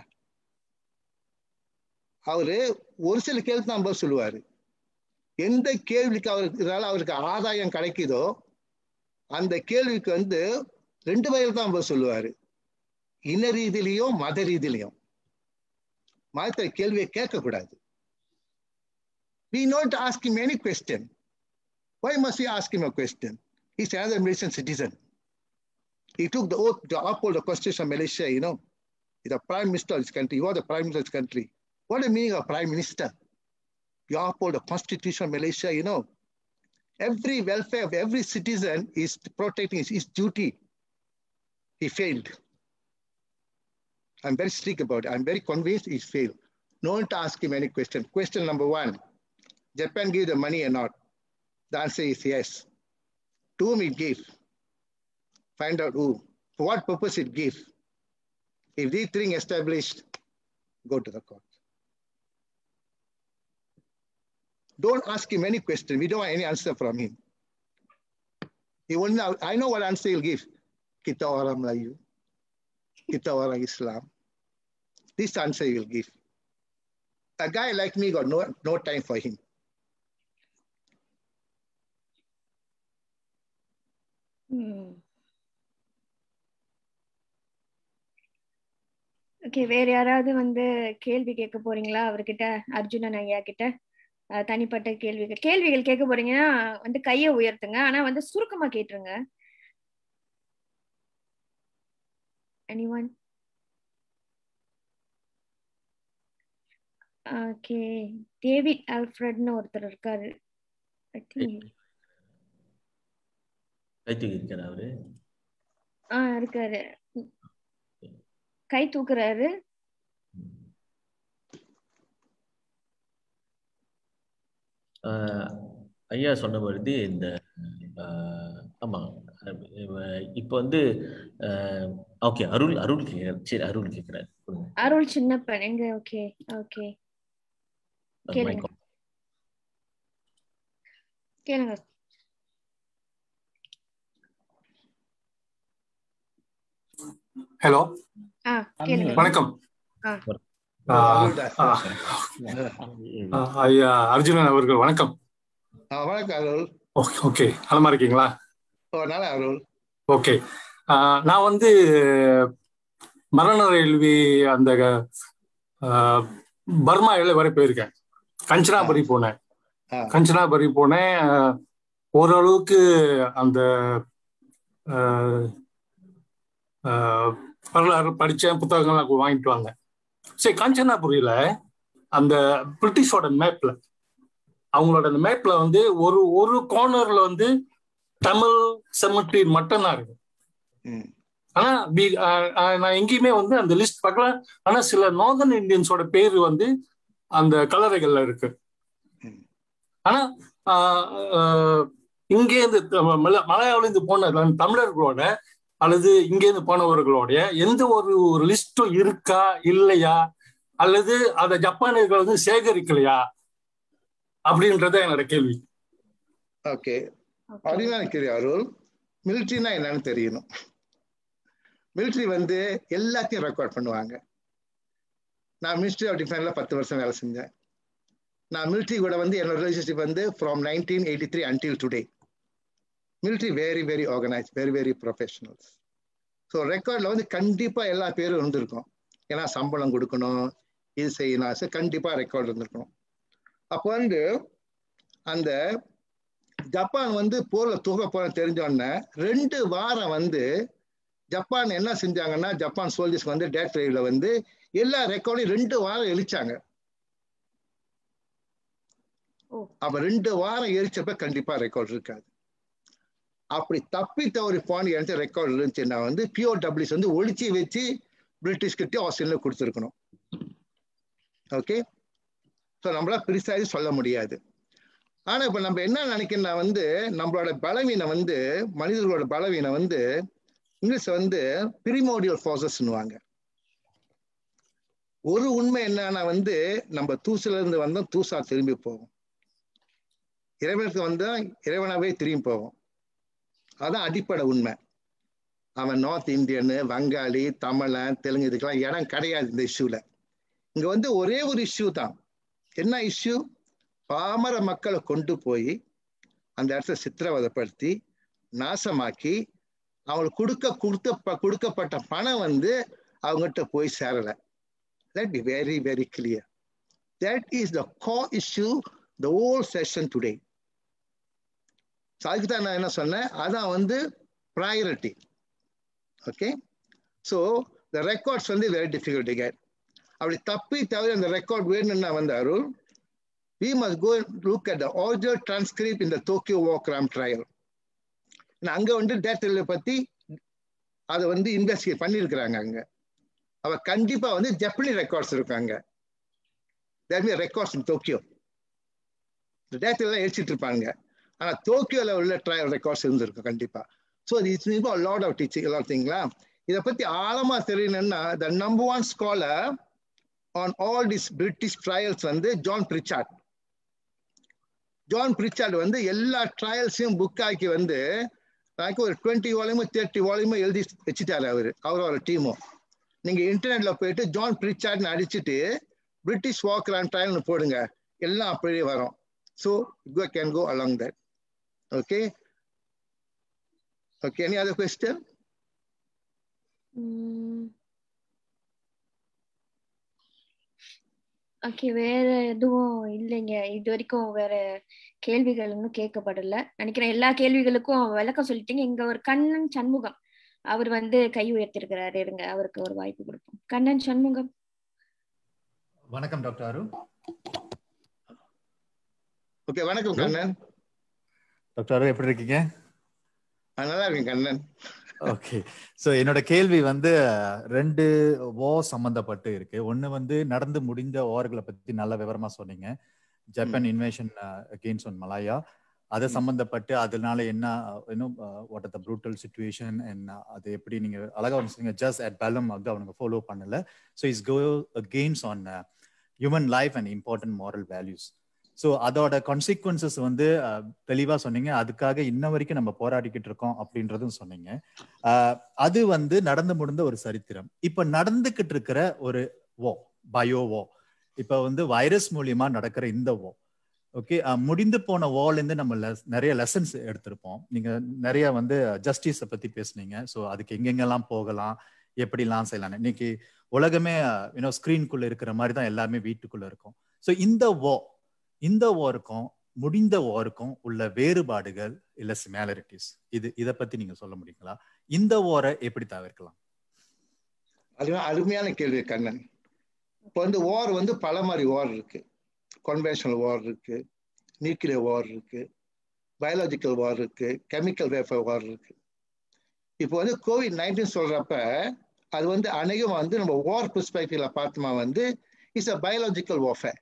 Speaker 1: அவரு ஒரு சில கேள்வி தான் பதில் சொல்லுவாரு எந்த கேள்விக்கு அவருக்கு இதனால அவருக்கு ஆதாயம் கிடைக்குதோ அந்த கேள்விக்கு வந்து ரெண்டு வகையில் தான் பதில் சொல்லுவாரு இன ரீதியிலையும் மத ரீதியிலையும் மதத்தை கேள்வியை கேட்கக்கூடாது we not ask him any question why must we ask him a question he's another Malaysian citizen he took the oath to uphold the constitution of Malaysia you know he's the prime minister of this country you are the prime minister of this country what the meaning of prime minister you uphold the constitution of Malaysia you know every welfare of every citizen is protecting his, his duty he failed I'm very strict about it. I'm very convinced he's failed. No one to ask him any question. Question number one, Japan give the money or not? The answer is yes. To whom it gave? Find out who. For what purpose it gave. If these things established, go to the court. Don't ask him any question. We don't want any answer from him. He will know, I know what answer he'll give. Kita orang Melayu. Kita orang Islam. This answer he will give. A guy like me got no, no time for him.
Speaker 2: Okay வேற யாராவது வந்து கேள்வி கேட்க போறீங்களா அவர்கிட்ட அர்ஜுனன் ஐயா கிட்ட அஹ், தனிப்பட்ட கேள்விகள் கேள்விகள் கேட்க போறீங்கன்னா வந்து கையை உயர்த்துங்க ஆனா வந்து சுருக்கமா கேட்டுருங்க எனிஒன் ஓகே டேவிட் ஆல்ஃபிரட்னு ஒருத்தர் இருக்காரு ஐ திங்க்
Speaker 3: கை தூக்கி இருக்காரு அவரு
Speaker 2: ஆ இருக்காரு கை தூக்குறாரு
Speaker 3: ஆஹ் ஐயா சொன்ன மாதிரி இந்த ஆஹ் ஆமா அஹ் இப்போ வந்து ஓகே அருள் அருள் கேட்கிறார் சரி அருள் கேட்கிறார் கொடுங்க.
Speaker 2: அருள் சின்னப்பன் எங்க ஓகே ஓகே
Speaker 3: அது
Speaker 2: கேளுங்க.
Speaker 3: mic on.
Speaker 2: கேளுங்க
Speaker 5: ஹலோ
Speaker 2: ஆ கேளுங்க
Speaker 5: வணக்கம்
Speaker 2: ஆ.
Speaker 5: ஆ,
Speaker 1: அருள்தாஸ்.
Speaker 5: ஆ, ஆ, ஐயா அர்ஜுனன் அவர்கள் வணக்கம்
Speaker 1: ஆ, வணக்கம் அருள்
Speaker 5: ஓகே ஓகே நலமா இருக்கீங்களா
Speaker 1: ஓ நல்லா அருள்
Speaker 5: ஓகே ஆ, நான் வந்து மரண ரயில்வே அந்த ஆ, பர்மா எல்லை வரை போயிருக்கேன் கஞ்சனாபுரி போனேன்
Speaker 1: ஆ,
Speaker 5: கஞ்சனாபுரி போனேன் ஆ, ஓரளவுக்கு அந்த ஆ, ஆ, வரலாறு படித்தேன் புத்தகங்கள்லாம் வாங்கிட்டு வந்தேன் சரி காஞ்சனாபுரியில அந்த பிரிட்டிஷோட மேப்ல அவங்களோட அந்த மேப்ல வந்து ஒரு ஒரு கார்னர்ல வந்து தமிழ் செமெட்ரி மட்டும்தான் இருக்கு
Speaker 1: ம்,
Speaker 5: ஆனா வி- ஆஹ் ஆஹ் நான் எங்கேயுமே வந்து அந்த லிஸ்ட் பார்க்கல ஆனா சில நார்தர்ன் இந்தியன்ஸோட பேர் வந்து அந்த கலரைகள்ல இருக்கு
Speaker 1: ம்.
Speaker 5: ஆனா ஆஹ் ஆஹ் இங்கே இந்த மலையாளில இருந்து போன தமிழர்களோட அல்லது இங்கேருந்து போனவர்களுடைய எந்த ஒரு ஒரு லிஸ்டும் இருக்கா இல்லையா அல்லது அதை ஜப்பானியர்கள் வந்து சேகரிக்கலையா அப்படின்றத என்னோட கேள்வி
Speaker 1: ஓகே அருமையான கேள்வி அருள் மிலிட்ரினா என்னன்னு தெரியணும் மிலிட்ரி வந்து எல்லாத்தையும் ரெக்கார்ட் பண்ணுவாங்க நான் மினிஸ்ட்ரி ஆஃப் டிஃபென்ஸ்ல பத்து வருஷம் வேலை செஞ்சேன் நான் மிலிட்ரி கூட வந்து என்னோட ரிலேஷன்ஷிப் வந்து from nineteen eighty three until today military very very organise very very professionals so ரெக்கார்டில் வந்து கண்டிப்பாக எல்லா பேரும் இருந்திருக்கும் ஏன்னா சம்பளம் கொடுக்கணும் இது செய்யணும் கண்டிப்பாக ரெக்கார்ட் இருந்திருக்கணும் அப்போ வந்து அந்த ஜப்பான் வந்து போரில் தூக்க போற தெரிஞ்சோடனே ரெண்டு வாரம் வந்து ஜப்பான் என்ன செஞ்சாங்கன்னா ஜப்பான் சோல்ஜர்ஸ் வந்து டேட் டிரைவ்ல வந்து எல்லா ரெக்கார்டையும் ரெண்டு வாரம் எரிச்சாங்க அப்ப ரெண்டு வாரம் எரிச்சப்ப கண்டிப்பா ரெக்கார்ட் இருக்காது அப்படி தப்பி தவறி போன எடுத்த ரெக்கார்ட் இருந்துச்சுன்னா வந்து பிஓடபிள்யூஸ் வந்து ஒழிச்சு வச்சு பிரிட்டிஷ் கிட்டே ஆஸ்திரேலியா கொடுத்துருக்கணும் ஓகே ஸோ நம்மளால பெருசாக சொல்ல முடியாது ஆனா இப்ப நம்ம என்ன நினைக்கிறோம்னா வந்து நம்மளோட பலவீனம் வந்து மனிதர்களோட பலவீனம் வந்து இங்கிலீஷ் வந்து பிரிமோடியல் ஃபோர்ஸஸ்னுவாங்க ஒரு உண்மை என்னன்னா வந்து நம்ம தூசுல இருந்து வந்தோம் தூசா திரும்பி போவோம் இறைவனுக்கு வந்தா இறைவனாவே திரும்பி போவோம் அதான் அடிப்படை உண்மை அவன் நார்த் இந்தியனு வங்காளி தமிழன் தெலுங்கு இதுக்கெல்லாம் இடம் கிடையாது இந்த இஷ்யூல இங்க வந்து ஒரே ஒரு இஷ்யூ தான் என்ன இஷ்யூ பாமர மக்களை கொண்டு போய் அந்த இடத்த சித்திரவதைப்படுத்தி நாசமாக்கி அவங்களுக்கு கொடுக்க கொடுத்த கொடுக்கப்பட்ட பணம் வந்து அவங்ககிட்ட போய் சேரல let be very very clear that is the core issue the whole session today அதுக்கு தான் நான் என்ன சொன்னேன் அதான் வந்து priority okay so the records வந்து வெரி டிஃபிகல்ட் கேட் அப்படி தப்பி தவிர அந்த ரெக்கார்ட் வேணும்னா வந்து அருள் we must go and look at the original transcript in the Tokyo War crime trial. அங்க வந்து டேட்டா பத்தி அதை வந்து இன்வெஸ்டிகேட் பண்ணியிருக்கிறாங்க அங்க அவ கண்டிப்பா வந்து ஜப்பனி ரெக்கார்ட்ஸ் இருக்காங்க ரெக்கார்ட்ஸ் இன் டோக்கியோ இந்த டேட்டா எல்லாம் எழுச்சிட்டு இருப்பாங்க ஆனா டோக்கியோல உள்ள ட்ரையல் ரெக்கார்ட்ஸ் இருந்திருக்கும் கண்டிப்பா so it's lot of teaching எல்லாம் பார்த்தீங்களா இதை பத்தி ஆழமா தெரியணும்னா the number one scholar on all this British trials வந்து ஜான் பிரிச்சார்ட் ஜான் பிரிச்சார்ட் வந்து எல்லா ட்ரையல்ஸையும் புக் ஆக்கி வந்து எனக்கு ஒரு டுவெண்ட்டி வால்யூமோ தேர்ட்டி வால்யூமோ எழுதி வச்சுட்டாரு அவரு அவரோட டீமும் நீங்க இன்டர்நெட்ல போயிட்டு ஜான் பிரிச்சார்ட்னு அடிச்சுட்டு பிரிட்டிஷ் வாக்கர் ட்ரையல்னு போடுங்க எல்லாம் அப்படியே வரும் so you can go along that okay okay any other question
Speaker 2: okay வேற எதுவும் இல்லைங்க இது வரைக்கும் வேற கேள்விகள் இன்னும் கேட்கப்படல நினைக்கிறேன் எல்லா கேள்விகளுக்கும் விளக்கம் சொல்லிட்டீங்க இங்க ஒரு கண்ணன் சண்முகம் அவர் வந்து கை உயர்த்திருக்கிறாரு இருங்க அவருக்கு ஒரு வாய்ப்பு கொடுப்போம் கண்ணன் சண்முகம்
Speaker 6: வணக்கம் டாக்டர் அரு
Speaker 1: ஓகே வணக்கம் கண்ணன்
Speaker 6: டாக்டர் அரு எப்படி இருக்கீங்க
Speaker 1: நல்லா இருக்கேன் கண்ணன்
Speaker 6: ஓகே ஸோ என்னோட கேள்வி வந்து ரெண்டு ஓ சம்பந்தப்பட்டு இருக்கு ஒன்னு வந்து நடந்து முடிந்த ஓர்களை பத்தி நல்ல விவரமா சொன்னீங்க Japan invasion against one Malaya அதை சம்பந்தப்பட்டு அதனால என்ன இன்னும் what are the brutal situation and அது எப்படி நீங்க அழகா சொன்னீங்க ஜஸ்ட் அட் பேலம் வந்து அவனுக்கு ஃபாலோ பண்ணல so is go against on human life and important moral values so அதோட கான்சிக்வன்சஸ் வந்து தெளிவா சொன்னீங்க அதுக்காக இன்ன வரைக்கும் நம்ம போராடிக்கிட்டு இருக்கோம் அப்படின்றதும் சொன்னீங்க அது வந்து நடந்து முடிந்த ஒரு சரித்திரம் இப்ப நடந்துகிட்டு இருக்கிற ஒரு ஓ பயோ ஓ இப்ப வந்து வைரஸ் மூலியமா நடக்கிற இந்த ஓ ஓகே முடிந்து போன ஓலேருந்து நம்ம நிறைய லெசன்ஸ் எடுத்திருப்போம் நீங்க நிறைய வந்து ஜஸ்டிஸை பத்தி பேசுனீங்க ஸோ அதுக்கு எங்கெங்கெல்லாம் போகலாம் எப்படிலாம் செய்யலாம் இன்னைக்கு உலகமே யூனோ ஸ்கிரீன்குள்ள இருக்கிற மாதிரி தான் எல்லாமே வீட்டுக்குள்ள இருக்கும் ஸோ இந்த ஓ இந்த ஓருக்கும் முடிந்த ஓருக்கும் உள்ள வேறுபாடுகள் இல்ல சிமிலாரிட்டிஸ் இது இத பத்தி நீங்க சொல்ல முடியுங்களா இந்த ஓரை எப்படி தவிர்க்கலாம்
Speaker 1: அதுதான் அருமையான கேள்வி கண்ணன் இப்போ வந்து ஓர் வந்து பல மாதிரி ஓர் இருக்கு கன்வென்ஷனல் வார் இருக்கு நியூக்ளியர் வார் இருக்கு பயாலஜிக்கல் வார் இருக்கு கெமிக்கல் வேஃபர் வார் இருக்கு இப்போ வந்து கோவிட் நைன்டீன் சொல்றப்ப அது வந்து அநேகமாக வந்து நம்ம வார் பெர்ஸ்பெக்டிவ்ல பார்த்தோமா வந்து இட்ஸ் அ பயாலஜிக்கல் வார்ஃபேர்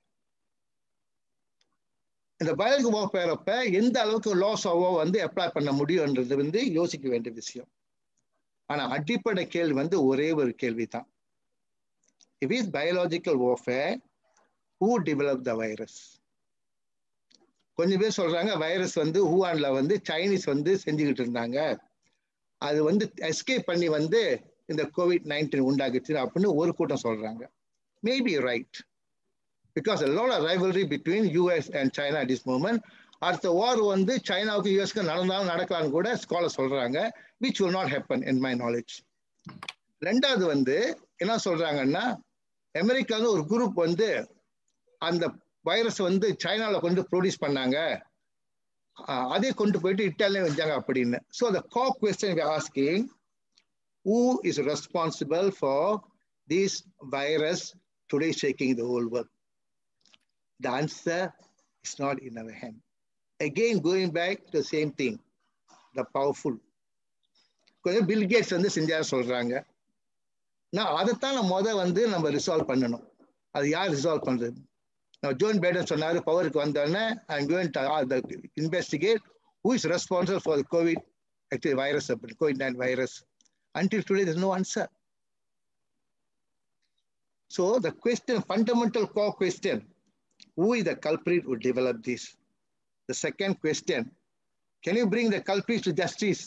Speaker 1: இந்த பயாலஜிக்கல் வார்ஃபேர் அப்ப எந்த அளவுக்கு லாஸ் ஆவோ வந்து அப்ளை பண்ண முடியும்ன்றது வந்து யோசிக்க வேண்டிய விஷயம் ஆனா அடிப்படை கேள்வி வந்து ஒரே ஒரு கேள்வி தான் it is biological warfare who developed the virus கொஞ்சம் பேர் சொல்றாங்க வைரஸ் வந்து ஹூவான்ல வந்து சைனீஸ் வந்து செஞ்சுக்கிட்டு இருந்தாங்க அது வந்து எஸ்கேப் பண்ணி வந்து இந்த கோவிட் நைன்டீன் உண்டாக்குச்சு அப்படின்னு ஒரு கூட்டம் சொல்றாங்க maybe right because lot of rivalry between US and China at this moment அடுத்த வார் வந்து சைனாவுக்கு யூஎஸ்க்கு நடந்தாலும் நடக்கலாம்னு கூட ஸ்காலர் சொல்றாங்க which will not happen in my knowledge ரெண்டாவது வந்து என்ன சொல்றாங்கன்னா அமெரிக்காவில் ஒரு குரூப் வந்து அந்த வைரஸ் வந்து சைனால கொண்டு ப்ரொடியூஸ் பண்ணாங்க அஹ் அதே கொண்டு போயிட்டு இட்டாலியும் வச்சாங்க அப்படின்னு so the core question we are asking who is responsible for this virus today shaking the whole world the answer is not in our hand again going back to the same thing the powerful கொஞ்சம் Bill Gates வந்து செஞ்சாரு சொல்றாங்க நான் அதைத்தான் நம்ம முத வந்து நம்ம ரிசால்வ் பண்ணணும் அது யார் ரிசால்வ் பண்றது நான் ஜோன் பேடன் சொன்னாரு பவருக்கு வந்தோடனே I going investigate who is responsible for COVID actually virus அப்படி COVID nine virus until today there's no answer so the question fundamental core question who is the culprit who developed this the second question can you bring the culprits to justice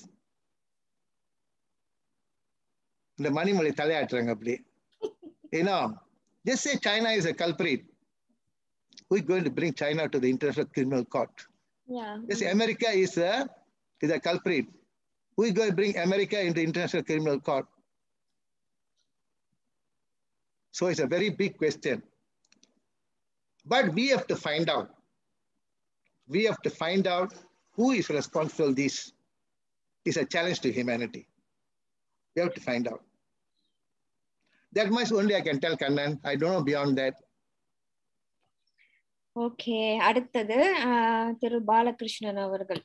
Speaker 1: இந்த மணிமொழி தலையாட்டுறாங்க அப்படி you know just say china is a culprit who is going to bring china to the international criminal court
Speaker 2: Yeah.
Speaker 1: yes america is a is a culprit who is going to bring america into international criminal court so it's a very big question but we have to find out we have to find out who is responsible this is a challenge to humanity we have to find out that much only i can tell kannan i don't know beyond that
Speaker 2: okay அடுத்தது ஆஹ், திரு பாலகிருஷ்ணன் அவர்கள்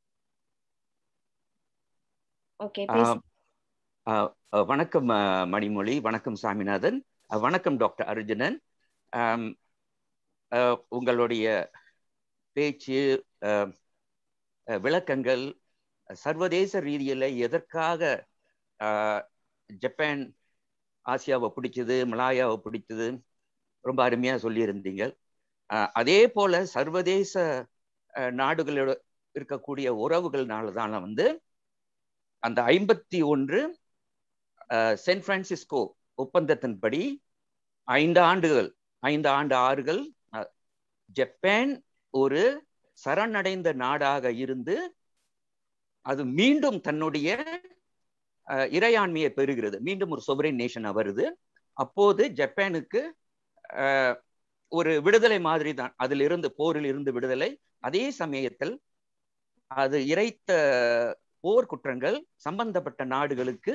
Speaker 2: okay
Speaker 7: ஆஹ் ஆஹ் ஆஹ் வணக்கம் ஆஹ் மணிமொழி வணக்கம் சாமிநாதன் ஆஹ் வணக்கம் doctor Arjunan ஆம், ஆஹ் உங்களுடைய பேச்சு ஆஹ் ஆஹ் விளக்கங்கள் சர்வதேச ரீதியில் எதற்காக ஆஹ் ஜப்பான் ஆசியாவை பிடிச்சது மலாயாவை பிடிச்சது ரொம்ப அருமையா சொல்லியிருந்தீங்க ஆஹ் அதே போல சர்வதேச ஆஹ் நாடுகளோட இருக்கக்கூடிய உறவுகள்னால தான் வந்து அந்த ஐம்பத்தி ஒன்று சென்ட் பிரான்சிஸ்கோ ஒப்பந்தத்தின்படி ஐந்து ஆண்டுகள் ஐந்து ஆண்டு ஆறுகள் அஹ், ஜப்பான் ஒரு சரணடைந்த நாடாக இருந்து அது மீண்டும் தன்னுடைய அஹ், இறையாண்மையை பெறுகிறது மீண்டும் ஒரு சொவரின் நேஷனா வருது அப்போது ஜப்பானுக்கு அஹ், ஒரு விடுதலை மாதிரி தான் அதில் இருந்து போரில் இருந்து விடுதலை அதே சமயத்தில் அது இறைத்த போர் குற்றங்கள் சம்பந்தப்பட்ட நாடுகளுக்கு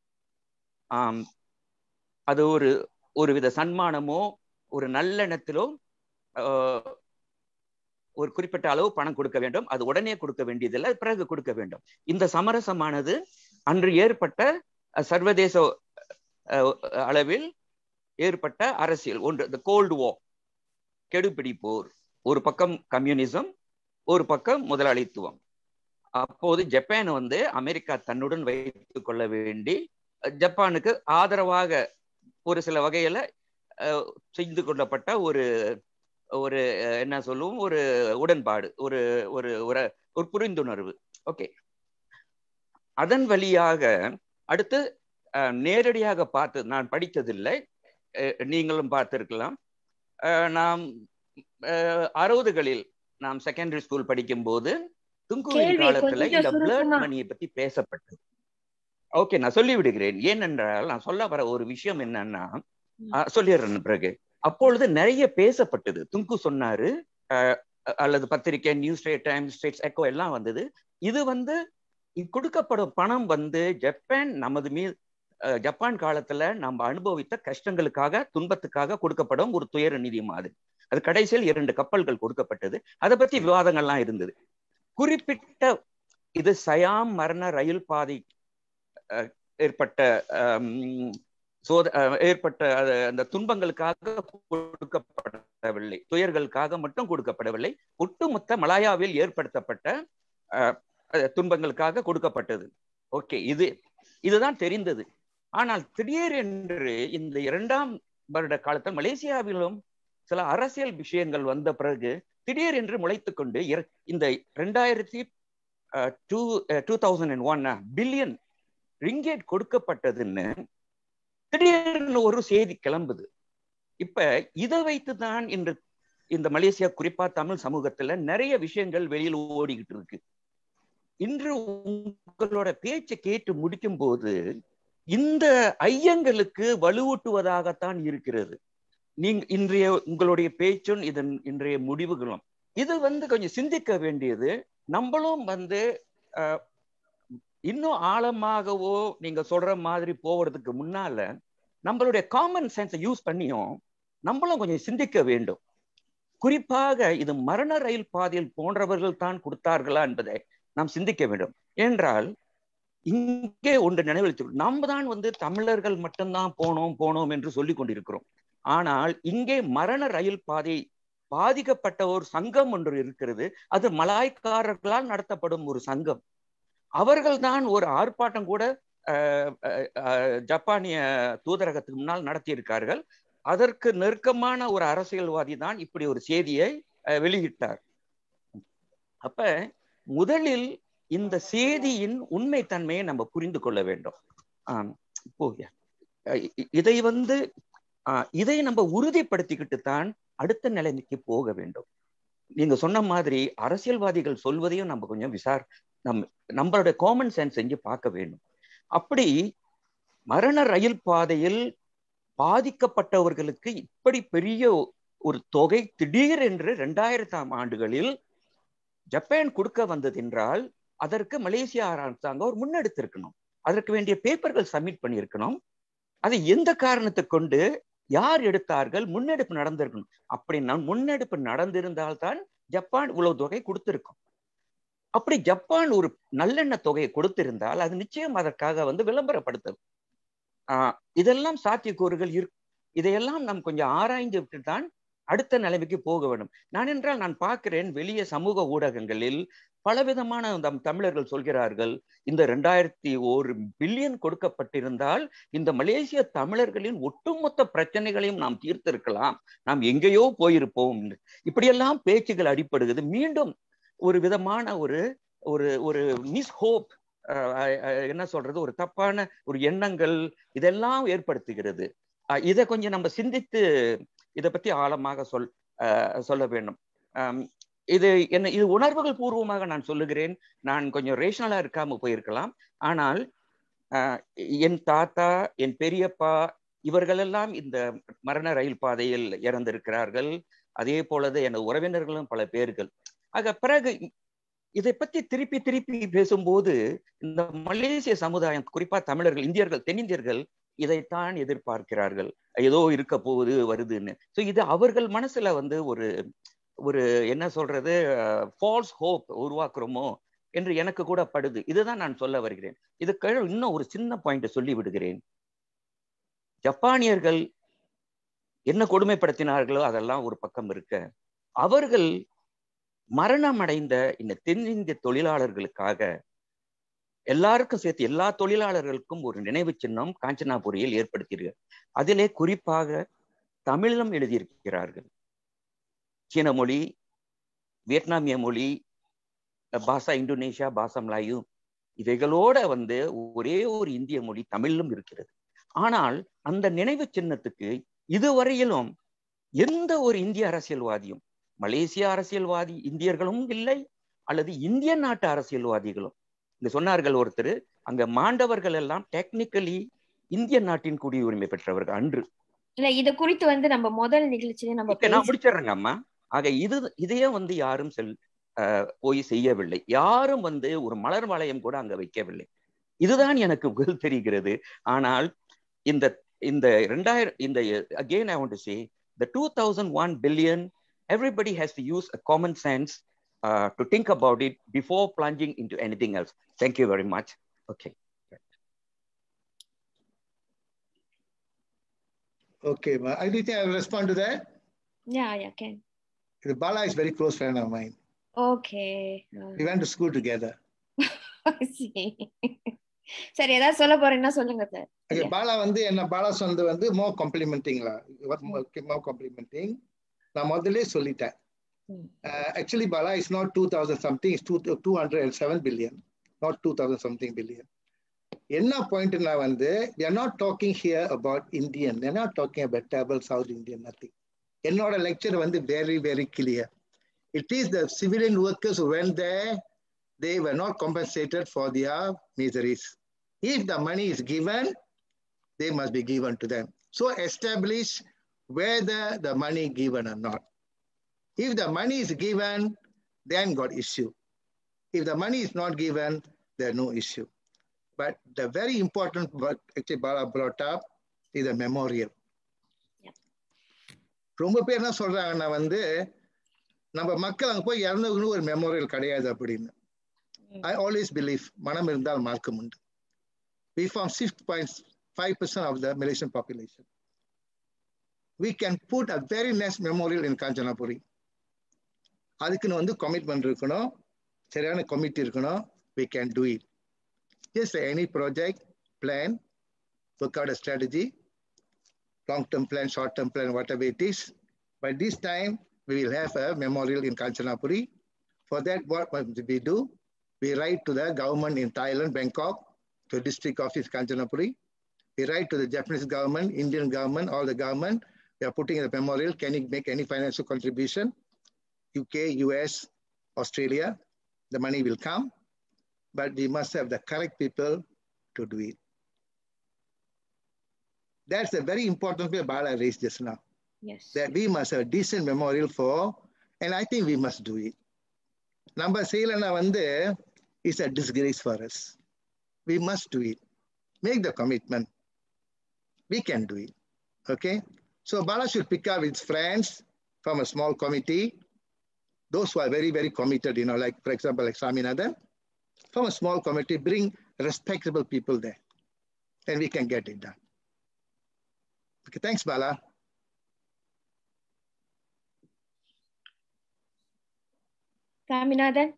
Speaker 7: ஆம், அது ஒரு ஒருவித சன்மானமோ ஒரு நல்லெண்ணத்திலோ ஆஹ், ஒரு குறிப்பிட்ட அளவு பணம் கொடுக்க வேண்டும் அது உடனே கொடுக்க வேண்டியதில்லை பிறகு கொடுக்க வேண்டும் இந்த சமரசமானது அன்று ஏற்பட்ட அஹ், சர்வதேச அஹ், அளவில் ஏற்பட்ட அரசியல் ஒன்று இந்த கோல்டு வோ கெடுபிடி போர் ஒரு பக்கம் கம்யூனிசம் ஒரு பக்கம் முதலாளித்துவம் அப்போது ஜப்பான் வந்து அமெரிக்கா தன்னுடன் வைத்துக் கொள்ள வேண்டி ஜப்பானுக்கு ஆதரவாக ஒரு சில வகையில அஹ், செய்து கொள்ளப்பட்ட ஒரு ஒரு அஹ், என்ன சொல்லுவோம் ஒரு உடன்பாடு ஒரு ஒரு ஒரு ஒரு புரிந்துணர்வு ஓகே அதன் வழியாக அடுத்து அஹ், நேரடியாக பார்த்து நான் படித்ததில்லை அஹ், நீங்களும் பார்த்திருக்கலாம் அஹ், நாம் அஹ், அறுபதுகளில் நாம் செகண்டரி ஸ்கூல் படிக்கும்போது துங்குவின்
Speaker 2: கேள்வி
Speaker 7: காலத்துல
Speaker 2: கொஞ்சம்
Speaker 7: இந்த பிளட்
Speaker 2: சுருக்கமா.
Speaker 7: மணியை பத்தி பேசப்பட்டது ஓகே நான் சொல்லி விடுகிறேன் ஏனென்றால் நான் சொல்ல வர ஒரு விஷயம் என்னன்னா அஹ், சொல்லிடுறேன் பிறகு அப்பொழுது நிறைய பேசப்பட்டது துங்கு சொன்னாரு அஹ், அல்லது பத்திரிகை நியூஸ் டைம்ஸ் ஸ்டேட்ஸ் எக்கோ எல்லாம் வந்தது இது வந்து இ- கொடுக்கப்படும் பணம் வந்து ஜப்பான் நமது மீது அஹ், ஜப்பான் காலத்துல நம்ம அனுபவித்த கஷ்டங்களுக்காக துன்பத்துக்காக கொடுக்கப்படும் ஒரு துயர நிதி மாதிரி அது கடைசியில் இரண்டு கப்பல்கள் கொடுக்கப்பட்டது அதை பத்தி விவாதங்கள்லாம் இருந்தது குறிப்பிட்ட இது சயாம் மரண ரயில் பாதை அஹ், ஏற்பட்ட அம், சோத அஹ், ஏற்பட்ட அது அந்த துன்பங்களுக்காக கொடுக்கப்படவில்லை துயர்களுக்காக மட்டும் கொடுக்கப்படவில்லை ஒட்டுமொத்த மலாயாவில் ஏற்படுத்தப்பட்ட அஹ், அஹ், துன்பங்களுக்காக கொடுக்கப்பட்டது ஓகே இது இதுதான் தெரிந்தது ஆனால் திடீரென்று இந்த இரண்டாம் வருட காலத்தில் மலேசியாவிலும் சில அரசியல் விஷயங்கள் வந்த பிறகு திடீரென்று முளைத்து கொண்டு இந்த ரெண்டாயிரத்தி two two thousand and one billion ringgit கொடுக்கப்பட்டதுன்னு திடீர்னு ஒரு செய்தி கிளம்புது இப்ப இதை வைத்து தான் இன்று இந்த மலேசியா குறிப்பா தமிழ் சமூகத்துல நிறைய விஷயங்கள் வெளியில் ஓடிக்கிட்டு இருக்கு இன்று உங்களோட பேச்சை கேட்டு முடிக்கும் போது இந்த ஐயங்களுக்கு வலுவூட்டுவதாகத்தான் இருக்கிறது நீங்க இன்றைய உங்களுடைய பேச்சும் இதன் இன்றைய முடிவுகளும் இது வந்து கொஞ்சம் சிந்திக்க வேண்டியது நம்மளும் வந்து இன்னும் ஆழமாகவோ நீங்க சொல்ற மாதிரி போவதுக்கு முன்னால நம்மளுடைய காமன் சென்ஸை யூஸ் பண்ணியும் நம்மளும் கொஞ்சம் சிந்திக்க வேண்டும் குறிப்பாக இது மரண ரயில் பாதையில் போன்றவர்கள் தான் கொடுத்தார்களா என்பதை நாம் சிந்திக்க வேண்டும் என்றால் இங்கே ஒன்று நினைவில் நம்ம தான் வந்து தமிழர்கள் மட்டும்தான் போனோம் போனோம் என்று சொல்லிக் கொண்டிருக்கிறோம் ஆனால் இங்கே மரண ரயில் பாதை பாதிக்கப்பட்ட ஒரு சங்கம் ஒன்று இருக்கிறது அது மலாய்க்காரர்களால் நடத்தப்படும் ஒரு சங்கம் அவர்கள் தான் ஒரு ஆர்ப்பாட்டம் கூட ஜப்பானிய தூதரகத்துக்கு முன்னால் நடத்தியிருக்கார்கள் அதற்கு நெருக்கமான ஒரு அரசியல்வாதி தான் இப்படி ஒரு செய்தியை வெளியிட்டார் அப்ப முதலில் இந்த செய்தியின் உண்மைத்தன்மையை நம்ம புரிந்து கொள்ள வேண்டும் இப்போ இதை வந்து இதை நம்ம உறுதிப்படுத்திக்கிட்டு தான் அடுத்த நிலைமைக்கு போக வேண்டும் நீங்க சொன்ன மாதிரி அரசியல்வாதிகள் சொல்வதையும் நம்ம கொஞ்சம் விசார் நம் நம்மளுடைய காமன் சென்ஸ் செஞ்சு பார்க்க வேண்டும் அப்படி மரண ரயில் பாதையில் பாதிக்கப்பட்டவர்களுக்கு இப்படி பெரிய ஒரு தொகை திடீரென்று இரண்டாயிரத்தாம் ஆண்டுகளில் ஜப்பான் கொடுக்க வந்தது என்றால் அதற்கு மலேசியா அரசாங்கம் ஒரு முன்னெடுத்திருக்கணும் அதற்கு வேண்டிய பேப்பர்கள் சப்மிட் பண்ணியிருக்கணும் அதை எந்த காரணத்தை கொண்டு யார் எடுத்தார்கள் முன்னெடுப்பு நடந்திருக்கணும் அப்படி முன்னெடுப்பு நடந்திருந்தால்தான் ஜப்பான் இவ்வளவு தொகை கொடுத்திருக்கும் அப்படி ஜப்பான் ஒரு நல்லெண்ண தொகையை கொடுத்திருந்தால் அது நிச்சயம் அதற்காக வந்து விளம்பரப்படுத்தும் ஆஹ் இதெல்லாம் சாத்தியக்கூறுகள் இரு இதையெல்லாம் நாம் கொஞ்சம் ஆராய்ந்து விட்டு தான் அடுத்த நிலைமைக்கு போக வேண்டும் நான் என்றால் நான் பார்க்கிறேன் வெளிய சமூக ஊடகங்களில் பலவிதமான நம் தமிழர்கள் சொல்கிறார்கள் இந்த ரெண்டாயிரத்தி ஒரு பில்லியன் கொடுக்கப்பட்டிருந்தால் இந்த மலேசிய தமிழர்களின் ஒட்டுமொத்த பிரச்சனைகளையும் நாம் தீர்த்திருக்கலாம் நாம் எங்கேயோ போயிருப்போம் இப்படியெல்லாம் பேச்சுகள் அடிப்படுகிறது மீண்டும் ஒரு விதமான ஒரு ஒரு ஒரு மிஸ் ஹோப் என்ன சொல்றது ஒரு தப்பான ஒரு எண்ணங்கள் இதெல்லாம் ஏற்படுத்துகிறது இதை கொஞ்சம் நம்ம சிந்தித்து இதை பத்தி ஆழமாக சொல் சொல்ல வேண்டும் இது என்ன இது உணர்வுகள் பூர்வமாக நான் சொல்லுகிறேன் நான் கொஞ்சம் ரேஷனலா இருக்காம போயிருக்கலாம் ஆனால் என் தாத்தா என் பெரியப்பா இவர்களெல்லாம் இந்த மரண ரயில் பாதையில் இறந்திருக்கிறார்கள் அதே போலது எனது உறவினர்களும் பல பேர்கள் ஆக பிறகு இதை பத்தி திருப்பி திருப்பி பேசும்போது இந்த மலேசிய சமுதாயம் குறிப்பா தமிழர்கள் இந்தியர்கள் தென்னிந்தியர்கள் இதைத்தான் எதிர்பார்க்கிறார்கள் ஏதோ இருக்க போகுது வருதுன்னு ஸோ இது அவர்கள் மனசுல வந்து ஒரு ஒரு என்ன சொல்றது ஃபால்ஸ் ஹோப் உருவாக்குறோமோ என்று எனக்கு கூட படுது இதுதான் நான் சொல்ல வருகிறேன் இதுக்கு இன்னும் ஒரு சின்ன பாயிண்ட் சொல்லி விடுகிறேன் ஜப்பானியர்கள் என்ன கொடுமைப்படுத்தினார்களோ அதெல்லாம் ஒரு பக்கம் இருக்க அவர்கள் மரணம் அடைந்த இந்த தென்னிந்திய தொழிலாளர்களுக்காக எல்லாருக்கும் சேர்த்து எல்லா தொழிலாளர்களுக்கும் ஒரு நினைவு சின்னம் காஞ்சனாபுரியில் ஏற்படுத்தீர்கள் அதிலே குறிப்பாக தமிழிலும் எழுதியிருக்கிறார்கள் சீன மொழி வியட்நாமிய மொழி பாசா இந்தோனேஷியா பாசா மலாயு இவைகளோட வந்து ஒரே ஒரு இந்திய மொழி தமிழிலும் இருக்கிறது ஆனால் அந்த நினைவு சின்னத்துக்கு இதுவரையிலும் எந்த ஒரு இந்திய அரசியல்வாதியும் மலேசிய அரசியல்வாதி இந்தியர்களும் இல்லை அல்லது இந்திய நாட்டு அரசியல்வாதிகளும் இங்க சொன்னார்கள் ஒருத்தர் அங்க மாண்டவர்கள் எல்லாம் டெக்னிக்கலி இந்திய நாட்டின் குடியுரிமை பெற்றவர்கள் அன்று
Speaker 2: இல்ல இது குறித்து வந்து நம்ம முதல் நிகழ்ச்சியில நம்ம
Speaker 7: நான் முடிச்சிடுறேங்க அம்மா ஆக இது இதையே வந்து யாரும் செல் போய் செய்யவில்லை யாரும் வந்து ஒரு மலர் வளையம் கூட அங்க வைக்கவில்லை இதுதான் எனக்கு புகழ் தெரிகிறது ஆனால் இந்த இந்த ரெண்டாயிரம் இந்த again I want to say the two thousand one billion everybody has to use a common sense uh, to think about it before plunging into anything else. Thank you very much. Okay.
Speaker 1: Okay, ma. I do think I'll respond to that.
Speaker 2: Yeah, yeah, can.
Speaker 1: The Bala is very close friend of mine.
Speaker 2: Okay.
Speaker 1: We went to school together.
Speaker 2: I see. சரி ஏதாவது சொல்ல போறீங்கன்னா சொல்லுங்க sir
Speaker 1: Okay, Bala வந்து என்ன பாலா சொன்னது வந்து மோ காம்ப்ளிமெண்டிங்களா மோ காம்ப்ளிமெண்டிங் நான் முதல்ல சொல்லிட்டேன்
Speaker 2: ம்.
Speaker 1: Actually Bala is not two thousand something is two two hundred and seven billion not two thousand something billion என்ன பாயிண்ட்னா வந்து we are not talking here about Indian we are not talking about tribal South Indian nothing என்னோட lecture வந்து very very clear it is the civilian workers who went there they were not compensated for their miseries if the money is given they must be given to them so establish whether the money given or not if the money is given then got issue if the money is not given there no issue but the very important what actually Bala brought up is a memorial.
Speaker 2: Yeah.
Speaker 1: ரொம்ப பேர் என்ன சொல்றாங்கன்னா வந்து நம்ம மக்கள் அங்க போய் இறந்தவங்களும் ஒரு மெமோரியல் கிடையாது அப்படின்னு
Speaker 2: ம்.
Speaker 1: ஐ ஆல்வேஸ் பிலீவ் மனம் இருந்தால் மார்க்கம் உண்டு we form six point five percent of the Malaysian population we can put a very nest memorial in Kanchanaburi அதுக்குன்னு வந்து கமிட்மெண்ட் இருக்கணும் சரியான கமிட்டி இருக்கணும் we can do it just like any project, plan, work out a strategy, long-term plan, short-term plan, whatever it is. By this time, we will have a memorial in Kanchanapuri. For that, what must we do? We write to the government in Thailand, Bangkok, to district office Kanchanapuri. We write to the Japanese government, Indian government, all the government. We are putting in the memorial. Can you make any financial contribution? UK, US, Australia, the money will come but we must have the correct people to do it. That's a very important way Bala raised just now,
Speaker 2: Yes.
Speaker 1: that we must have a decent memorial for, and I think we must do it. நம்ம செய்யலைன்னா வந்து is a disgrace for us. We must do it. Make the commitment. We can do it. Okay? So Bala should pick up his friends from a small committee, those who are very, very committed, you know, like, for example, like Swaminathan, from a small committee, bring respectable people there, and we can get it done. Okay, thanks, Bala.
Speaker 2: Saminathan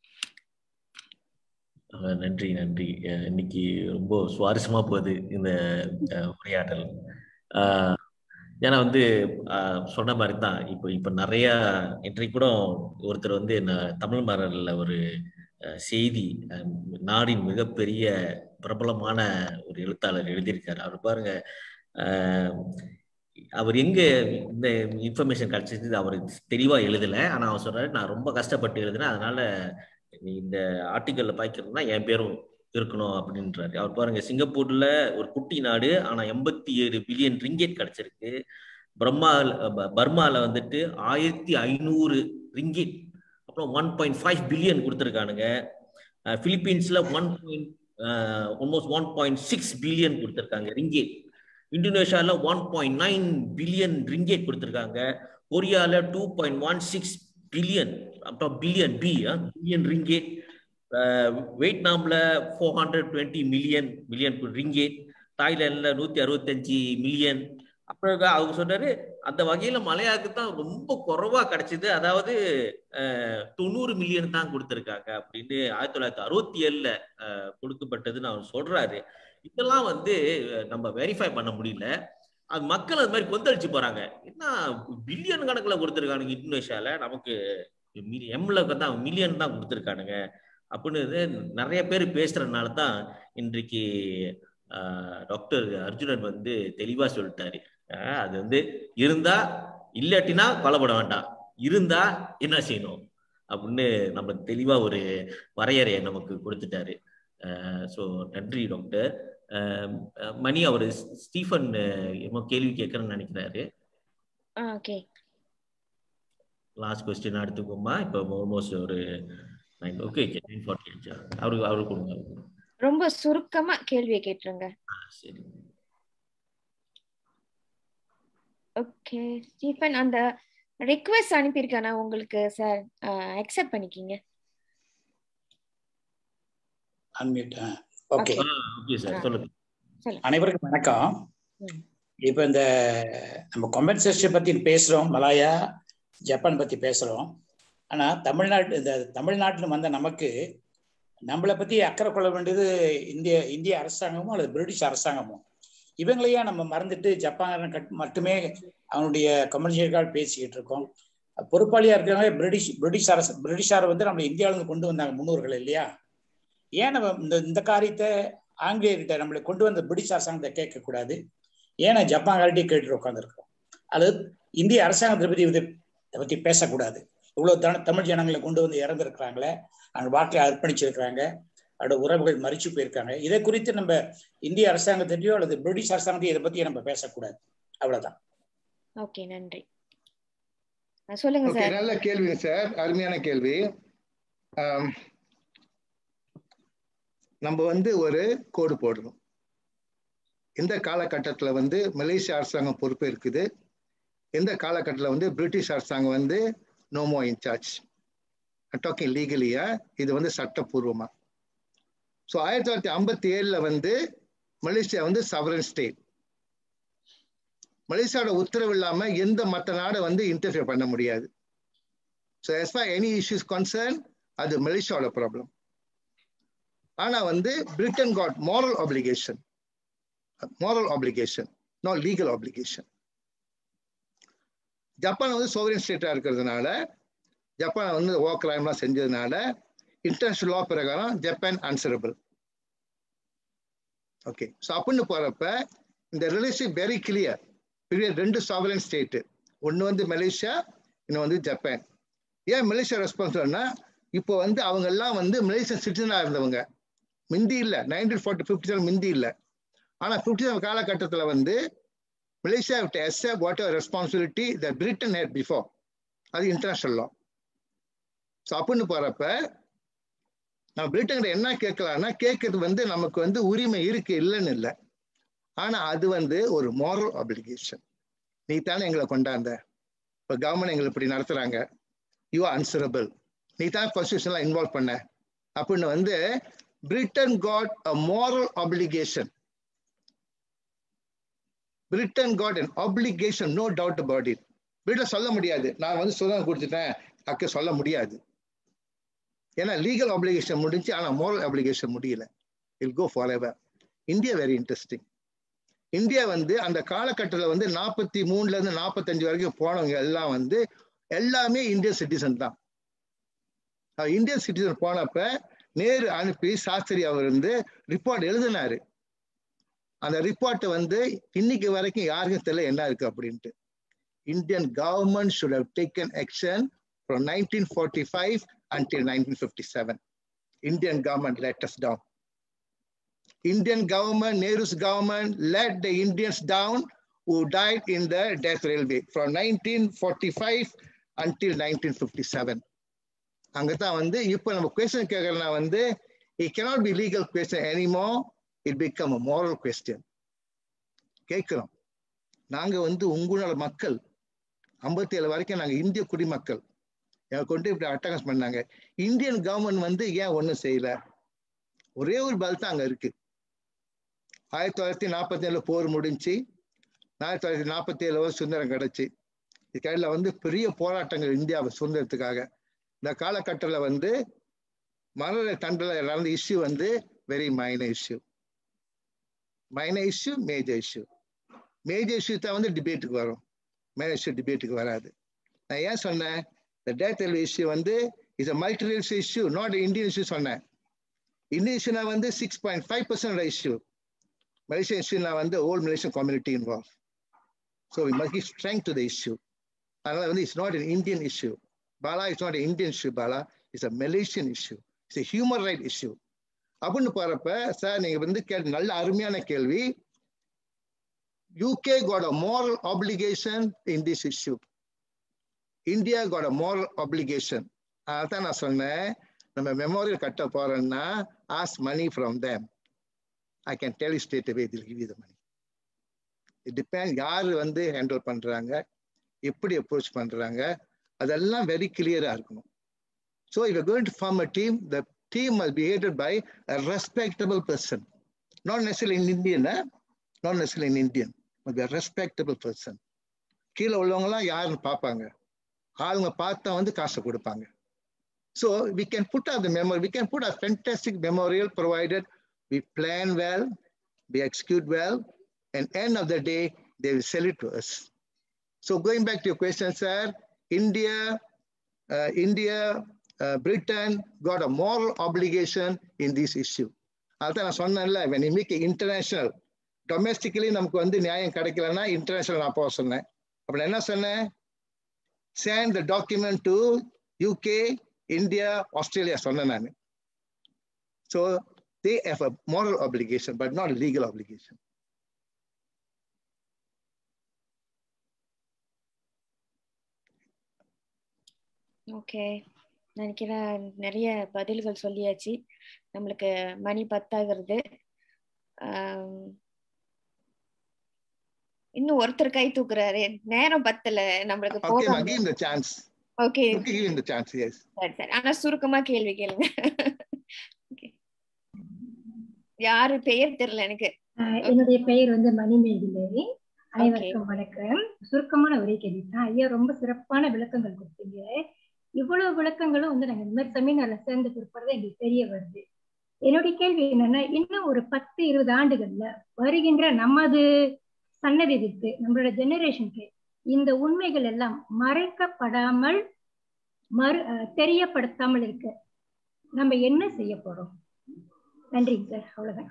Speaker 3: அஹ் நன்றி நன்றி அஹ் இன்னைக்கு ரொம்ப சுவாரஸ்யமா போகுது இந்த அஹ், உரையாடல் அஹ், ஏன்னா வந்து அஹ், சொன்ன மாதிரி தான் இப்போ இப்போ நிறைய இன்றைக்கு கூட ஒருத்தர் வந்து என்ன தமிழ் மலர்ல ஒரு அஹ், செய்தி அஹ், நாடின் மிகப்பெரிய பிரபலமான ஒரு எழுத்தாளர் எழுதியிருக்காரு அவர் பாருங்க அஹ், அவர் எங்க இந்த இன்ஃபர்மேஷன் கிடைச்சது அவர் தெளிவா எழுதல ஆனா அவர் சொல்றாரு நான் ரொம்ப கஷ்டப்பட்டு எழுதினேன் அதனால நீ இந்த ஆர்டிக்கல்ல பாய்க்கிறதுனா என் பேரும் இருக்கணும் அப்படின்றாரு அவர் பாருங்க சிங்கப்பூர்ல ஒரு குட்டி நாடு ஆனா எண்பத்தி ஏழு பில்லியன் ரிங்கெட் கிடைச்சிருக்கு பிரம்மா பர்மால வந்துட்டு ஆயிரத்தி ஐநூறு ரிங்கிட் அப்புறம் ஒன் பாயிண்ட் ஃபைவ் பில்லியன் கொடுத்துருக்கானுங்க பிலிப்பீன்ஸ்ல one point almost one point six billion கொடுத்துருக்காங்க ரிங்கேட் இந்தோனேஷியால one point nine billion ringgit கொடுத்துருக்காங்க கொரியால two point one six billion அப்புறம் பில்லியன் பி பில்லியன் ரிங்கேட் வியட்நாம்ல four hundred twenty million million ringgit தாய்லாந்துல நூத்தி அறுபத்தஞ்சு மில்லியன் அப்புறம் அவங்க சொன்னாரு அந்த வகையில மலையாளுக்கு தான் ரொம்ப குறைவா கிடைச்சது அதாவது அஹ், தொண்ணூறு மில்லியன் தான் கொடுத்துருக்காங்க அப்படின்னு ஆயிரத்தி தொள்ளாயிரத்தி அறுபத்தி ஏழுல அஹ், கொடுக்கப்பட்டதுன்னு அவர் சொல்றாரு இதெல்லாம் வந்து அஹ், நம்ம வெரிஃபை பண்ண முடியல அது மக்கள் அது மாதிரி கொந்தளிச்சு போறாங்க என்ன பில்லியன் கணக்குல கொடுத்துருக்கானுங்க இந்தோனேஷியால நமக்கு எம்ல தான் மில்லியன் தான் கொடுத்துருக்கானுங்க அப்படின்னு இது நிறைய பேர் பேசுறதுனால தான் இன்றைக்கு ஆஹ், டாக்டர் அர்ஜுனன் வந்து தெளிவா சொல்லிட்டாரு ஆஹ், அது வந்து இருந்தா இல்லாட்டினா கொலைப்பட வேண்டாம் இருந்தா என்ன செய்யணும் அப்படின்னு நம்மளுக்கு தெளிவா ஒரு வரையறையை நமக்கு கொடுத்துட்டாரு ஸோ நன்றி டாக்டர் ஆஹ், மணி அவர் ஸ்டீஃபன் என்னமோ கேள்வி கேட்கறேன்னு நினைக்கிறாரு
Speaker 2: ஓகே
Speaker 3: லாஸ்ட் கொஸ்டின் எடுத்துக்கோமா இப்போ ஆல்மோஸ்ட் ஒரு நைன் ஓகே நைன் ஃபார்ட்டி ஆச்சு அவருக்கு அவருக்கு கொடுங்க அவருக்கு கொடுங்க.
Speaker 2: ரொம்ப சுருக்கமா கேள்வியை கேட்டுருங்க
Speaker 3: ஆ, சரி
Speaker 2: ஓகே ஸ்டீஃபன் அந்த ரிக்வெஸ்ட் அனுப்பியிருக்கானா உங்களுக்கு சார் அக்செப்ட் பண்ணிக்கிங்க
Speaker 8: அன்மியூட் ஓகே
Speaker 3: ஆ ஓகே சார் சொல்லுங்க
Speaker 8: அனைவருக்கும் வணக்கம்
Speaker 2: ம்.
Speaker 8: இப்போ இந்த நம்ம கம்பன்சேஷன் பத்தி பேசுறோம் மலாயா ஜப்பான் பத்தி பேசுறோம் ஆனா தமிழ்நாடு இந்த தமிழ்நாட்டில் வந்த நமக்கு நம்மளை பத்தி அக்கறை கொள்ள வேண்டியது இந்திய இந்திய அரசாங்கமும் அல்லது பிரிட்டிஷ் அரசாங்கமும் இவங்களையே நம்ம மறந்துட்டு ஜப்பான் கட் மட்டுமே அவனுடைய கம்யூனிஸ்டுகள் பேசிக்கிட்டு இருக்கோம் பொறுப்பாளியா இருக்கிறவங்க பிரிட்டிஷ் பிரிட்டிஷ் அரசு பிரிட்டிஷார் வந்து நம்ம இந்தியாவிலிருந்து கொண்டு வந்தாங்க முன்னோர்கள் இல்லையா ஏன் நம்ம இந்த இந்த காரியத்தை ஆங்கிலேயர்கிட்ட நம்மளை கொண்டு வந்த பிரிட்டிஷ் அரசாங்கத்தை கேட்கக்கூடாது ஏன்னா ஜப்பான்கார்ட்டே கேட்டு உட்காந்துருக்கோம் அல்லது இந்திய அரசாங்கத்தை பத்தி இதை பத்தி பேசக்கூடாது இவ்வளவு த தமிழ் ஜனங்களை கொண்டு வந்து இறந்துருக்கிறாங்களே அவங்க வாழ்க்கையை அர்ப்பணிச்சிருக்கிறாங்க அவரோட உறவுகள் மறிச்சு போயிருக்காங்க இதை குறித்து நம்ம இந்திய அரசாங்கத்திட்டயோ அல்லது பிரிட்டிஷ் அரசாங்கத்தையோ இதை பத்தி நம்ம பேசக்கூடாது அவ்வளவுதான்
Speaker 2: ஓகே நன்றி சொல்லுங்க
Speaker 1: ஓகே
Speaker 2: சார்
Speaker 1: நல்ல கேள்வி சார் அருமையான கேள்வி ஆம், நம்ம வந்து ஒரு கோடு போடணும் எந்த காலகட்டத்துல வந்து மலேசிய அரசாங்கம் பொறுப்பு இருக்குது எந்த காலகட்டத்துல வந்து பிரிட்டிஷ் அரசாங்கம் வந்து நோமோ இன்சார்ஜ் டாக்கிங் லீகலியா இது வந்து சட்டப்பூர்வமா ஸோ ஆயிரத்தி தொள்ளாயிரத்தி ஐம்பத்தி ஏழுல வந்து மலேசியா வந்து சவரன் ஸ்டேட் மலேசியாவோட உத்தரவு இல்லாம எந்த மற்ற நாடை வந்து இன்டர்ஃபியர் பண்ண முடியாது so as far any issues concern அது மலேசியாவோட ப்ராப்ளம் ஆனா வந்து Britain got moral obligation moral obligation not legal obligation Japan வந்து சோவரின் ஸ்டேட்டா இருக்கிறதுனால ஜப்பான் வந்து ஓ கிரைம்லாம் செஞ்சதுனால இன்டர்நேஷனல் லா பிரகாரம் ஜப்பான் ஆன்சரபிள் ஓகே ஸோ அப்படின்னு போறப்ப இந்த ரிலேஷன் வெரி கிளியர் பெரிய ரெண்டு சாவரன் ஸ்டேட்டு ஒன்று வந்து மலேசியா இன்னும் வந்து ஜப்பான் ஏன் மலேசியா ரெஸ்பான்சிபிள்னா இப்போ வந்து அவங்க எல்லாம் வந்து மலேசியன் சிட்டிசனாக இருந்தவங்க மிந்தி இல்லை நைன்டீன் ஃபார்ட்டி ஃபிஃப்டி செவன் மிந்தி இல்லை ஆனால் ஃபிஃப்டி செவன் காலகட்டத்தில் வந்து மலேசியா விட்டு as whatever responsibility the Britain had before அது இன்டர்நேஷனல் லா ஸோ அப்படின்னு போகிறப்ப நம்ம பிரிட்டன் என்ன கேட்கலாம்னா கேட்கறது வந்து நமக்கு வந்து உரிமை இருக்கு இல்லைன்னு இல்லை ஆனா அது வந்து ஒரு moral obligation நீ தானே எங்களை கொண்டாந்த இப்போ கவர்மெண்ட் எங்களை இப்படி நடத்துறாங்க யூ அன்சரபிள் நீ தான் கான்ஸ்டியூஷன்லாம் இன்வால்வ் பண்ண அப்படின்னு வந்து Britain got a moral obligation Britain got an obligation no doubt about it Britain சொல்ல முடியாது நான் வந்து சுதந்திரம் கொடுத்துட்டேன் அக்க சொல்ல முடியாது ஏன்னா லீகல் அப்ளிகேஷன் முடிஞ்சு ஆனா moral அப்ளிகேஷன் முடியல will go forever India very interesting India வந்து அந்த காலகட்டத்தில் வந்து நாற்பத்தி மூணுல இருந்து நாற்பத்தஞ்சு வரைக்கும் போனவங்க எல்லாம் வந்து எல்லாமே இந்தியன் சிட்டிசன் தான் அஹ் இந்தியன் சிட்டிசன் போனப்ப நேரு அனுப்பி சாஸ்திரி அவர் வந்து ரிப்போர்ட் எழுதினாரு அந்த ரிப்போர்ட் வந்து இன்னைக்கு வரைக்கும் யாருக்கும் தெரியல என்ன இருக்கு அப்படின்ட்டு Indian government should have taken action from 1945 until 1957 indian government let us down indian government nehru's government let the indians down who died in the death railway from 1945 until 1957 அங்கதான் வந்து இப்போ நம்ம கொஸ்டின் கேட்கறதுனா வந்து it cannot be legal question anymore it become a moral question கேட்கிறோம் நாங்க வந்து உங்களோட மக்கள் ஐம்பத்தி ஏழு வரைக்கும் நாங்க இந்திய குடிமக்கள் எங்களை கொண்டு இப்படி அட்டகாஸ் பண்ணாங்க இந்தியன் கவர்மெண்ட் வந்து ஏன் ஒண்ணும் செய்யல ஒரே ஒரு பல் தான் அங்க இருக்கு ஆயிரத்தி தொள்ளாயிரத்தி நாற்பத்தி ஏழுல போர் முடிஞ்சு ஆயிரத்தி தொள்ளாயிரத்தி நாற்பத்தி ஏழு வருஷம் சுதந்திரம் கிடைச்சு இதுக்கையில வந்து பெரிய போராட்டங்கள் இந்தியா சுதந்திரத்துக்காக இந்த காலகட்டத்தில் வந்து மரண தண்டனை நடந்த இஷ்யூ வந்து very minor issue minor issue major issue major issue தான் வந்து டிபேட்டுக்கு வரும் மேஜர் இஷ்யூ டிபேட்டுக்கு வராது நான் ஏன் சொன்னேன் இந்த டேத் இஷ்யூ வந்து is a multirace issue not Indian issue சொன்னேன் இந்தியன் இஷ்யூனா வந்து six point five percent issue Malaysian இஷ்யூனா வந்து old Malaysian community involve so we must give strength to the issue அதனால வந்து it's not an Indian issue Bala it's not Indian issue Bala it's a Malaysian issue it's a human right issue அப்படின்னு போறப்ப sir நீங்க வந்து கேட்ட நல்ல அருமையான கேள்வி UK got a moral obligation in this issue India got a moral obligation அதான் நான் சொன்னேன் நம்ம மெமோரியல் கட்ட போறோம்னா ask money from them I can tell you straight away இதில் give the money it depend யார் வந்து ஹேண்டில் பண்றாங்க எப்படி அப்ரோச் பண்றாங்க அதெல்லாம் வெரி கிளியரா இருக்கணும் so if going to form a team the team must be headed by a respectable person not necessary an Indian not necessary an Indian must be a respectable person கீழே உள்ளவங்கலாம் யாருன்னு பார்ப்பாங்க ஆளுங்க பார்த்தா வந்து காசை கொடுப்பாங்க So we can put out the memory, we can put a fantastic memorial provided we plan well, we execute well, and end of the day, they will sell it to us. So going back to your question, sir, India, uh, India, uh, Britain got a moral obligation in this issue. அதான் நான் சொன்னேன்ல when you make it international, domestically நமக்கு வந்து நியாயம் கிடைக்கலன்னா international non போக சொன்னேன் அப்படி என்ன சொன்னேன் send the document to UK, India, Australia சொன்னேன் நான் So they have a moral obligation, but not a legal obligation.
Speaker 2: Okay நினைக்கிறேன் நிறைய பதில்கள் சொல்லியாச்சு நம்மளுக்கு மணி பத்தாகிறது ஆம், இன்னும் ஒருத்தர் கை தூக்குறாரு நேரம் பத்தல நம்மளுக்கு
Speaker 1: Okay, ma,
Speaker 2: போதும்
Speaker 1: give him the chance.
Speaker 2: Okay
Speaker 1: Okay, give him the chance, yes.
Speaker 2: சரி சரி ஆனா சுருக்கமா கேள்வி கேளுங்க Okay. யாரு பெயர் தெரியல எனக்கு
Speaker 9: ஆஹ் என்னுடைய பெயர் வந்து மணிமேகலை அனைவருக்கும் வணக்கம் சுருக்கமான ஒரே கேள்வி தான் ஐயா ரொம்ப சிறப்பான விளக்கங்கள் கொடுத்தீங்க இவ்வளவு விளக்கங்களும் வந்து நாங்க இந்த மாதிரி செமினார்ல சேர்ந்து பிற்பாடு எங்களுக்கு தெரிய வருது என்னுடைய கேள்வி என்னன்னா இன்னும் ஒரு பத்து இருபது ஆண்டுகள்ல வருகின்ற நமது சன்னதிக்கு நம்மளோட ஜெனரேஷனுக்கு இந்த உண்மைகள் எல்லாம் மறைக்கப்படாமல் மறு ஆஹ் தெரியப்படுத்தாமல் இருக்க நம்ம என்ன செய்ய போறோம் நன்றிங்க சார் அவ்வளவுதான்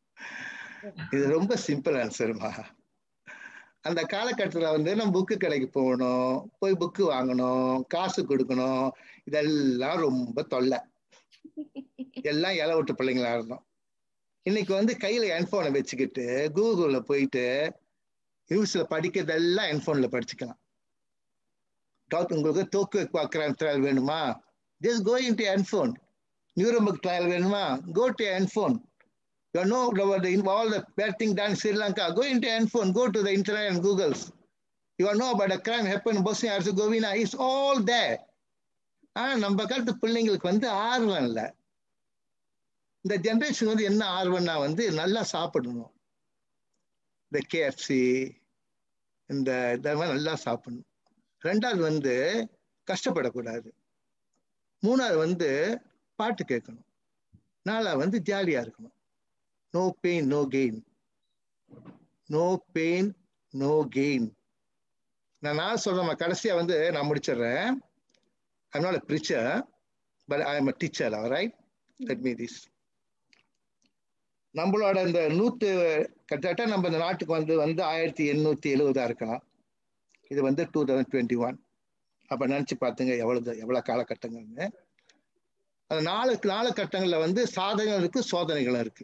Speaker 1: இது ரொம்ப சிம்பிள் ஆன்சருமா அந்த காலகட்டத்துல வந்து நம்ம புக்கு கடைக்கு போகணும் போய் புக்கு வாங்கணும் காசு கொடுக்கணும் இதெல்லாம் ரொம்ப தொல்லை எல்லாம் இலை விட்டு பிள்ளைங்களா இருந்தோம் இன்னைக்கு வந்து கையில ஹெட்போனை வச்சுக்கிட்டு கூகுள்ல போயிட்டு நியூஸ்ல படிக்கிறதெல்லாம் ஹெட்போன்ல படிச்சுக்கலாம் டாக்டர் உங்களுக்கு தோக்கு பார்க்குற ட்ரையல் வேணுமா just go into headphone நியூரோபக் ட்ரையல் வேணுமா go to headphone You know about the, all the bad thing done in Sri Lanka. Go into handphone, go to the internet and Googles. You know about the crime happened in Bosnia Herzegovina. It's all there. ஆனா நம்ம காலத்து பிள்ளைங்களுக்கு வந்து ஆர்வம் இல்லை இந்த generation வந்து என்ன ஆர்வம்னா வந்து நல்லா சாப்பிடணும் இந்த கேஎஃப்சி இந்த இதெல்லாம் நல்லா சாப்பிடணும் ரெண்டாவது வந்து கஷ்டப்படக்கூடாது மூணாவது வந்து பாட்டு கேட்கணும் நாலாவது வந்து ஜாலியா இருக்கணும் no pain no gain no pain no gain நான் நான் சொல்றேன் கடைசியா வந்து நான் முடிச்சிடுறேன் I'm not a preacher but I am a teacher right let me this நம்மளோட இந்த நூத்து கிட்டத்தட்ட நம்ம இந்த நாட்டுக்கு வந்து வந்து ஆயிரத்தி எண்ணூத்தி எழுபதா இருக்கலாம் இது வந்து டூ தௌசண்ட் டுவெண்ட்டி ஒன் அப்ப நினைச்சு பார்த்துங்க எவ்வளவு எவ்வளவு காலகட்டங்கள்னு அந்த நாலு காலகட்டங்கள்ல வந்து சாதனைகள் இருக்கு சோதனைகளும் இருக்கு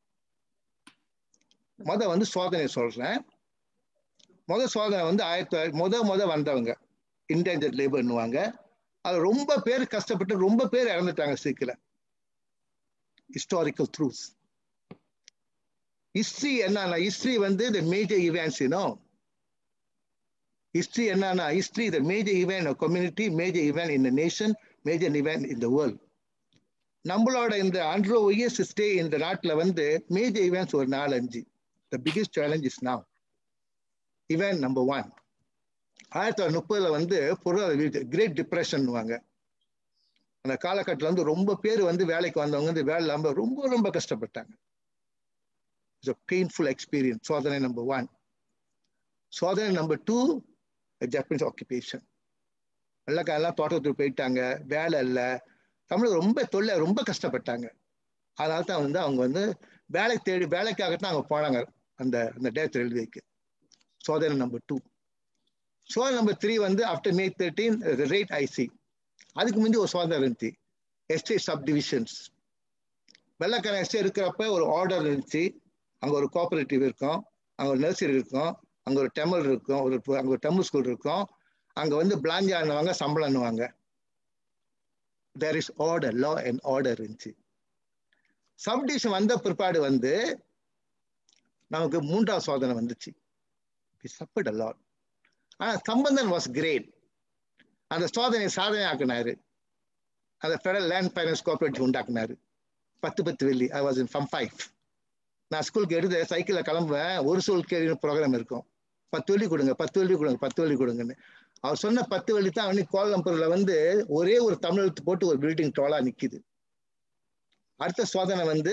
Speaker 1: முத வந்து சோதனை சொல்றேன் முத சோதனை வந்து ஆயிரத்தி தொள்ளாயிரத்தி முத முத வந்தவங்க இன்டேஞ்சர் லேபர்னுவாங்க அது ரொம்ப பேர் கஷ்டப்பட்டு ரொம்ப பேர் இறந்துட்டாங்க சீக்கிர ஹிஸ்டாரிக்கல் ட்ரூஸ் ஹிஸ்டரி என்னன்னா ஹிஸ்டரி வந்து the major events you know history என்னன்னா history the major event community major event in the nation major event in the world நம்மளோட இந்த ஹண்ட்ரட் இயர்ஸ் ஸ்டே இந்த நாட்டில் வந்து மேஜர் இவெண்ட்ஸ் ஒரு நாலஞ்சு the biggest challenge is now event number one ஆயிரத்தி தொள்ளாயிரத்தி முப்பதுல வந்து பொருளாதார வீழ்ச்சி கிரேட் டிப்ரெஷன்வாங்க அந்த காலகட்டத்தில் வந்து ரொம்ப பேர் வந்து வேலைக்கு வந்தவங்க வந்து வேலை இல்லாமல் ரொம்ப ரொம்ப கஷ்டப்பட்டாங்க இட்ஸ் அ பெயின்ஃபுல் எக்ஸ்பீரியன்ஸ் சோதனை நம்பர் ஒன் சோதனை நம்பர் டூ ஜப்பனீஸ் ஆக்குபேஷன் வெள்ளக்காரெல்லாம் தோட்டத்துக்கு போயிட்டாங்க வேலை இல்லை தமிழ் ரொம்ப தொல்லை ரொம்ப கஷ்டப்பட்டாங்க அதனால தான் வந்து அவங்க வந்து வேலை தேடி வேலைக்காகத்தான் அவங்க போனாங்க அந்த அந்த டேத் ரயில்வேக்கு சோதனை நம்பர் டூ சோதனை நம்பர் த்ரீ வந்து ஆஃப்டர் மே தேர்ட்டீன் ரேட் ஐசி அதுக்கு முந்தி ஒரு சோதனை இருந்துச்சு எஸ்டேட் சப் டிவிஷன்ஸ் வெள்ளக்காரன் எஸ்டேட் இருக்கிறப்ப ஒரு ஆர்டர் இருந்துச்சு அங்கே ஒரு கோஆபரேட்டிவ் இருக்கும் அங்கே ஒரு நர்சரி இருக்கும் அங்கே ஒரு டெம்பிள் இருக்கும் ஒரு அங்கே ஒரு டெம்பிள் ஸ்கூல் இருக்கும் அங்கே வந்து பிளாஞ்சா ஆனவங்க சம்பளம் பண்ணுவாங்க there is order law and order இருந்துச்சு சப்டிவிஷன் வந்த பிற்பாடு வந்து நமக்கு மூன்றாவது சோதனை வந்துச்சு சப்பட் லாட் ஆனா சம்பந்தன் வாஸ் கிரேட் அந்த சோதனை சாதனை ஆக்குனாரு அந்த ஃபெடரல் லேண்ட் ஃபைனான்ஸ் கோஆபரேட்டிவ் உண்டாக்குனாரு பத்து பத்து வெள்ளி ஐ வாஸ் இன் ஃபம் ஃபைவ் நான் ஸ்கூலுக்கு எடுத்து சைக்கிளில் கிளம்புவேன் ஒரு சொல் கேள்வி ப்ரோக்ராம் இருக்கும் பத்து வெள்ளி கொடுங்க பத்து வெள்ளி கொடுங்க பத்து வெள்ளி கொடுங்கன்னு அவர் சொன்ன பத்து வழி தான் அன்னைக்கு கோலம்பூர்ல வந்து ஒரே ஒரு தமிழ் எழுத்து போட்டு ஒரு பில்டிங் டோலா நிக்குது அடுத்த சோதனை வந்து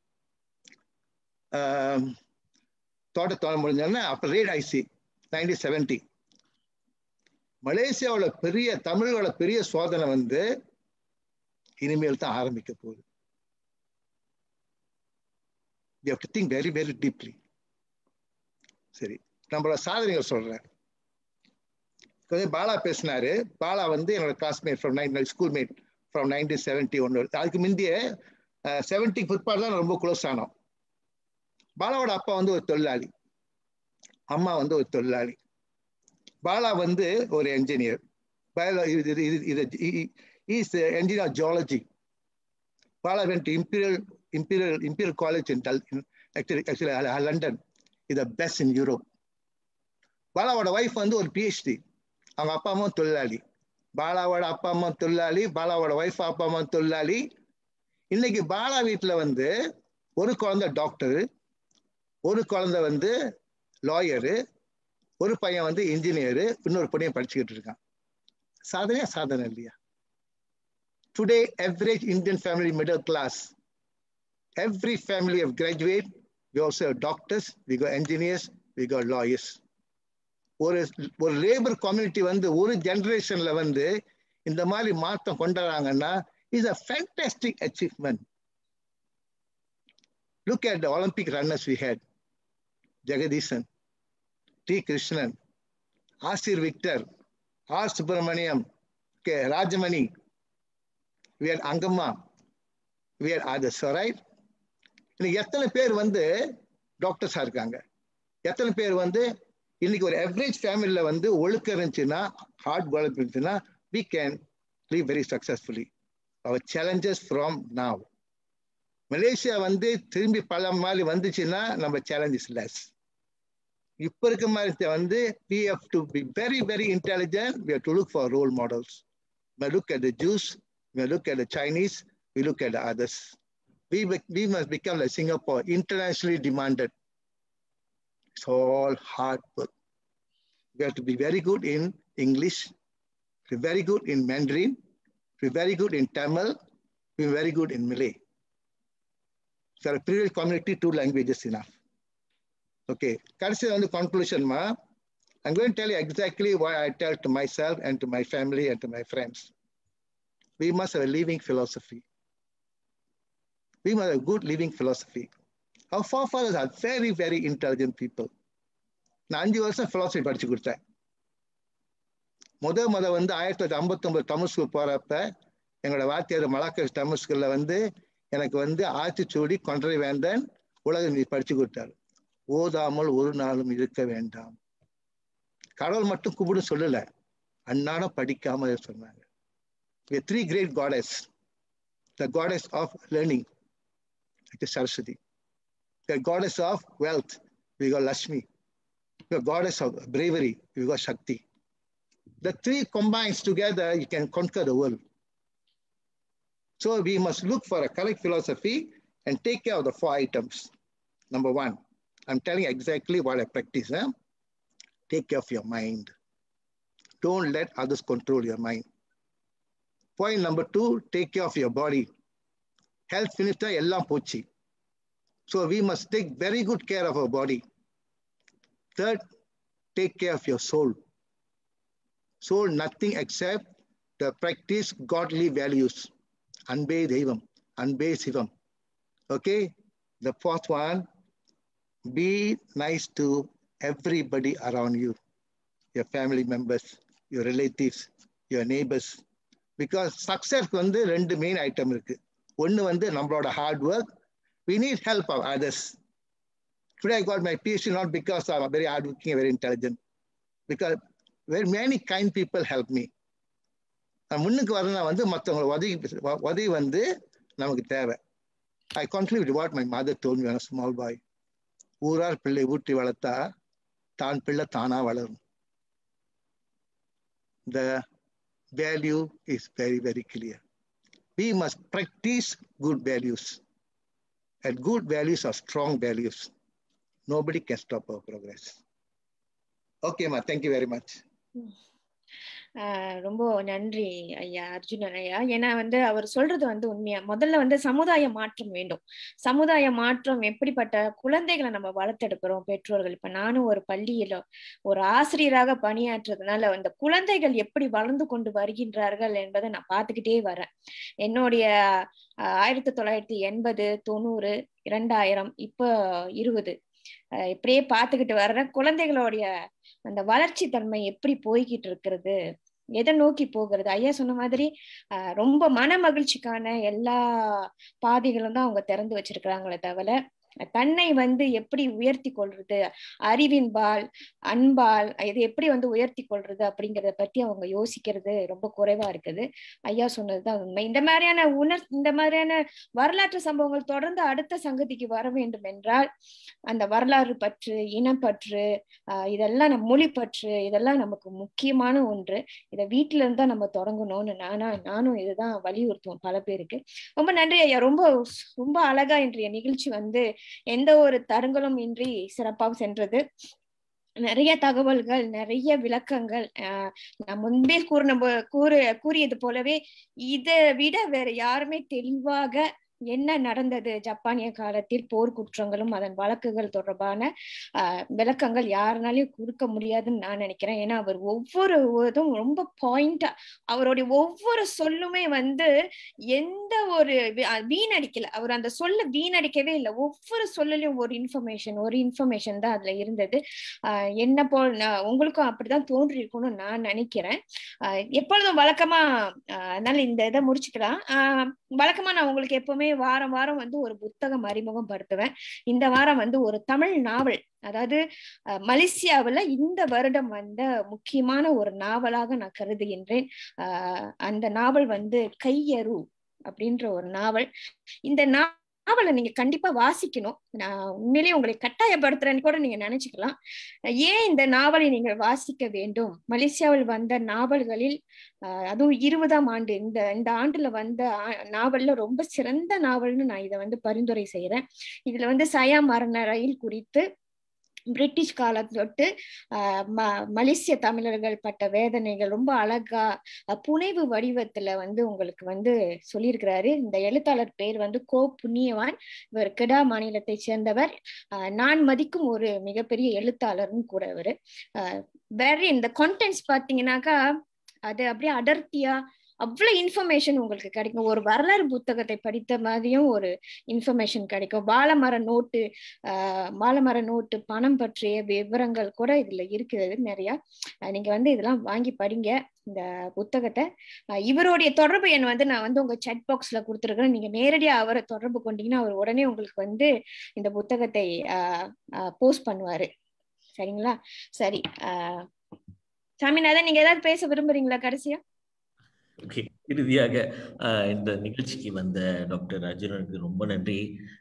Speaker 1: தோட்டத்தோட முடிஞ்சோன்னா அப்ப ரேட் ஐசி நைன்டீன் செவன்டி மலேசியாவோட பெரிய தமிழோட பெரிய சோதனை வந்து இனிமேல் தான் ஆரம்பிக்க போகுது we have to think very very deeply சரி நம்மளோட சாதனைகள் சொல்றேன் கொஞ்சம் பாலா பேசினாரு பாலா வந்து என்னோட classmate from nine schoolmate from nineteen seventy ஒன்று அதுக்கு முந்தைய செவன்டி பிற்பாடு தான் ரொம்ப க்ளோஸ் ஆனோம் பாலாவோட அப்பா வந்து ஒரு தொழிலாளி அம்மா வந்து ஒரு தொழிலாளி பாலா வந்து ஒரு engineer is engineer geology Bala went Imperial Imperial Imperial College in actually actually London இது பெஸ்ட் இன் யூரோப் பாலாவோட ஒய்ஃப் வந்து ஒரு பிஹெச்டி அவங்க அப்பா அம்மா தொழிலாளி பாலாவோட அப்பா அம்மா தொழிலாளி பாலாவோட ஒய்ஃப் அப்பா அம்மா தொழிலாளி இன்னைக்கு பாலா வீட்டில் வந்து ஒரு குழந்தை டாக்டரு ஒரு குழந்தை வந்து லாயரு ஒரு பையன் வந்து இன்ஜினியரு இன்னொரு பையன் படிச்சுக்கிட்டு இருக்கான் சாதனையா சாதனை இல்லையா today average Indian family middle class every family of graduate we also doctors we got engineers we got lawyers ஒரு ஒரு லேபர் கம்யூனிட்டி வந்து ஒரு ஜெனரேஷன்ல வந்து இந்த மாதிரி மாற்றம் கொண்டாடுறாங்கன்னா is a fantastic achievement look at the Olympic runners we had Jagadeesan T Krishnan Asir Victor R Subramaniam K Rajamani V R Angamma we are others right இன்னைக்கு எத்தனை பேர் வந்து டாக்டர்ஸா இருக்காங்க எத்தனை பேர் வந்து இன்னைக்கு ஒரு எவரேஜ் ஃபேமிலியில வந்து ஒழுக்கம் இருந்துச்சுன்னா ஹார்ட் டெவலப் இருந்துச்சுன்னா we can live very successfully our challenges from now Malaysia வந்து திரும்பி பல மாதிரி வந்துச்சுன்னா நம்ம சேலஞ்சஸ் லெஸ் இப்ப இருக்க மாதிரி வந்து we have to be very very intelligent we have to look for role models we look at the Jews, we look at the Chinese, we look at the others. We, we must become like Singapore, internationally demanded. It's all hard work. We have to be very good in English, be very good in Mandarin, be very good in Tamil, be very good in Malay. So a privileged community, two languages enough. Okay, கடைசி வந்து conclusion ma. I'm going to tell you exactly why I tell to myself and to my family and to my friends. We must have a living philosophy. We must have a good living philosophy. Our forefathers are very, very intelligent people. நான் அஞ்சு வருஷம் philosophy படிச்சு கொடுத்தேன் முத முத வந்து ஆயிரத்தி தொள்ளாயிரத்தி ஐம்பத்தொன்பது தமிழ் ஸ்கூல் போறப்ப எங்களோட வாத்தியார் மலாக்க தமிழ் ஸ்கூல்ல வந்து எனக்கு வந்து ஆத்திச்சூடி கொன்றை வேந்தன் உலக நீதி படிச்சு கொடுத்தாரு ஓதாமல் ஒரு நாளும் இருக்க வேண்டாம் கடவுள் மட்டும் கும்பிடு சொல்லல அன்னாடம் படிக்காம சொன்னாங்க three great goddess the goddess of learning Saraswati the goddess of wealth we got Lakshmi the goddess of bravery we got Shakti The three combines together, you can conquer the world. So we must look for a correct philosophy and take care of the four items. Number one, I'm telling you exactly what I practice. Huh? Take care of your mind. Don't let others control your mind. Point number two, take care of your body. Health finished எல்லாம் போச்சு. So we must take very good care of our body. Third, take care of your soul. Soul, nothing except to practice godly values. Anbe Devam, Anbe Sivam. Okay? The fourth one, be nice to everybody around you, your family members, your relatives, your neighbors. Because success வந்து ரெண்டு main item இருக்கு ஒன்று வந்து நம்மளோட hard work we need help of others. Today I got my PhD not because I'm very hardworking, very intelligent, because very many kind people help me. நான் முன்னுக்கு வரணும்னா வந்து மற்றவங்களை உதவி உதவி வந்து நமக்கு தேவை I contribute what my mother told me small boy ஊரார் பிள்ளை ஊட்டி வளர்த்தா தான் பிள்ளை தானா வளரும் the value is very very clear we must practise good values and good values are strong values nobody can stop our progress ஓகேம்மா thank you very much
Speaker 2: ரொம்ப நன்றி ஐயா அர்ஜுனன் ஐயா ஏன்னா வந்து அவர் சொல்றது வந்து உண்மையா முதல்ல வந்து சமுதாய மாற்றம் வேண்டும் சமுதாய மாற்றம் எப்படிப்பட்ட குழந்தைகளை நம்ம வளர்த்தெடுக்கிறோம் பெற்றோர்கள் இப்ப நானும் ஒரு பள்ளியில ஒரு ஆசிரியராக பணியாற்றுறதுனால அந்த குழந்தைகள் எப்படி வளர்ந்து கொண்டு வருகின்றார்கள் என்பதை நான் பார்த்துக்கிட்டே வரேன் என்னுடைய ஆயிரத்தி தொள்ளாயிரத்தி எண்பது தொண்ணூறு இரண்டாயிரம் இப்போ இருபது இப்படியே பார்த்துக்கிட்டு வர்ற குழந்தைகளுடைய அந்த வளர்ச்சி தன்மை எப்படி போய்கிட்டு இருக்கிறது எதை நோக்கி போகிறது ஐயா சொன்ன மாதிரி ஆஹ் ரொம்ப மன மகிழ்ச்சிக்கான எல்லா பாதைகளும் தான் அவங்க திறந்து வச்சிருக்கிறாங்களே தவிர தன்னை வந்து எப்படி உயர்த்தி கொள்றது அறிவின் பால் அன்பால் இது எப்படி வந்து உயர்த்தி கொள்றது அப்படிங்கறத பத்தி அவங்க யோசிக்கிறது ரொம்ப குறைவா இருக்குது ஐயா சொன்னதுதான் உண்மை இந்த மாதிரியான உணர் இந்த மாதிரியான வரலாற்று சம்பவங்கள் தொடர்ந்து அடுத்த சங்கதிக்கு வர வேண்டும் என்றால் அந்த வரலாறு பற்று இனப்பற்று ஆஹ் இதெல்லாம் நம்ம மொழி பற்று இதெல்லாம் நமக்கு முக்கியமான ஒன்று இதை வீட்டுல இருந்தா நம்ம தொடங்கணும்னு நானா நானும் இதுதான் வலியுறுத்துவோம் பல பேருக்கு ரொம்ப நன்றி ஐயா ரொம்ப ரொம்ப அழகா இன்றைய நிகழ்ச்சி வந்து எந்த ஒரு தருங்களும் இன்றி சிறப்பாக சென்றது நிறைய தகவல்கள் நிறைய விளக்கங்கள் ஆஹ் நான் முன்பே கூறின கூறு கூறியது போலவே இதை விட வேற யாருமே தெளிவாக என்ன நடந்தது ஜப்பானிய காலத்தில் போர் குற்றங்களும் அதன் வழக்குகள் தொடர்பான ஆஹ் விளக்கங்கள் யாருனாலையும் கொடுக்க முடியாதுன்னு நான் நினைக்கிறேன் ஏன்னா அவர் ஒவ்வொரு இதுவும் ரொம்ப பாயிண்டா அவருடைய ஒவ்வொரு சொல்லுமே வந்து எந்த ஒரு வீணடிக்கல அவர் அந்த சொல்ல வீணடிக்கவே இல்லை ஒவ்வொரு சொல்லலையும் ஒரு இன்ஃபர்மேஷன் ஒரு இன்ஃபர்மேஷன் தான் அதுல இருந்தது ஆஹ் என்ன போல் உங்களுக்கும் அப்படிதான் தோன்றி இருக்கணும்னு நான் நினைக்கிறேன் ஆஹ் எப்பொழுதும் வழக்கமா அதனால இந்த இதை முடிச்சுக்கலாம் ஆஹ் வழக்கமா நான் உங்களுக்கு எப்பவுமே வாரம் வாரம் வந்து ஒரு புத்தகம் அறிமுகம் படுத்துவேன் இந்த வாரம் வந்து ஒரு தமிழ் நாவல் அதாவது மலேசியாவுல இந்த வருடம் வந்த முக்கியமான ஒரு நாவலாக நான் கருதுகின்றேன் ஆஹ் அந்த நாவல் வந்து கையறு அப்படின்ற ஒரு நாவல் இந்த நாவலை நீங்க கண்டிப்பா வாசிக்கணும் நான் உண்மையிலேயே உங்களை கட்டாயப்படுத்துறேன்னு கூட நீங்க நினைச்சுக்கலாம் ஏன் இந்த நாவலை நீங்கள் வாசிக்க வேண்டும் மலேசியாவில் வந்த நாவல்களில் அதுவும் இருபதாம் ஆண்டு இந்த இந்த ஆண்டுல வந்த நாவல்ல ரொம்ப சிறந்த நாவல்னு நான் இதை வந்து பரிந்துரை செய்யறேன் இதுல வந்து சயா மரண ரயில் குறித்து பிரிட்டிஷ் காலத்தொட்டு ம மலேசிய தமிழர்கள் பட்ட வேதனைகள் ரொம்ப அழகா புனைவு வடிவத்துல வந்து உங்களுக்கு வந்து சொல்லியிருக்கிறாரு இந்த எழுத்தாளர் பேர் வந்து கோ புண்ணியவான் இவர் கிடா மாநிலத்தை சேர்ந்தவர் நான் மதிக்கும் ஒரு மிகப்பெரிய எழுத்தாளர்னு கூட அவரு வேற இந்த கான்டென்ட்ஸ் பாத்தீங்கன்னாக்கா அது அப்படியே அடர்த்தியா அவ்வளவு இன்ஃபர்மேஷன் உங்களுக்கு கிடைக்கும் ஒரு வரலாறு புத்தகத்தை படித்த மாதிரியும் ஒரு இன்ஃபர்மேஷன் கிடைக்கும் வாழைமர நோட்டு ஆஹ் வாழைமர நோட்டு பணம் பற்றிய விவரங்கள் கூட இதுல இருக்குது நிறைய நீங்க வந்து இதெல்லாம் வாங்கி படிங்க இந்த புத்தகத்தை இவருடைய தொடர்பு எண் வந்து நான் வந்து உங்க சட் பாக்ஸ்ல கொடுத்துருக்கேன் நீங்க நேரடியா அவரை தொடர்பு கொண்டீங்கன்னா அவர் உடனே உங்களுக்கு வந்து இந்த புத்தகத்தை ஆஹ் போஸ்ட் பண்ணுவாரு சரிங்களா சரி ஆஹ் சாமிநாதன் நீங்க ஏதாவது பேச விரும்புறீங்களா கடைசியா
Speaker 3: ஓகே இறுதியாக இந்த நிகழ்ச்சிக்கு வந்த டாக்டர் அர்ஜுனனுக்கு ரொம்ப நன்றி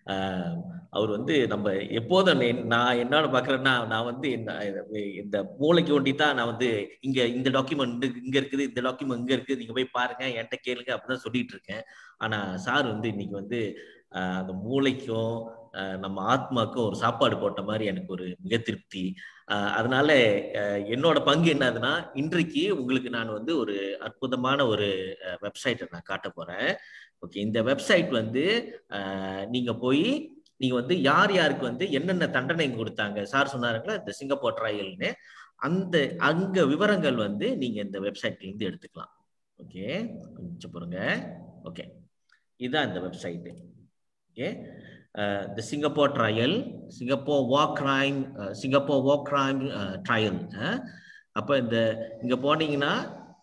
Speaker 3: அவர் வந்து நம்ம எப்போதும் நான் என்னோட பாக்குறேன்னா நான் வந்து இந்த மூளைக்கு ஒண்டி தான் நான் வந்து இங்க இந்த டாக்குமெண்ட் இங்க இருக்குது இந்த டாக்குமெண்ட் இங்க இருக்குது நீங்க போய் பாருங்க என்கிட்ட கேளுங்க அப்படிதான் சொல்லிட்டு இருக்கேன் ஆனா சார் வந்து இன்னைக்கு வந்து அந்த மூளைக்கும் நம்ம ஆத்மாக்கும் ஒரு சாப்பாடு போட்ட மாதிரி எனக்கு ஒரு மிக திருப்தி அதனால என்னோட பங்கு என்னதுன்னா இன்றைக்கு உங்களுக்கு நான் வந்து ஒரு அற்புதமான ஒரு வெப்சைட்டை நான் காட்ட போறேன் ஓகே இந்த வெப்சைட் வந்து நீங்க போய் நீங்க வந்து யார் யாருக்கு வந்து என்னென்ன தண்டனை கொடுத்தாங்க சார் சொன்னாருங்களா இந்த சிங்கப்பூர் ட்ரையல்னு அந்த அங்க விவரங்கள் வந்து நீங்க இந்த வெப்சைட்ல இருந்து எடுத்துக்கலாம் ஓகே கொஞ்சம் பாருங்க ஓகே இதுதான் இந்த website okay the Singapore trail Singapore walk crime Singapore walk crime trail அப்போ இந்த இங்கே போனீங்கன்னா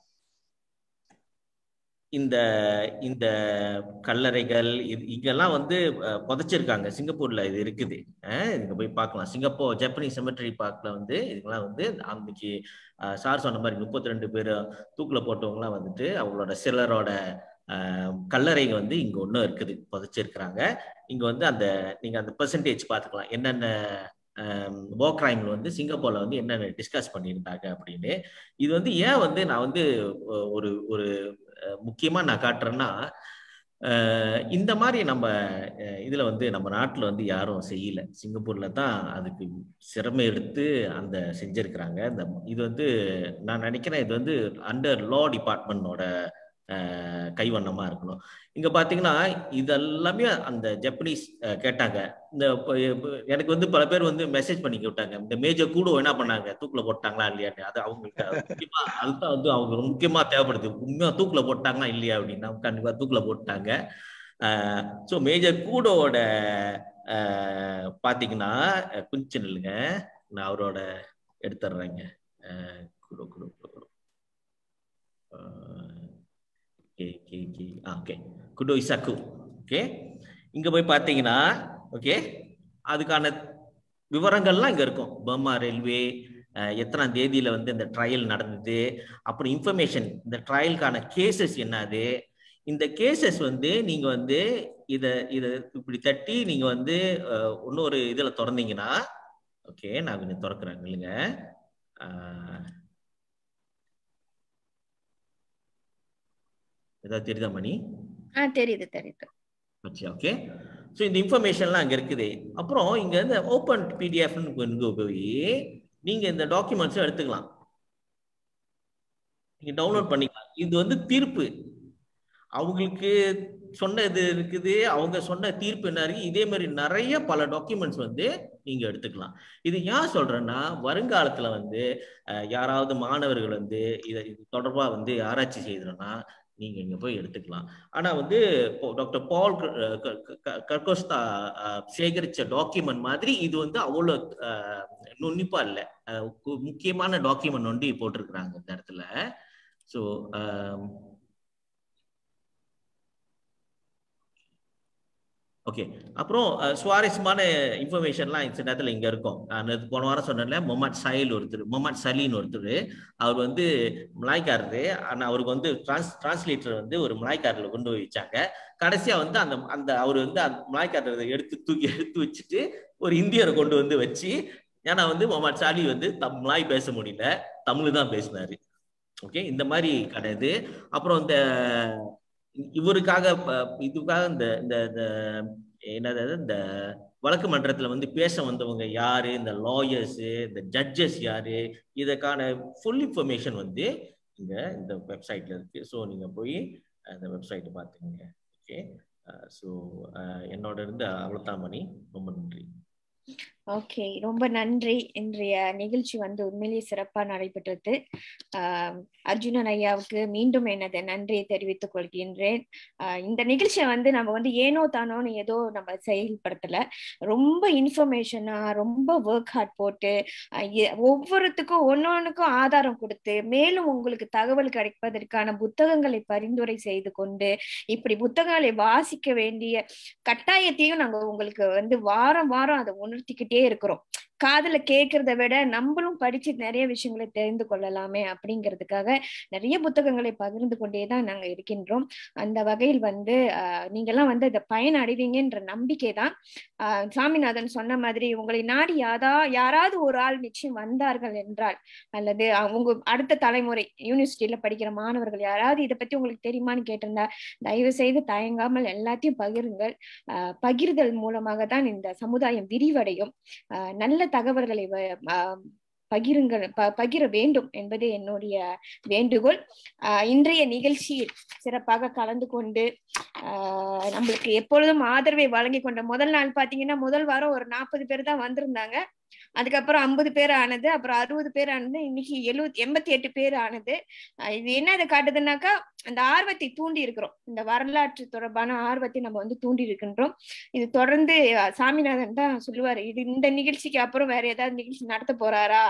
Speaker 3: இந்த இந்த கல்லறைகள் இது இங்கெல்லாம் வந்து புதைச்சிருக்காங்க சிங்கப்பூர்ல இது இருக்குது இங்க போய் பார்க்கலாம் சிங்கப்பூர் ஜப்பனீஸ் செமெட்ரி பார்க்ல வந்து இதுக்கெல்லாம் வந்து அன்னைக்கு சார் சொன்ன மாதிரி முப்பத்தி ரெண்டு பேர் தூக்கில் போட்டவங்கலாம் வந்துட்டு அவங்களோட சிலரோட கல்லறை வந்து இங்க ஒன்றும் இருக்குது புதைச்சிருக்கிறாங்க இங்க வந்து அந்த நீங்க அந்த பெர்சன்டேஜ் பார்த்துக்கலாம் என்னென்ன வோ கிரைம்ல வந்து சிங்கப்பூர்ல வந்து என்னென்ன டிஸ்கஸ் பண்ணியிருந்தாங்க அப்படின்னு இது வந்து ஏன் வந்து நான் வந்து ஒரு ஒரு முக்கியமா நான் காட்டுறேன்னா அஹ் இந்த மாதிரி நம்ம அஹ் இதுல வந்து நம்ம நாட்டுல வந்து யாரும் செய்யல சிங்கப்பூர்ல தான் அதுக்கு சிரமம் எடுத்து அந்த செஞ்சிருக்கிறாங்க இந்த இது வந்து நான் நினைக்கிறேன் இது வந்து அண்டர் லா டிபார்ட்மெண்டோட கைவண்ணமா இருக்கணும் இங்க பாத்தீங்கன்னா இதெல்லாமே அந்த ஜப்பனீஸ் அஹ், கேட்டாங்க இந்த இப்ப- இப்ப எனக்கு வந்து பல பேர் வந்து மெசேஜ் பண்ணி விட்டாங்க இந்த மேஜர் கூட என்ன பண்ணாங்க தூக்குல போட்டாங்களா இல்லையான்னு அது அவங்களுக்கு அது முக்கியமா அதுதான் வந்து அவங்க ரொம்ப முக்கியமா தேவைப்படுது உண்மையா தூக்குல போட்டாங்களா இல்லையா அப்படின்னா கண்டிப்பா தூக்குல போட்டாங்க ஸோ மேஜர் கூடோட அஹ், பாத்தீங்கன்னா அஹ், கொஞ்சம் இல்லைங்க நான் அவரோட எடுத்துடுறேங்க அஹ், குடோ குடோ குடோ ஓகே ஓகே ஓகே ஆ ஓகே குடோ இசாக்கு ஓகே இங்க போய் பார்த்தீங்கன்னா ஓகே அதுக்கான விவரங்கள்லாம் இங்க இருக்கும் பர்மா ரயில்வே அஹ், எத்தனாம் தேதியில வந்து இந்த ட்ரையல் நடந்தது அப்புறம் இன்ஃபர்மேஷன் இந்த ட்ரையலுக்கான கேசஸ் என்னது இந்த கேசஸ் வந்து நீங்க வந்து இத இத இப்படி தட்டி நீங்க வந்து அஹ், இன்னொரு இதுல திறந்தீங்கன்னா ஓகே நான் கொஞ்சம் திறக்கிறேன் இல்லைங்க அஹ், ஏதாவது தெரியுதா மணி
Speaker 2: ஆ தெரியுது தெரியுது
Speaker 3: வச்சு ஓகே ஸோ இந்த இன்ஃபர்மேஷன்லாம் அங்கே இருக்குது அப்புறம் இங்கே வந்து ஓப்பன் பிடிஎஃப்னு கொண்டு போய் நீங்கள் இந்த டாக்குமெண்ட்ஸும் எடுத்துக்கலாம் நீங்கள் டவுன்லோட் பண்ணிக்கலாம் இது வந்து தீர்ப்பு அவங்களுக்கு சொன்ன இது இருக்குது அவங்க சொன்ன தீர்ப்பு என்ன இருக்கு இதே மாதிரி நிறைய பல டாக்குமெண்ட்ஸ் வந்து நீங்க எடுத்துக்கலாம் இது ஏன் சொல்றேன்னா வருங்காலத்துல வந்து அஹ், யாராவது மாணவர்கள் வந்து இதை இது தொடர்பா வந்து ஆராய்ச்சி செய்யணும்னா நீங்க இங்க போய் எடுத்துக்கலாம் ஆனா வந்து இப்போ டாக்டர் பால் க- க- க- கர்கோஸ்தா அஹ், சேகரிச்ச டாக்குமெண்ட் மாதிரி இது வந்து அவ்வளோ அஹ், நுண்ணிப்பா இல்லை அஹ், கு- முக்கியமான டாக்குமெண்ட் ஒண்டி போட்டிருக்கிறாங்க இந்த இடத்துல ஸோ ஓகே அப்புறம் அஹ், சுவாரஸ்யமான இன்ஃபர்மேஷன்லாம் இந்த நேரத்தில் இங்கே இருக்கும் நான் நேத்து போன வாரம் சொன்னேன்ல மொஹமத் சாயில் ஒருத்தர் மொஹமத் சலீன் ஒருத்தர் அவர் வந்து மலாய்க்காரரு ஆனால் அவருக்கு வந்து டிரான்ஸ் டிரான்ஸ்லேட்டர் வந்து ஒரு மலாய்க்காரில் கொண்டு போய் வச்சாங்க கடைசியாக வந்து அந்த அந்த அவர் வந்து அந்த மலாய்க்காரரை எடுத்து தூக்கி எடுத்து வச்சுட்டு ஒரு இந்தியரை கொண்டு வந்து வச்சு ஏன்னா வந்து முகமது சாலி வந்து தம் மலாய் பேச முடியல தமிழ் தான் பேசினாரு ஓகே இந்த மாதிரி கிடையாது அப்புறம் இந்த இவருக்காக ப- இதுக்காக இந்த இந்த இந்த என்னது அது, இந்த வழக்கு மன்றத்துல வந்து பேச வந்தவங்க யாரு இந்த லாயர்ஸ் இந்த ஜட்ஜஸ் யாரு இதற்கான ஃபுல் இன்ஃபர்மேஷன் வந்து இங்க இந்த வெப்சைட்ல இருக்கு ஸோ நீங்க போய் அந்த வெப்சைட் பார்த்துங்க ஓகே ஸோ என்னோட இருந்து அவ்வளோதான் மணி ரொம்ப நன்றி
Speaker 2: ஓகே ரொம்ப நன்றி இன்றைய நிகழ்ச்சி வந்து உண்மையிலேயே சிறப்பா நடைபெற்றது ஆஹ் அர்ஜுனன் ஐயாவுக்கு மீண்டும் எனது நன்றியை தெரிவித்துக் கொள்கின்றேன் ஆஹ் இந்த நிகழ்ச்சியை வந்து நம்ம வந்து ஏனோ தானோன்னு ஏதோ நம்ம செயல்படுத்தல ரொம்ப இன்ஃபர்மேஷனா ரொம்ப ஒர்க் ஹார்ட் போட்டு ஆஹ் எ- ஒவ்வொருத்துக்கும் ஒன்னொன்னுக்கும் ஆதாரம் கொடுத்து மேலும் உங்களுக்கு தகவல் கிடைப்பதற்கான புத்தகங்களை பரிந்துரை செய்து கொண்டு இப்படி புத்தகங்களை வாசிக்க வேண்டிய கட்டாயத்தையும் நாங்க உங்களுக்கு வந்து வாரம் வாரம் அதை உணர்த்திக்கிட்டே இருக்கிறோம் காதுல கேட்கறத விட நம்மளும் படிச்சு நிறைய விஷயங்களை தெரிந்து கொள்ளலாமே அப்படிங்கிறதுக்காக நிறைய புத்தகங்களை பகிர்ந்து கொண்டே தான் நாங்க இருக்கின்றோம் அந்த வகையில் வந்து ஆஹ் நீங்கெல்லாம் வந்து இதை பயன் அடைவீங்கன்ற நம்பிக்கை தான் ஆஹ் சாமிநாதன் சொன்ன மாதிரி உங்களை நாடி யாரா யாராவது ஒரு ஆள் நிச்சயம் வந்தார்கள் என்றால் அல்லது அவங்க அடுத்த தலைமுறை யூனிவர்சிட்டியில படிக்கிற மாணவர்கள் யாராவது இதை பத்தி உங்களுக்கு தெரியுமான்னு கேட்டிருந்தா தயவு செய்து தயங்காமல் எல்லாத்தையும் பகிருங்கள் ஆஹ் பகிர்தல் மூலமாக தான் இந்த சமுதாயம் விரிவடையும் ஆஹ் நல்ல தகவல்களை வ- ஆஹ் பகிருங்கள் ப- பகிர வேண்டும் என்பதே என்னுடைய வேண்டுகோள் ஆஹ் இன்றைய நிகழ்ச்சியில் சிறப்பாக கலந்து கொண்டு ஆஹ் நம்மளுக்கு எப்பொழுதும் ஆதரவை வழங்கி கொண்ட முதல் நாள் பாத்தீங்கன்னா முதல் வாரம் ஒரு நாற்பது பேர் தான் வந்திருந்தாங்க அதுக்கப்புறம் ஐம்பது பேர் ஆனது அப்புறம் அறுபது பேர் ஆனது இன்னைக்கு எழுபத்தி எண்பத்தி எட்டு பேர் ஆனது ஆஹ் இது என்ன இதை காட்டுதுன்னாக்கா அந்த ஆர்வத்தை தூண்டி இருக்கிறோம் இந்த வரலாற்று தொடர்பான ஆர்வத்தை நம்ம வந்து தூண்டி இருக்கின்றோம் இது தொடர்ந்து அஹ், சாமிநாதன் தான் சொல்லுவாரு இது இந்த நிகழ்ச்சிக்கு அப்புறம் வேற ஏதாவது நிகழ்ச்சி நடத்த போறாரா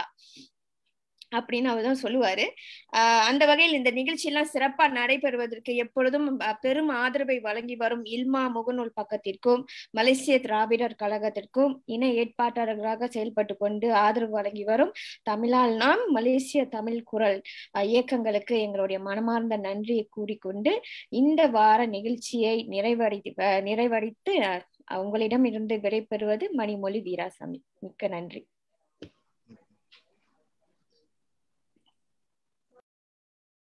Speaker 2: அப்படின்னு அவர் தான் சொல்லுவாரு ஆஹ் அந்த வகையில் இந்த நிகழ்ச்சி எல்லாம் சிறப்பா நடைபெறுவதற்கு எப்பொழுதும் அஹ், பெரும் ஆதரவை வழங்கி வரும் இல்மா முகநூல் பக்கத்திற்கும் மலேசிய திராவிடர் கழகத்திற்கும் இணை ஏற்பாட்டாளர்களாக செயல்பட்டு கொண்டு ஆதரவு வழங்கி வரும் தமிழால் நாம் மலேசிய தமிழ் குரல் அஹ், இயக்கங்களுக்கு எங்களுடைய மனமார்ந்த நன்றியை கூறிக்கொண்டு இந்த வார நிகழ்ச்சியை நிறைவடை அஹ், நிறைவடைத்து அஹ், உங்களிடம் இருந்து விடைபெறுவது மணிமொழி வீராசாமி மிக்க நன்றி